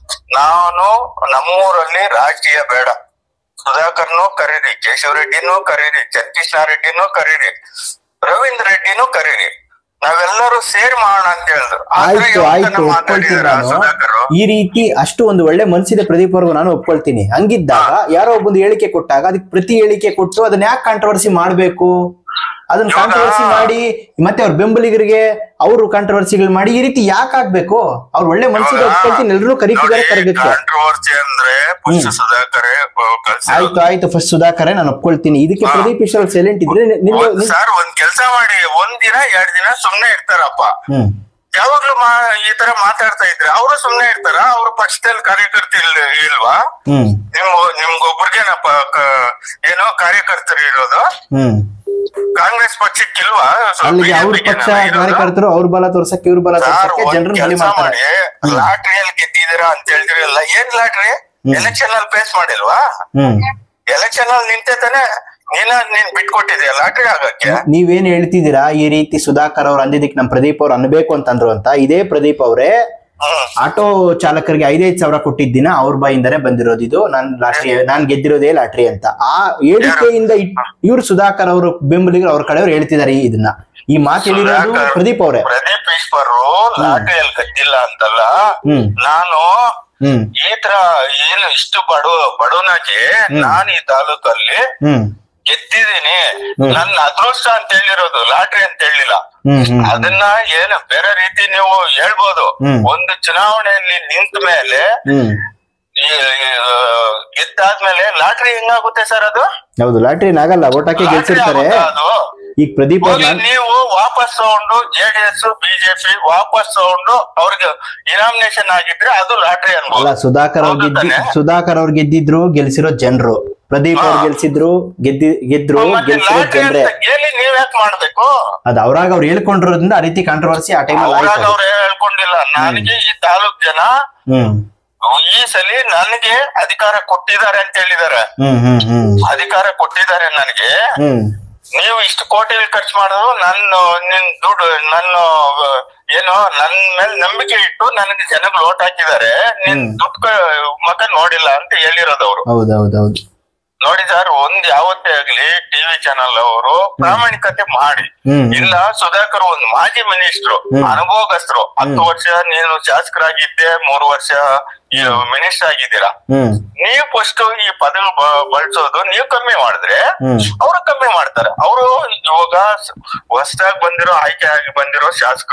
ನಾನು ನಮ್ಮೂರಲ್ಲಿ ರಾಜಕೀಯ ಬೇಡ ಸುಧಾಕರ್ನು ಕರೀರಿ ಕೇಶವ ರೆಡ್ಡಿನೂ ಕರೀರಿ ಚಂದ್ರಕೃಷ್ಣ ರೆಡ್ಡಿನೂ ಕರೀರಿ ರವೀಂದ್ರ ರೆಡ್ಡಿನೂ ಕರೀರಿ ನಾವೆಲ್ಲರೂ ಸೇರಿ ಮಾಡೋಣ ಅಂತ ಹೇಳಿದ್ರು ಆದ್ರೆ
ಆಯ್ತು
ಇವತ್ತನ
ಆಯ್ತು ಒಪ್ಕೊಳ್ತೀನಿ
ಮಾತಾಡಿದಾರ
ನಾನು
ಸುಧಾಕರ್
ಈ ರೀತಿ ಅಷ್ಟು ಒಂದು ಒಳ್ಳೆ ಮನ್ಸಿದೆ ಪ್ರದೀಪ್ ಅವ್ರಿಗೂ ನಾನು ಒಪ್ಕೊಳ್ತೀನಿ ಹಂಗಿದ್ದಾಗ ಯಾರೋ ಒಬ್ಬೊಂದು ಹೇಳಿಕೆ ಕೊಟ್ಟಾಗ ಅದಕ್ಕೆ ಪ್ರತಿ ಹೇಳಿಕೆ ಕೊಟ್ಟು ಅದನ್ನ ಯಾಕೆ ಕಾಂಟ್ರವರ್ಸಿ ಮಾಡ್ಬೇಕು ಅದನ್ನ
ಇವಾಗ-
ಕಾಂಟ್ರವರ್ಸಿ ಮಾಡಿ ಮತ್ತೆ ಅವ್ರ ಬೆಂಬಲಿಗರಿಗೆ ಅವರು ಕಾಂಟ್ರವರ್ಸಿಗಳು ಮಾಡಿ ಈ ರೀತಿ ಯಾಕೆ ಆಗ್ಬೇಕು ಅವ್ರು ಒಳ್ಳೆ ಮನ್ಸಿಗೆ ಒಪ್ಕೊಳ್ತೀನಿ ಎಲ್ಲರೂ ಕರೀತಿದ್ದಾರೆ ಕರಗಕ್ಕೆ
ಕಾಂಟ್ರವರ್ಸಿ ಅಂದ್ರೆ ಪುಷ್ಪ ಸುಧಾಕರ್ ಕಳ್ಸಿರೋದು
ಆಯ್ತು ಆಯ್ತು ಫಸ್ಟ್ ಸುಧಾಕರೇ ನಾನು ಒಪ್ಕೊಳ್ತೀನಿ ಇದಕ್ಕೆ
ಹಾ.
ಪ್ರದೀಪ್ ಈಶ್ವರ್ ಸೈಲೆಂಟ್ ಇದ್ರೆ ನಿ- ನಿಮ್ಗೆ
ಒಂದ್ ಸರ್ ಒಂದ್ ಕೆಲ್ಸ ಮಾಡಿ ಒಂದ್ ದಿನ ಎರಡ್ ದಿನ ಸುಮ್ನೆ ಇರ್ತಾರಪ್ಪ
ಹ್ಮ್
ಯಾವಾಗ್ಲೂ ಮಾ ಈ ತರ ಮಾತಾಡ್ತಾ ಇದ್ರೆ ಅವರು ಸುಮ್ನೆ ಇರ್ತಾರ ಅವ್ರ ಪಕ್ಷದಲ್ಲಿ ಕಾರ್ಯಕರ್ತ ಇಲ್ ಇಲ್ವಾ
ಹ್ಮ್
ನಿಮ್ ನಿಮ್ಗೊಬ್ರಿಗೇನಪ್ಪ ಕ- ಏನೋ ಕಾರ್ಯಕರ್ತರು ಇರೋದು
ಹ್ಮ್
ಕಾಂಗ್ರೆಸ್ ಪಕ್ಷಕ್ಕಿಲ್ವಾ ಸೊ
ಅಲ್ಲಿಗೆ ಅವ್ರ
BJP ಗೆ
ಪಕ್ಷ
ಇರೋದು?
ಕಾರ್ಯಕರ್ತರು ಅವ್ರ ಬಲ ತೋರ್ಸಕ್ಕೆ ಇವ್ರ ಬಲ
ಸರ್,
ತೋರ್ಸಕ್ಕೆ
ಒಂದ್
ಜನರನ್ನ ಬಲಿ
ಕೆಲ್ಸ
ಮಾಡ್ತಾರೆ
ಮಾಡಿ ಲಾಟ್ರಿಯಲ್ಲಿ ಗೆದ್ದಿದ್ದೀರಾ ಅಂತ ಹೇಳಿದ್ರಲ್ಲ ಏನ್ ಲಾಟ್ರಿ ಎಲೆಕ್ಷನ್ ಅಲ್ಲಿ ಫೇಸ್ ಮಾಡಿಲ್ವಾ
ಹ್ಮ್
ಎಲೆಕ್ಷನ್ ಅಲ್ಲಿ ನಿಂತೆ ತಾನೆ ನೀನ ನೀನ್ ಬಿಟ್ಕೊಟ್ಟಿದ್ಯಾ ಲಾಟ್ರಿ ಆಗಕ್ಕೆ
ನೀವೇನ್ ಹೇಳ್ತಿದ್ದೀರಾ ಈ ರೀತಿ ಸುಧಾಕರ್ ಅವ್ರು ಅಂದಿದ್ದಕ್ಕೆ ನಮ್ ಪ್ರದೀಪ್ ಅವ್ರು ಅನ್ಬೇಕು ಅಂತಂದ್ರು ಅಂತ ಇದೇ ಪ್ರದೀಪ್ ಅವರೇ
ಹ್ಮ್
ಆಟೋ ಚಾಲಕರಿಗೆ ಐದೈದು ಸಾವಿರ ಕೊಟ್ಟಿದ್ದ ದಿನ ಅವ್ರ ಬಾಯಿಂದಾನೆ ಬಂದಿರೋದು ಇದು ನಾನ್ ಲಾಟ್ರಿ ನಾನ್ ಗೆದ್ದಿರೋದೇ ಲಾಟ್ರಿ ಅಂತ ಆ ಹೇಳಿಕೆಯಿಂದ ಇವ್ರು ಸುಧಾಕರ್ ಅವರು ಬೆಂಬಲಿಗರು ಅವ್ರ ಕಡೆಯವ್ರು ಹೇಳ್ತಿದ್ದಾರೆ ಈ ಇದನ್ನ ಈ ಮಾತು ಹೇಳಿರೋದು
ಸುಧಾಕರ್-
ಪ್ರದೀಪ್ ಅವರೇ
ಪ್ರದೀಪ್ ಈಶ್ವರು ಲಾಟ್ರಿಯಲ್ಲಿ ಕದ್ದಿಲ್ಲ ಅಂತಲ್ಲ
ಹ್ಮ್
ನಾನು
ಹ್ಮ್
ಈ ತರ ಏನು ಇಷ್ಟು ಬಡ ಬಡವನಾಗಿ ನಾನು ಈ ತಾಲೂಕಲ್ಲಿ
ಹ್ಮ್
ಗೆದ್ದಿದ್ದೀನಿ ನನ್ನ ಅದೃಷ್ಟ ಅಂತ ಹೇಳಿರೋದು ಲಾಟ್ರಿ ಅಂತ ಹೇಳಿಲ್ಲ
ಹ್ಮ್ ಹ್ಮ್
ಅದನ್ನ ಏನು ಬೇರೆ ರೀತಿ ನೀವು ಹೇಳ್ಬೋದು
ಹ್ಮ್.
ಒಂದು ಚುನಾವಣೆಯಲ್ಲಿ ನಿಂತ ಮೇಲೆ
ಹ್ಮ್
ಈ ಈ, ಆ, ಗೆದ್ದಾದ್ಮೇಲೆ ಲಾಟ್ರಿ ಹೆಂಗಾಗುತ್ತೆ ಸರ್ ಅದು
ಹೌದು ಲಾಟ್ರಿ ಆಗಲ್ಲ ಓಟ್ ಹಾಕಿ
ಲಾಟ್ರಿ
ಗೆಲ್ಸಿರ್ತಾರೆ
ಆಗುತ್ತಾ ಅದು
ಈಗ ಪ್ರದೀಪ್ ಅವ್ರು
ಹೋಗಿ
ನಾನ್-
ನೀವು ವಾಪಸ್ ತಗೊಂಡು ಜೆಡಿಎಸ್ ಬಿಜೆಪಿ ವಾಪಸ್ ತಗೊಂಡು ಅವ್ರಿಗೆ ಇನಾಮಿನೇಷನ್ ಆಗಿದ್ರೆ ಅದು ಲಾಟ್ರಿ
ಅಲ್ಲ
ಅನ್ಬೋದು
ಸುಧಾಕರ್ ಅವ್ರು
ಹೌದು
ಗೆದ್ದಿ
ತಾನೇ?
ಸುಧಾಕರ್ ಅವ್ರು ಗೆದ್ದಿದ್ರು ಗೆಲ್ಸಿರೋ ಜನರು ಪ್ರದೀಪ್ ಅವ್ರು
ಹಾ.
ಗೆಲ್ಸಿದ್ರು ಗೆದ್ದಿ ಗೆದ್ರು
ಮತ್ತೆ
ಗೆಲ್ಸಿರೋ
ಲಾಟ್ರಿ
ಜನರೇ
ಅಂತ ಗೇಲಿ ನೀವ್ ಯಾಕೆ ಮಾಡ್ಬೇಕು
ಅದ್ ಅವ್ರಾಗ ಅವ್ರು ಹೇಳ್ಕೊಂಡಿರೋದ್ರಿಂದ ಆ ರೀತಿ ಕಾಂಟ್ರವರ್ಸಿ ಆ ಟೈಮಲ್ಲಿ
ಅವ್ರಾಗ
ಆಯ್ತು
ಅವ್ರು ಹೇಳ್ಕೊಂಡಿಲ್ಲ ನನಗೆ ಈ ತಾಲೂಕ್ ಜನ
ಹ್ಮ್
ಈ ಸಲಿ ನನಗೆ ಅಧಿಕಾರ ಕೊಟ್ಟಿದ್ದಾರೆ ಅಂತ ಹೇಳಿದ್ದಾರೆ
ಹ್ಮ್ ಹ್ಮ್ ಹ್ಮ್
ಅಧಿಕಾರ ಕೊಟ್ಟಿದ್ದಾರೆ ನನಗೆ
ಹ್ಮ್
ನೀವು ಇಷ್ಟು ಕೋಟಿ ಖರ್ಚು ಮಾಡೋದು ನನ್ನ ನಿನ್ ದುಡ್ಡು ನನ್ನ ಆ, ಏನು ನನ್ ಮೇಲೆ ನಂಬಿಕೆ ಇಟ್ಟು ನನಗೆ ಜನಗಳು ಓಟ್ ಹಾಕಿದ್ದಾರೆ ನಿನ್ ದುಡ್ಡು ಮಗ ನೋಡಿಲ್ಲ ಅಂತ ಹೇಳಿರೋದು ಅವರು
ಹೌದೌದೌದು
ನೋಡಿ ಸರ್ ಒಂದ್ ಯಾವತ್ತೇ ಆಗ್ಲಿ ಟಿವಿ ಚಾನಲ್ ಅವರು ಪ್ರಾಮಾಣಿಕತೆ ಮಾಡಿ
ಹ್ಮ್
ಇಲ್ಲ ಸುಧಾಕರ್ ಒಂದ್ ಮಾಜಿ ಮಿನಿಸ್ಟ್ರು ಅನುಭವಸ್ಥರು ಹತ್ತು ವರ್ಷ ನೀನು ಶಾಸಕರಾಗಿದ್ದೆ ಮೂರು ವರ್ಷ ಮಿನಿಸ್ಟರ್ ಆಗಿದ್ದೀರಾ
ಹ್ಮ್
ನೀವು ಫಸ್ಟ್ ಈ ಪದವಿ ಬ- ಬಳಸೋದು ನೀವು ಕಮ್ಮಿ ಮಾಡಿದ್ರೆ
ಹ್ಮ್
ಅವರು ಕಮ್ಮಿ ಮಾಡ್ತಾರೆ ಅವರು ಇವಾಗ ಹೊಸದಾಗಿ ಬಂದಿರೋ ಆಯ್ಕೆ ಆಗಿ ಬಂದಿರೋ ಶಾಸಕರು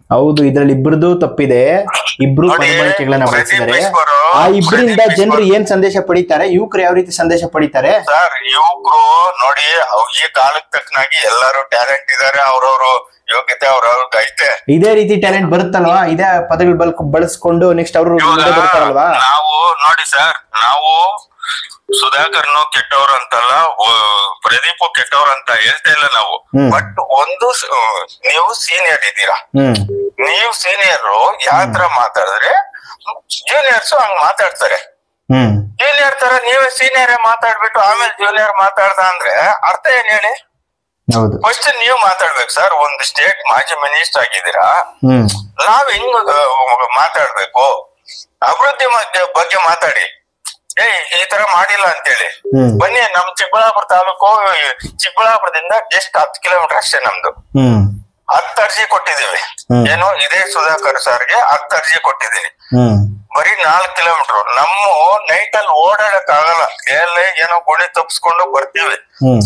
ಹೌದು ಇದ್ರಲ್ಲಿ ಇಬ್ಬರದು ತಪ್ಪಿದೆ ಇಬ್ರು
ನೋಡಿ,
ಪದಬಳಕೆಗಳನ್ನ
ಪ್ರದೀಪ್
ಬಳಸಿದ್ದಾರೆ
ಈಶ್ವರು,
ಆ ಇಬ್ಬರಿಂದ
ಪ್ರದೀಪ್
ಜನರು
ಈಶ್ವರು.
ಏನ್ ಸಂದೇಶ ಪಡಿತಾರೆ ಯುವಕರು ಯಾವ ರೀತಿ ಸಂದೇಶ ಪಡಿತಾರೆ
ಸರ್ ಯುವಕರು ನೋಡಿ ಅವ್ ಈ ಕಾಲಕ್ಕೆ ತಕ್ಕನಾಗಿ ಎಲ್ಲರೂ ಟ್ಯಾಲೆಂಟ್ ಇದಾರೆ ಅವ್ರವ್ರು ಯೋಗ್ಯತೆ ಅವ್ರವ್ರಿಗೆ ಐತೆ
ಇದೇ ರೀತಿ ಟ್ಯಾಲೆಂಟ್ ಬರುತ್ತಲ್ವಾ ಇದೇ ಪದಗಳು ಬಲ್ ಬಳಸ್ಕೊಂಡು ನೆಕ್ಸ್ಟ್ ಅವರು ಮುಂದೆ
ಇವಾಗ
ಬರ್ತಾರಲ್ವಾ
ನಾವು ನೋಡಿ ಸರ್ ನಾವು ಸುಧಾಕರ್ನು ಕೆಟ್ಟವ್ರು ಅಂತಲ್ಲ ಓ- ಪ್ರದೀಪ್ ಕೆಟ್ಟವ್ರು ಅಂತ ಹೇಳ್ತಾ ಇಲ್ಲ ನಾವು
ಹ್ಮ್.
ಬಟ್ ಒಂದು ಸ- ನೀವು ಸೀನಿಯರ್ ಇದ್ದೀರಾ
ಹ್ಮ್
ನೀವು ಸೀನಿಯರ್ ಯಾವ ತರ ಮಾತಾಡಿದ್ರೆ ಜೂನಿಯರ್ಸ್ ಹಂಗ್ ಮಾತಾಡ್ತಾರೆ
ಹ್ಮ್
ಜೂನಿಯರ್ ತರ ನೀವೇ ಸೀನಿಯರ್ ಮಾತಾಡ್ಬಿಟ್ಟು ಆಮೇಲೆ ಜೂನಿಯರ್ ಮಾತಾಡ್ದ ಅಂದ್ರೆ ಅರ್ಥ ಏನ್ ಹೇಳಿ
ಹೌದು
ಫಸ್ಟ್ ನೀವು ಮಾತಾಡ್ಬೇಕು ಸರ್ ಒಂದು ಸ್ಟೇಟ್ ಮಾಜಿ ಮಿನಿಸ್ಟರ್ ಆಗಿದ್ದೀರಾ
ಹ್ಮ್
ನಾವ್ ಹೆಂಗ್ ಆ, ಮಾತಾಡ್ಬೇಕು ಅಭಿವೃದ್ಧಿ ಬಗ್ಗೆ ಬಗ್ಗೆ ಮಾತಾಡಿ ಏ ಈ ತರ ಮಾಡಿಲ್ಲ ಅಂತೇಳಿ
ಹ್ಮ್
ಬನ್ನಿ ನಮ್ ಚಿಕ್ಕಬಳ್ಳಾಪುರ ತಾಲೂಕು ಚಿಕ್ಕಬಳ್ಳಾಪುರದಿಂದ ಜಸ್ಟ್ ಹತ್ತು ಕಿಲೋಮೀಟರ್ ಅಷ್ಟೇ ನಮ್ದು
ಹ್ಮ್
ಹತ್ತು ಅರ್ಜಿ ಕೊಟ್ಟಿದೀವಿ
ಹ್ಮ್.
ಏನು ಇದೇ ಸುಧಾಕರ್ ಸರ್ಗೆ ಹತ್ತು ಅರ್ಜಿ ಕೊಟ್ಟಿದ್ದೀನಿ
ಹ್ಮ್
ಬರೀ ನಾಲ್ಕು ಕಿಲೋಮೀಟರ್ ನಮ್ಮ ನೈಟ್ ಅಲ್ಲಿ ಓಡಾಡಕ್ ಆಗಲ್ಲ ಎಲ್ಲಿ ಏನೋ ಗುಣಿ ತಪ್ಪಿಸ್ಕೊಂಡು ಬರ್ತೀವಿ
ಹ್ಮ್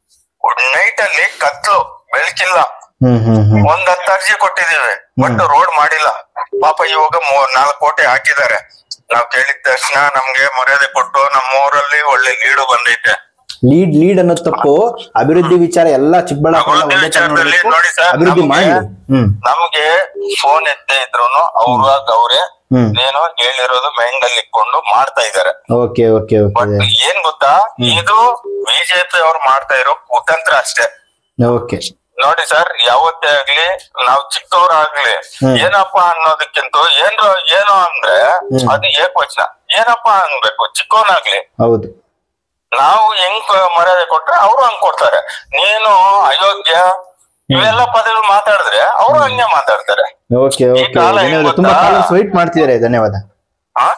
ನೈಟ್ ಅಲ್ಲಿ ಕತ್ಲು ಬೆಳಕಿಲ್ಲ
ಹ್ಮ್ ಹ್ಮ್ ಹ್ಮ್
ಒಂದ್ ಹತ್ತು ಅರ್ಜಿ ಕೊಟ್ಟಿದೀವಿ ಬಟ್ ರೋಡ್ ಮಾಡಿಲ್ಲ ಪಾಪ ಇವಾಗ ಮೂರ್ ನಾಲ್ಕು ಕೋಟಿ ಹಾಕಿದ್ದಾರೆ ನಾವ್ ಕೇಳಿದ ತಕ್ಷಣ ನಮ್ಗೆ ಮರ್ಯಾದೆ ಕೊಟ್ಟು ನಮ್ಮ ಊರಲ್ಲಿ ಒಳ್ಳೆ ಲೀಡು ಬಂದೈತೆ
ಲೀಡ್ ಲೀಡ್ ಅನ್ನೋದು ತಪ್ಪು ಅಭಿವೃದ್ಧಿ ವಿಚಾರ ಎಲ್ಲಾ ಚಿಕ್ಕಬಳ್ಳಾಪುರ
ಅಭಿವೃದ್ಧಿ
ಒಂದೇ ತರ
ವಿಚಾರದಲ್ಲಿ
ನೋಡ್ಬೇಕು
ನೋಡಿ ಸರ್,
ಅಭಿವೃದ್ಧಿ
ನಮ್ಗೆ-
ಮಾಡಿ ಹ್ಮ್
ನಮ್ಗೆ ಫೋನ್ ಎತ್ತೇ ಇದ್ರು ಅವ್ರಾಗ ಅವ್ರೆ
ಹ್ಮ್
ಏನೋ ಹೇಳಿರೋದು ಮೈಂಡ್ ಅಲ್ಲಿ ಇಟ್ಕೊಂಡು ಮಾಡ್ತಾ ಇದಾರೆ
ಓಕೆ ಓಕೆ
ಬಟ್
ಓಕೆ
ಏನ್ ಗೊತ್ತಾ ಇದು ಬಿಜೆಪಿ ಅವ್ರು ಮಾಡ್ತಾ ಇರೋ ಕುತಂತ್ರ ಅಷ್ಟೇ
ಓಕೆ
ನೋಡಿ ಸರ್ ಯಾವತ್ತೇ ಆಗ್ಲಿ ನಾವ್ ಚಿಕ್ಕವರಾಗ್ಲಿ
ಹ್ಮ್.
ಏನಪ್ಪಾ ಅನ್ನೋದಕ್ಕಿಂತ ಏನ್ರ ಏನೋ ಅಂದ್ರೆ
ಹ್ಮ್.
ಅದು ಏಕವಚನ ಏನಪ್ಪಾ ಅನ್ಬೇಕು ಚಿಕ್ಕವನಾಗ್ಲಿ
ಹೌದು
ನಾವು ಹೆಂಗ್ ಕ- ಮರ್ಯಾದೆ ಕೊಟ್ರೆ ಅವ್ರು ಹಂಗ್ ಕೊಡ್ತಾರೆ ನೀನು ಅಯೋಗ್ಯ ಇವೆಲ್ಲ ಪದಗಳು ಮಾತಾಡಿದ್ರೆ ಅವರು ಹಂಗೆ ಮಾತಾಡ್ತಾರೆ
ಓಕೆ
ಈ
ಓಕೆ
ಕಾಲ ಹೆಂಗ್
ಧನ್ಯವಾದ ತುಂಬಾ
ಗೊತ್ತಾ?
ಕಾಲರ್ಸ್ ವೆಯ್ಟ್ ಮಾಡ್ತಿದ್ದಾರೆ ಧನ್ಯವಾದ
ಆ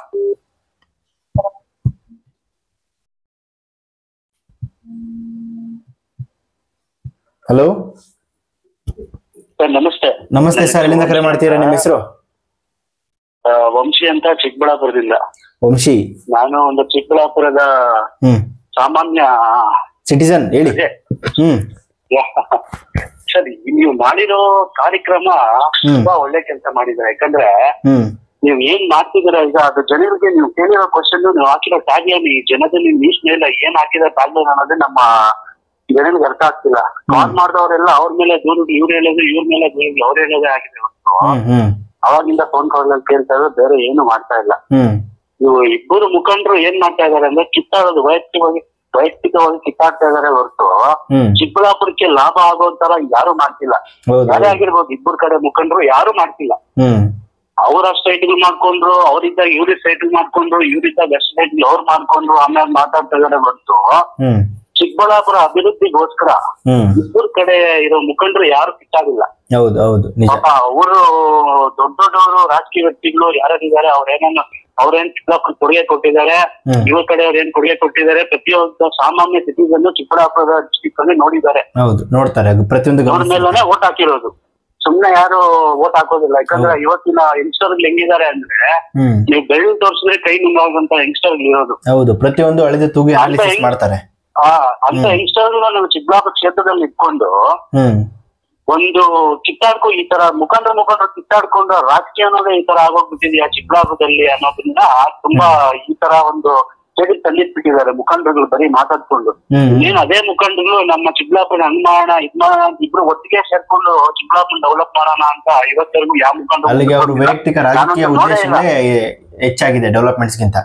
ಹಲೋ
ಸರ್ ನಮಸ್ತೆ
ನಮಸ್ತೆ ಸರ್ ಎಲ್ಲಿಂದ ಕರೆ ಮಾಡ್ತೀರಾ ನಿಮ್ಮ ಹೆಸರು
ಆ, ವಂಶಿ ಅಂತ ಚಿಕ್ಕಬಳ್ಳಾಪುರದಿಂದ
ವಂಶಿ
ನಾನು ಒಂದು ಚಿಕ್ಕಬಳ್ಳಾಪುರದ
ಹ್ಮ್
ಸಾಮಾನ್ಯ
ಸಿಟಿಸನ್ ಹೇಳಿ
ಅದೇ.
ಹ್ಮ್
ಸರ್ ನೀವು ಮಾಡಿರೋ ಕಾರ್ಯಕ್ರಮ
ಹ್ಮ್.
ತುಂಬಾ ಒಳ್ಳೆ ಕೆಲಸ ಮಾಡಿದ್ರೆ ಯಾಕಂದ್ರೆ
ಹ್ಮ್
ನೀವು ಏನ್ ಮಾಡ್ತಿದ್ದೀರ ಈಗ ಅದು ಜನರಿಗೆ ನೀವು ಕೇಳಿರೋ ಕ್ವಶನ್ ನೀವು ಹಾಕಿರೋ ಟ್ಯಾಗ್ಲೈನ್ ಈ ಜನದಲ್ಲಿ ನ್ಯೂಸ್ ಮೇಲೆ ಏನ್ ಹಾಕಿರೋ ಟ್ಯಾಗ್ಲೈನ್ ಅನ್ನೋದು ನಮ್ಮ ಜನರಿಗೆ ಅರ್ಥ ಆಗ್ತಿಲ್ಲ ಕಾಲ್ ಮಾಡಿದವರೆಲ್ಲ ಅವ್ರ ಮೇಲೆ ದೂರ ಇವ್ರು ಹೇಳೋದು ಇವ್ರ ಮೇಲೆ ದೂರ ಅವ್ರು ಹೇಳೋದೇ ಆಗಿದೆ ಹೊರತು
ಹ್ಮ್ ಹ್ಮ್
ಅವಾಗಿಂದ ಫೋನ್ ಕಾಲ್ ಕೇಳ್ತಾ ಇರೋದು ಬೇರೆ ಏನು ಮಾಡ್ತಾ ಇಲ್ಲ
ಹ್ಮ್
ಇವು ಇಬ್ಬರು ಮುಖಂಡರು ಏನ್ ಮಾಡ್ತಾ ಇದಾರೆ ಅಂದ್ರೆ ಕಿತ್ತಾಡೋದು ವೈಯಕ್ತಿಕವಾಗಿ ವೈಯಕ್ತಿಕವಾಗಿ ಕಿತ್ತಾಡ್ತಾ ಇದಾರೆ ಹೊರತು
ಹ್ಮ್
ಚಿಕ್ಕಬಳ್ಳಾಪುರಕ್ಕೆ ಲಾಭ ಆಗೋ ತರ ಯಾರು ಮಾಡ್ತಿಲ್ಲ
ಹೌದು
ಯಾರೇ ಆಗಿರ್ಬೋದು ಇಬ್ಬರು ಕಡೆ ಮುಖಂಡರು ಯಾರು ಮಾಡ್ತಿಲ್ಲ
ಹ್ಮ್
ಅವ್ರ ಸೈಟ್ಗಳು ಮಾಡ್ಕೊಂಡ್ರು ಅವ್ರಿದ್ದಾಗ ಇವ್ರ ಸೈಟ್ಗಳು ಮಾಡ್ಕೊಂಡ್ರು ಇವ್ರಿದ್ದಾಗ ಅಷ್ಟು ಸೈಟ್ಗಳು ಅವ್ರು ಮಾಡ್ಕೊಂಡ್ರು ಆಮೇಲೆ ಮಾತಾಡ್ತಾ ಇದಾರೆ ಹೊರತು
ಹ್ಮ್
ಚಿಕ್ಕಬಳ್ಳಾಪುರ ಅಭಿವೃದ್ಧಿಗೋಸ್ಕರ
ಹ್ಮ್
ಇಬ್ಬರ ಕಡೆ ಇರೋ ಮುಖಂಡರು ಯಾರು ಕಿತ್ತಾಗಿಲ್ಲ
ಹೌದು ಹೌದು ನಿಜ
ಪಾಪ ಅವರು ದೊಡ್ಡ ದೊಡ್ಡವರು ರಾಜಕೀಯ ವ್ಯಕ್ತಿಗಳು ಯಾರ್ಯಾರಿದ್ದಾರೆ ಅವ್ರೇನೇನು ಅವ್ರೇನ್ ಚಿಕ್ಕಬಳ್ಳಾಪುರ ಕೊಡುಗೆ ಕೊಟ್ಟಿದ್ದಾರೆ
ಹ್ಮ್.
ಯುವ ಕಡೆಯವ್ರು ಏನ್ ಕೊಡುಗೆ ಕೊಟ್ಟಿದ್ದಾರೆ ಪ್ರತಿಯೊಬ್ಬ ಸಾಮಾನ್ಯ ಸಿಟಿಸನ್ ಚಿಕ್ಕಬಳ್ಳಾಪುರದ ಡಿಸ್ಟಿಕ್ ಅಲ್ಲಿ ನೋಡಿದ್ದಾರೆ
ಹೌದು ನೋಡ್ತಾರೆ ಅದು ಪ್ರತಿಯೊಂದು
ಅವ್ರ
ಗಮನಿಸ್ತಾರೆ.
ಮೇಲೆನೆ ಓಟ್ ಹಾಕಿರೋದು ಸುಮ್ನೆ ಯಾರು ಓಟ್ ಹಾಕೋದಿಲ್ಲ ಯಾಕಂದ್ರೆ ಇವತ್ತಿನ ಯಂಗ್ಸ್ಟರ್ ಹೆಂಗಿದ್ದಾರೆ ಅಂದ್ರೆ
ಹ್ಮ್
ನೀವು ಬೆಳ್ಳು ತೋರಿಸಿದ್ರೆ ಕೈ ನುಂಗಾಗುವಂತ ಯಂಗ್ಸ್ಟರ್ ಇರೋದು
ಹೌದು ಪ್ರತಿಯೊಂದು ಅಳೆದು ತೂಗಿ
ಅಂತ
ಅನಾಲಿಸಿಸ್
ಹೆಂಗ್-
ಮಾಡ್ತಾರೆ
ಆ ಅಂತ ಯಂಗ್ಸ್ಟರ್ ನಾವು ಚಿಕ್ಕಬಳ್ಳಾಪುರ ಕ್ಷೇತ್ರದಲ್ಲಿ ಇಟ್ಕೊಂಡು
ಹ್ಮ್
ಒಂದು ಕಿತ್ತಾಡ್ಕೊ ಈ ತರ ಮುಖಂಡರು ಮುಖಂಡರು ಕಿತ್ತಾಡ್ಕೊಂಡು ರಾಜಕೀಯ ಅನ್ನೋದೇ ಈ ತರ ಆಗೋಗ್ಬಿಟ್ಟಿದ್ಯಾ ಚಿಕ್ಕಬಳ್ಳಾಪುರದಲ್ಲಿ ಅನ್ನೋದ್ರಿಂದ ತುಂಬಾ ಈ ತರ ಒಂದು ಚಳಿ ತಂದಿಟ್ಬಿಟ್ಟಿದ್ದಾರೆ ಮುಖಂಡರುಗಳು ಬರೀ ಮಾತಾಡ್ಕೊಂಡು
ಹ್ಮ್
ಏನ್ ಅದೇ ಮುಖಂಡರು ನಮ್ಮ ಚಿಕ್ಕಬಳ್ಳಾಪುರ ಹಂಗ್ ಮಾಡೋಣ ಇದ್ ಮಾಡೋಣ ಅಂತ ಇಬ್ರು ಒಟ್ಟಿಗೆ ಸೇರ್ಕೊಂಡು ಚಿಕ್ಕಬಳ್ಳಾಪುರ ಡೆವಲಪ್ ಮಾಡೋಣ ಅಂತ ಇವತ್ತರೆಗೂ ಯಾವ ಮುಖಂಡರು
ಅಲ್ಲಿಗೆ ಅವರು ವೈಯಕ್ತಿಕ ರಾಜಕೀಯ
ನಾನಂತೂ ನೋಡೇ ಇಲ್ಲ.
ಉದ್ದೇಶವೇ ಹೆಚ್ಚಾಗಿದೆ ಡೆವಲಪ್ಮೆಂಟ್ಸ್ ಗಿಂತ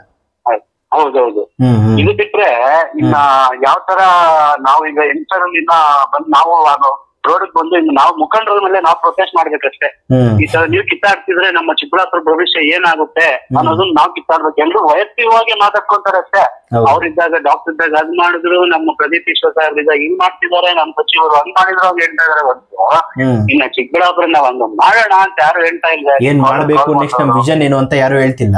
ಹೌದೌದು
ಹ್ಮ್ ಹ್ಮ್
ಇದು ಬಿಟ್ರೆ ಇನ್ನ ಯಾವ ತರ ನಾವು ಈಗ ಇನ್ನ ಬಂದ್ ನಾವು ರೋಡ್ ಬಂದು ಇನ್ನು ನಾವು ಮುಖಂಡರ ಮೇಲೆ ನಾವು ಪ್ರೊಟೆಸ್ಟ್ ಮಾಡ್ಬೇಕಷ್ಟೇ
ಹ್ಮ್
ಈ ತರ ನೀವು ಕಿತ್ತಾಡ್ತಿದ್ರೆ ನಮ್ಮ ಚಿಕ್ಕಬಳ್ಳಾಪುರ ಭವಿಷ್ಯ ಏನಾಗುತ್ತೆ ಅನ್ನೋದನ್ನ ನಾವು ಕಿತ್ತಾಡ್ಬೇಕು ಎಲ್ರು ವೈಯಕ್ತಿಕವಾಗಿ ಮಾತಾಡ್ಕೊಂತಾರೆ ಅಷ್ಟೇ
ಹೌದು.
ಅವ್ರಿದ್ದಾಗ ಡಾಕ್ಟರ್ ಇದ್ದಾಗ ಅದ್ ಮಾಡಿದ್ರು ನಮ್ಮ ಪ್ರದೀಪ್ ಈಶ್ವರ್ ಸಾಹೇಬ್ ಇದ್ದಾಗ ಹಿಂಗ್ ಮಾಡ್ತಿದ್ದಾರೆ ನಮ್ಮ ಸಚಿವರು ಹಂಗ್ ಮಾಡಿದ್ರು ಅಂತ ಹೇಳ್ತಾ ಇದಾರೆ ಹೊರತು
ಹ್ಮ್
ಇನ್ನ ಚಿಕ್ಕಬಳ್ಳಾಪುರ ನಾವ್ ಹಂಗ ಮಾಡೋಣ ಅಂತ ಯಾರು ಹೇಳ್ತಾ ಇಲ್ಲ
ಏನ್ ಮಾಡ್ಬೇಕು ನೆಕ್ಸ್ಟ್ ನಮ್ ವಿಷನ್ ಏನು ಅಂತ ಯಾರು ಹೇಳ್ತಿಲ್ಲ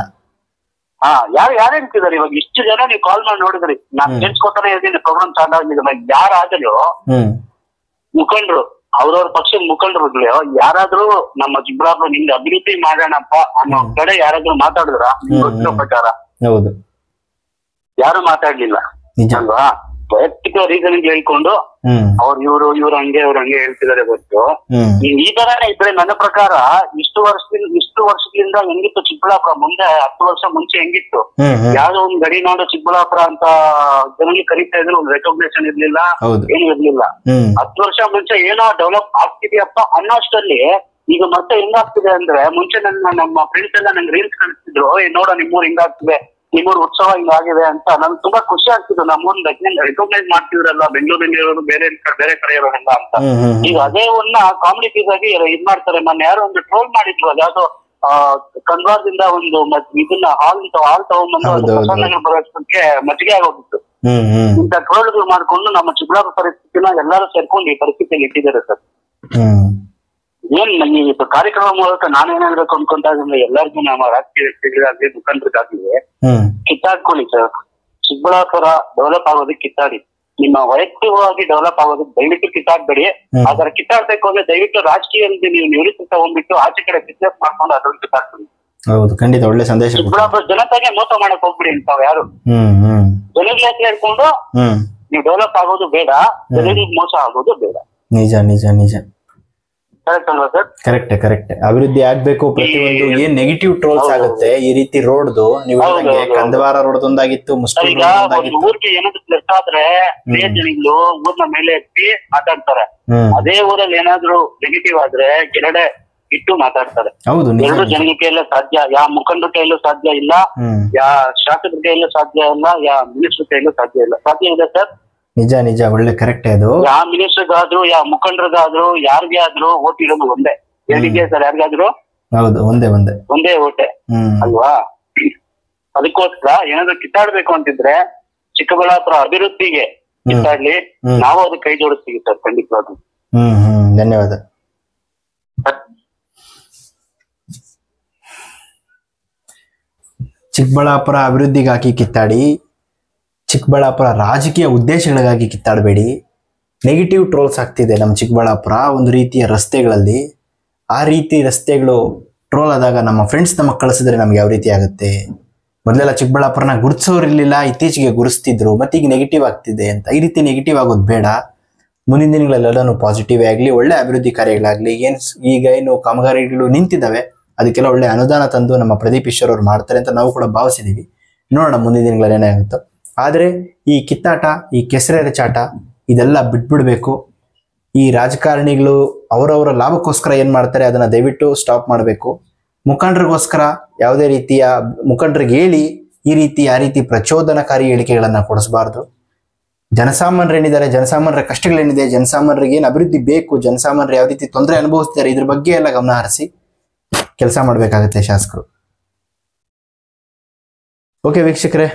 ಹಾ ಯಾರು ಯಾರು ಹೇಳ್ತಿದಾರೆ ಇವಾಗ ಇಷ್ಟು ಜನ ನೀವು ಕಾಲ್ ಮಾಡಿ ನೋಡಿದ್ರಿ ನಾನ್
ಹ್ಮ್.
ಕೇಳಿಸ್ಕೊತಾನೆ ಇದ್ದೀನಿ ಪ್ರೋಗ್ರಾಮ್ ಸ್ಟಾರ್ಟ್ ಆಗಿದೆ ಯಾರಾದ್ರೂ
ಹ್ಮ್
ಮುಖಂಡರು ಅವ್ರವ್ರ ಪಕ್ಷದ ಮುಖಂಡರುಗಳು ಯಾರಾದ್ರೂ ನಮ್ಮ ಚಿಕ್ಕಬಳ್ಳಾಪುರ ನಿಮ್ಗೆ ಅಭಿವೃದ್ಧಿ ಮಾಡೋಣಪ್ಪ ಅನ್ನೋ
ಹ್ಮ್.
ಕಡೆ ಯಾರಾದ್ರೂ ಮಾತಾಡಿದ್ರ
ಹ್ಮ್,
ಗೊತ್ತಿರೋ
ಹ್ಮ್.
ಪ್ರಕಾರ
ಹೌದು
ಯಾರು ಮಾತಾಡ್ಲಿಲ್ಲ
ನಿಜ
ಅಲ್ವಾ ವೈಯಕ್ತಿಕ ರೀಸನ್ ಹೇಳ್ಕೊಂಡು
ಹ್ಮ್
ಅವ್ರು ಇವ್ರು ಇವ್ರು ಹಂಗೆ ಅವ್ರು ಹಂಗೆ ಹೇಳ್ತಿದಾರೆ ಗೊತ್ತು
ಹ್ಮ್
ಈ ಈ ತರನೇ ಇದ್ರೆ ನನ್ನ ಪ್ರಕಾರ ಇಷ್ಟು ವರ್ಷದಿಂದ ಇಷ್ಟು ವರ್ಷದಿಂದ ಹೆಂಗಿತ್ತು ಚಿಕ್ಕಬಳ್ಳಾಪುರ ಮುಂದೆ ಹತ್ತು ವರ್ಷ ಮುಂಚೆ ಹೆಂಗಿತ್ತು
ಹ್ಮ್ ಹ್ಮ್
ಯಾವ್ದೋ ಒಂದ್ ಗಡಿನಾಡು ಚಿಕ್ಕಬಳ್ಳಾಪುರ ಅಂತ ಜನರಿಗೆ ಕರೀತಾ ಇದ್ರು ಒಂದು ರೆಕಗ್ನೇಷನ್ ಇರ್ಲಿಲ್ಲ
ಹೌದು
ಏನು ಇರ್ಲಿಲ್ಲ
ಹ್ಮ್
ಹತ್ತು ವರ್ಷ ಮುಂಚೆ ಏನೋ ಡೆವಲಪ್ ಆಗ್ತಿದೆಯಪ್ಪ ಅನ್ನೋಷ್ಟರಲ್ಲಿ ಈಗ ಮತ್ತೆ ಹೆಂಗಾಗ್ತಿದೆ ಅಂದ್ರೆ ಮುಂಚೆ ನನ್ನ ನಮ್ಮ ಫ್ರೆಂಡ್ಸ್ ಎಲ್ಲ ನಂಗೆ ರೀಲ್ಸ್ ಕಳಿಸ್ತಿದ್ರು ಏ ನೋಡ ನಿಮ್ಮೂರ್ ಹಿಂಗಾಗ್ತಿದೆ ನಿಮ್ಮೂರ್ ಉತ್ಸವ ಹಿಂಗಾಗಿದೆ ಅಂತ ನನ್ಗೆ ತುಂಬಾ ಖುಷಿ ಆಗ್ತಿತ್ತು ನಮ್ಮೂರ್ ರೆಕಗ್ನೈಸ್ ಮಾಡ್ತಿದ್ರಲ್ಲ ಬೆಂಗಳೂರಲ್ಲಿ ಇರೋರು ಬೇರೆ ಕಡೆ- ಬೇರೆ ಕಡೆ ಇರೋರೆಲ್ಲ ಅಂತ
ಹ್ಮ್ ಹ್ಮ್
ಈಗ ಅದೇ ಒಂದ ಕಾಮಿಡಿ ಪೀಸ್ ಆಗಿ ಇದ್ ಮಾಡ್ತಾರೆ ಮೊನ್ನೆ ಯಾರೋ ಒಂದು ಟ್ರೋಲ್ ಮಾಡಿದ್ರು ಅದ್ಯಾವ್ದೋ ಆ ಕಂದ್ವಾರದಿಂದ ಒಂದು ಮತ್- ಇದನ್ನ ಹಾಲ್ ಹಾಲ್ ತಗೊಂಡ್ಬಂದು
ಹೌದು,
ಅದು
ಹೌದು.
ಪ್ರಸನ್ನಗಳು ಬರೋದಕ್ಕೆ ಮಜ್ಜಿಗೆ ಆಗೋಗಿತ್ತು
ಹ್ಮ್ ಹ್ಮ್
ಇಂಥ ಟ್ರೋಲ್ಗಳು ಮಾಡ್ಕೊಂಡು ನಮ್ಮ ಚಿಕ್ಕಬಳ್ಳಾಪುರ ಪರಿಸ್ಥಿತಿನ ಎಲ್ಲರೂ ಸೇರ್ಕೊಂಡು ಈ ಪರಿಸ್ಥಿತಿಯಲ್ಲಿ ಇಟ್ಟಿದ್ದಾರೆ ಸರ್
ಹ್ಮ್
ಏನ್ ನಂಗೆ ಈ ಕಾರ್ಯಕ್ರಮ ಮೂಲಕ ನಾನು ಏನ್ ಹೇಳ್ಬೇಕು ಅನ್ಕೊಂತ ಇದ್ದೀನಿ ಎಲ್ಲರಿಗೂ ನಮ್ಮ ರಾಜಕೀಯ ವ್ಯಕ್ತಿಗಳಾಗ್ಲಿ ಮುಖಂಡರಿಗಾಗ್ಲಿ
ಹ್ಮ್
ಕಿತ್ತಾಡ್ಕೊಳ್ಳಿ ಸರ್ ಚಿಕ್ಕಬಳ್ಳಾಪುರ ಡೆವಲಪ್ ಆಗೋದಕ್ಕೆ ಕಿತ್ತಾಡಿ ನಿಮ್ಮ ವೈಯಕ್ತಿಕವಾಗಿ ಡೆವಲಪ್ ಆಗೋದಕ್ಕೆ ದಯವಿಟ್ಟು ಕಿತ್ತಾಡ್ಬೇಡಿ
ಹ್ಮ್.
ಆದ್ರೆ ಕಿತ್ತಾಡ್ಬೇಕು ಅಂದ್ರೆ ದಯವಿಟ್ಟು ರಾಜಕೀಯದಲ್ಲಿ ನೀವು ನಿವೃತ್ತಿ ತಗೊಂಡ್ಬಿಟ್ಟು ಆಚೆ ಕಡೆ ಬಿಸ್ನೆಸ್ ಮಾಡ್ಕೊಂಡು ಅದ್ರಲ್ಲಿ ಕಿತ್ತಾಡ್ಕೊಳ್ಳಿ
ಹೌದು ಖಂಡಿತ ಒಳ್ಳೆ ಸಂದೇಶ ಕೊಟ್ಟು
ಚಿಕ್ಕಬಳ್ಳಾಪುರ ಜನತೆಗೆ ಮೋಸ ಮಾಡಕ್ ಹೋಗ್ಬಿಡಿ ಇಂತಾವ್ ಯಾರು
ಹ್ಮ್ ಹ್ಮ್
ಜನಗಳ ಹತ್ರ ಹೇಳ್ಕೊಂಡು
ಹ್ಮ್
ನೀವು ಡೆವಲಪ್ ಆಗೋದು ಬೇಡ ಜನರಿಗೆ ಮೋಸ ಆಗೋದು ಬೇಡ
ನಿಜ ನಿಜ ನಿಜ
ಕರೆಕ್ಟ್ ಅಲ್ವಾ ಸರ್
ಕರೆಕ್ಟ್ ಕರೆಕ್ಟ್ ಅಭಿವೃದ್ಧಿ ಆಗ್ಬೇಕು ಪ್ರತಿಯೊಂದು ಏನ್ ನೆಗೆಟಿವ್ ಟ್ರೋಲ್ಸ್
ಹೌದು.
ಆಗುತ್ತೆ ಈ ರೀತಿ ರೋಡ್ದು ನೀವು
ಹೌದು,
ಹೇಳ್ದಂಗೆ
ಹೌದು, ಹೌದು.
ಕಂದವಾರ ರೋಡ್ದೊಂದಾಗಿತ್ತು
ಸರ್,
ಮುಸ್ಲಿಂ
ಈಗ ಒಂದು
ರೋಡ್ದೊಂದಾಗಿತ್ತು
ಊರಿಗೆ ಏನಾದ್ರು ಪ್ಲಸ್ ಆದ್ರೆ ಬೇರೆ ಜನಗಳು ಊರ್ನ ಮೇಲೆ ಎತ್ತಿ ಮಾತಾಡ್ತಾರೆ
ಹ್ಮ್
ಅದೇ ಊರಲ್ಲಿ ಏನಾದ್ರು ನೆಗೆಟಿವ್ ಆದ್ರೆ ಕೆರಡೆ ಇಟ್ಟು ಮಾತಾಡ್ತಾರೆ
ಹೌದು ನಿಜ
ಎರಡು
ನಿಜ.
ಜನಗಳ ಕೈಯಲ್ಲೂ ಸಾಧ್ಯ ಯಾ ಮುಖಂಡರ ಕೈಯಲ್ಲೂ ಸಾಧ್ಯ ಇಲ್ಲ
ಹ್ಮ್
ಯಾ ಶಾಸಕರ ಕೈಯಲ್ಲೂ ಸಾಧ್ಯ ಇಲ್ಲ ಯಾ ಮಿನಿಸ್ಟರ್ ಕೈಯಲ್ಲೂ ಸಾಧ್ಯ ಇಲ್ಲ ಸಾಧ್ಯ ಇದೆ ಸರ್
ನಿಜ ನಿಜ ಒಳ್ಳೆ ಕರೆಕ್ಟ್ ಅದು
ಯಾ ಮಿನಿಸ್ಟರ್ಗಾದ್ರು ಯಾ ಮುಖಂಡರಿಗಾದ್ರು ಯಾರಿಗೇ ಆದ್ರೂ ಓಟ್ ಇರೋದು ಒಂದೇ ಹೇಳಿದ್ಯಾ ಸರ್ ಯಾರಿಗಾದ್ರು
ಹೌದು ಒಂದೇ ಒಂದೇ
ಒಂದೇ ಓಟೆ
ಹ್ಮ್
ಅಲ್ವಾ ಅದಕ್ಕೋಸ್ಕರ ಏನಾದ್ರು ಕಿತ್ತಾಡ್ಬೇಕು ಅಂತಿದ್ರೆ ಚಿಕ್ಕಬಳ್ಳಾಪುರ ಅಭಿವೃದ್ಧಿಗೆ ಕಿತ್ತಾಡ್ಲಿ
ಹ್ಮ್.
ನಾವು ಅದಕ್ಕೆ ಕೈ ಜೋಡಿಸ್ತೀವಿ ಸರ್ ಖಂಡಿತವಾಗ್ಲೂ
ಹ್ಮ್ ಹ್ಮ್ ಧನ್ಯವಾದ ಚಿಕ್ಕಬಳ್ಳಾಪುರ ಅಭಿವೃದ್ಧಿಗಾಗಿ ಕಿತ್ತಾಡಿ ಚಿಕ್ಕಬಳ್ಳಾಪುರ ರಾಜಕೀಯ ಉದ್ದೇಶಗಳಿಗಾಗಿ ಕಿತ್ತಾಡಬೇಡಿ ನೆಗೆಟಿವ್ ಟ್ರೋಲ್ಸ್ ಆಗ್ತಿದೆ ನಮ್ಮ ಚಿಕ್ಕಬಳ್ಳಾಪುರ ಒಂದು ರೀತಿಯ ರಸ್ತೆಗಳಲ್ಲಿ ಆ ರೀತಿ ರಸ್ತೆಗಳು ಟ್ರೋಲ್ ಆದಾಗ ನಮ್ಮ ಫ್ರೆಂಡ್ಸ್ ನಮಗೆ ಕಳಿಸಿದ್ರೆ ನಮ್ಗೆ ಯಾವ ರೀತಿ ಆಗುತ್ತೆ ಮೊದಲೆಲ್ಲ ಚಿಕ್ಕಬಳ್ಳಾಪುರನ ಗುರುತಿಸೋರಿರ್ಲಿಲ್ಲ ಇತ್ತೀಚೆಗೆ ಗುರುಸ್ತಿದ್ರು ಮತ್ತೆ ಈಗ ನೆಗೆಟಿವ್ ಆಗ್ತಿದೆ ಅಂತ ಈ ರೀತಿ ನೆಗೆಟಿವ್ ಆಗೋದು ಬೇಡ ಮುಂದಿನ ದಿನಗಳಲ್ಲೆಲ್ಲನೂ ಪಾಸಿಟಿವ್ ಆಗಲಿ ಒಳ್ಳೆ ಅಭಿವೃದ್ಧಿ ಕಾರ್ಯಗಳಾಗಲಿ ಏನು ಈಗ ಏನು ಕಾಮಗಾರಿಗಳು ನಿಂತಿದ್ದಾವೆ ಅದಕ್ಕೆಲ್ಲ ಒಳ್ಳೆ ಅನುದಾನ ತಂದು ನಮ್ಮ ಪ್ರದೀಪ್ ಈಶ್ವರ್ ಅವ್ರು ಮಾಡ್ತಾರೆ ಅಂತ ನಾವು ಕೂಡ ಭಾವಿಸಿದ್ದೀವಿ ನೋಡೋಣ ಮುಂದಿನ ದಿನಗಳಲ್ಲಿ ಏನಾಗುತ್ತೋ ಆದರೆ ಈ ಕಿತ್ತಾಟ ಈ ಕೆಸರೆರ ಚಾಟ ಇದೆಲ್ಲ ಬಿಟ್ಬಿಡ್ಬೇಕು ಈ ರಾಜಕಾರಣಿಗಳು ಅವರವರ ಲಾಭಕ್ಕೋಸ್ಕರ ಏನು ಮಾಡ್ತಾರೆ ಅದನ್ನು ದಯವಿಟ್ಟು ಸ್ಟಾಪ್ ಮಾಡಬೇಕು ಮುಖಂಡರಿಗೋಸ್ಕರ ಯಾವುದೇ ರೀತಿಯ ಮುಖಂಡರಿಗೆ ಹೇಳಿ ಈ ರೀತಿ ಆ ರೀತಿ ಪ್ರಚೋದನಕಾರಿ ಹೇಳಿಕೆಗಳನ್ನು ಕೊಡಿಸಬಾರ್ದು ಜನಸಾಮಾನ್ಯರು ಏನಿದ್ದಾರೆ ಜನಸಾಮಾನ್ಯರ ಕಷ್ಟಗಳೇನಿದೆ ಜನಸಾಮಾನ್ಯರಿಗೆ ಏನು ಅಭಿವೃದ್ಧಿ ಬೇಕು ಜನಸಾಮಾನ್ಯರು ಯಾವ ರೀತಿ ತೊಂದರೆ ಅನುಭವಿಸ್ತಾರೆ ಇದ್ರ ಬಗ್ಗೆ ಎಲ್ಲ ಗಮನ ಹರಿಸಿ ಕೆಲಸ ಮಾಡಬೇಕಾಗುತ್ತೆ ಶಾಸಕರು ಓಕೆ ವೀಕ್ಷಕರೇ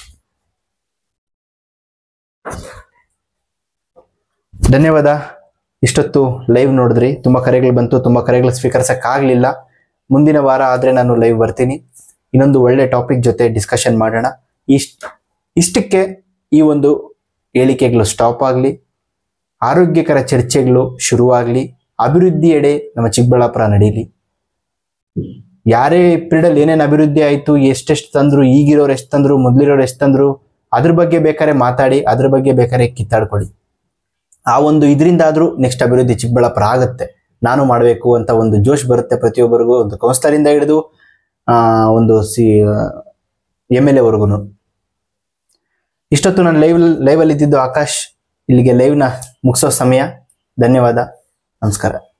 ಧನ್ಯವಾದ ಇಷ್ಟೊತ್ತು ಲೈವ್ ನೋಡಿದ್ರಿ ತುಂಬ ಕರೆಗಳು ಬಂತು ತುಂಬ ಕರೆಗಳು ಸ್ವೀಕರಿಸಕ್ಕಾಗಲಿಲ್ಲ ಮುಂದಿನ ವಾರ ಆದರೆ ನಾನು ಲೈವ್ ಬರ್ತೀನಿ ಇನ್ನೊಂದು ಒಳ್ಳೆ ಟಾಪಿಕ್ ಜೊತೆ ಡಿಸ್ಕಷನ್ ಮಾಡೋಣ ಇಷ್ಟ ಇಷ್ಟಕ್ಕೆ ಈ ಒಂದು ಹೇಳಿಕೆಗಳು ಸ್ಟಾಪ್ ಆಗಲಿ ಆರೋಗ್ಯಕರ ಚರ್ಚೆಗಳು ಶುರುವಾಗಲಿ ಅಭಿವೃದ್ಧಿಯೆಡೆ ನಮ್ಮ ಚಿಕ್ಕಬಳ್ಳಾಪುರ ನಡೀಲಿ ಯಾರೇ ಪೀರಿಯಡಲ್ಲಿ ಏನೇನು ಅಭಿವೃದ್ಧಿ ಆಯಿತು ಎಷ್ಟೆಷ್ಟು ತಂದ್ರು ಈಗಿರೋರು ಎಷ್ಟು ತಂದ್ರು ಮೊದಲಿರೋರು ಎಷ್ಟು ತಂದ್ರು ಅದ್ರ ಬಗ್ಗೆ ಬೇಕಾದ್ರೆ ಮಾತಾಡಿ ಅದ್ರ ಬಗ್ಗೆ ಬೇಕಾದ್ರೆ ಕಿತ್ತಾಡ್ಕೊಳ್ಳಿ ಆ ಒಂದು ಇದರಿಂದ ಆದರೂ ನೆಕ್ಸ್ಟ್ ಅಭಿವೃದ್ಧಿ ಚಿಕ್ಕಬಳ್ಳಾಪುರ ಆಗುತ್ತೆ ನಾನು ಮಾಡಬೇಕು ಅಂತ ಒಂದು ಜೋಶ್ ಬರುತ್ತೆ ಪ್ರತಿಯೊಬ್ಬರಿಗೂ ಒಂದು ಕೌನ್ಸಿಲರಿಂದ ಹಿಡಿದು ಆ, ಒಂದು ಸಿ ಎಮ್ ಎಲ್ ಎವರೆಗೂ ಇಷ್ಟೊತ್ತು ನಾನು ಲೈವ್ ಲೈವಲ್ಲಿ ಇದ್ದಿದ್ದು ಆಕಾಶ್ ಇಲ್ಲಿಗೆ ಲೈವ್ನ ಮುಗಿಸೋ ಸಮಯ ಧನ್ಯವಾದ ನಮಸ್ಕಾರ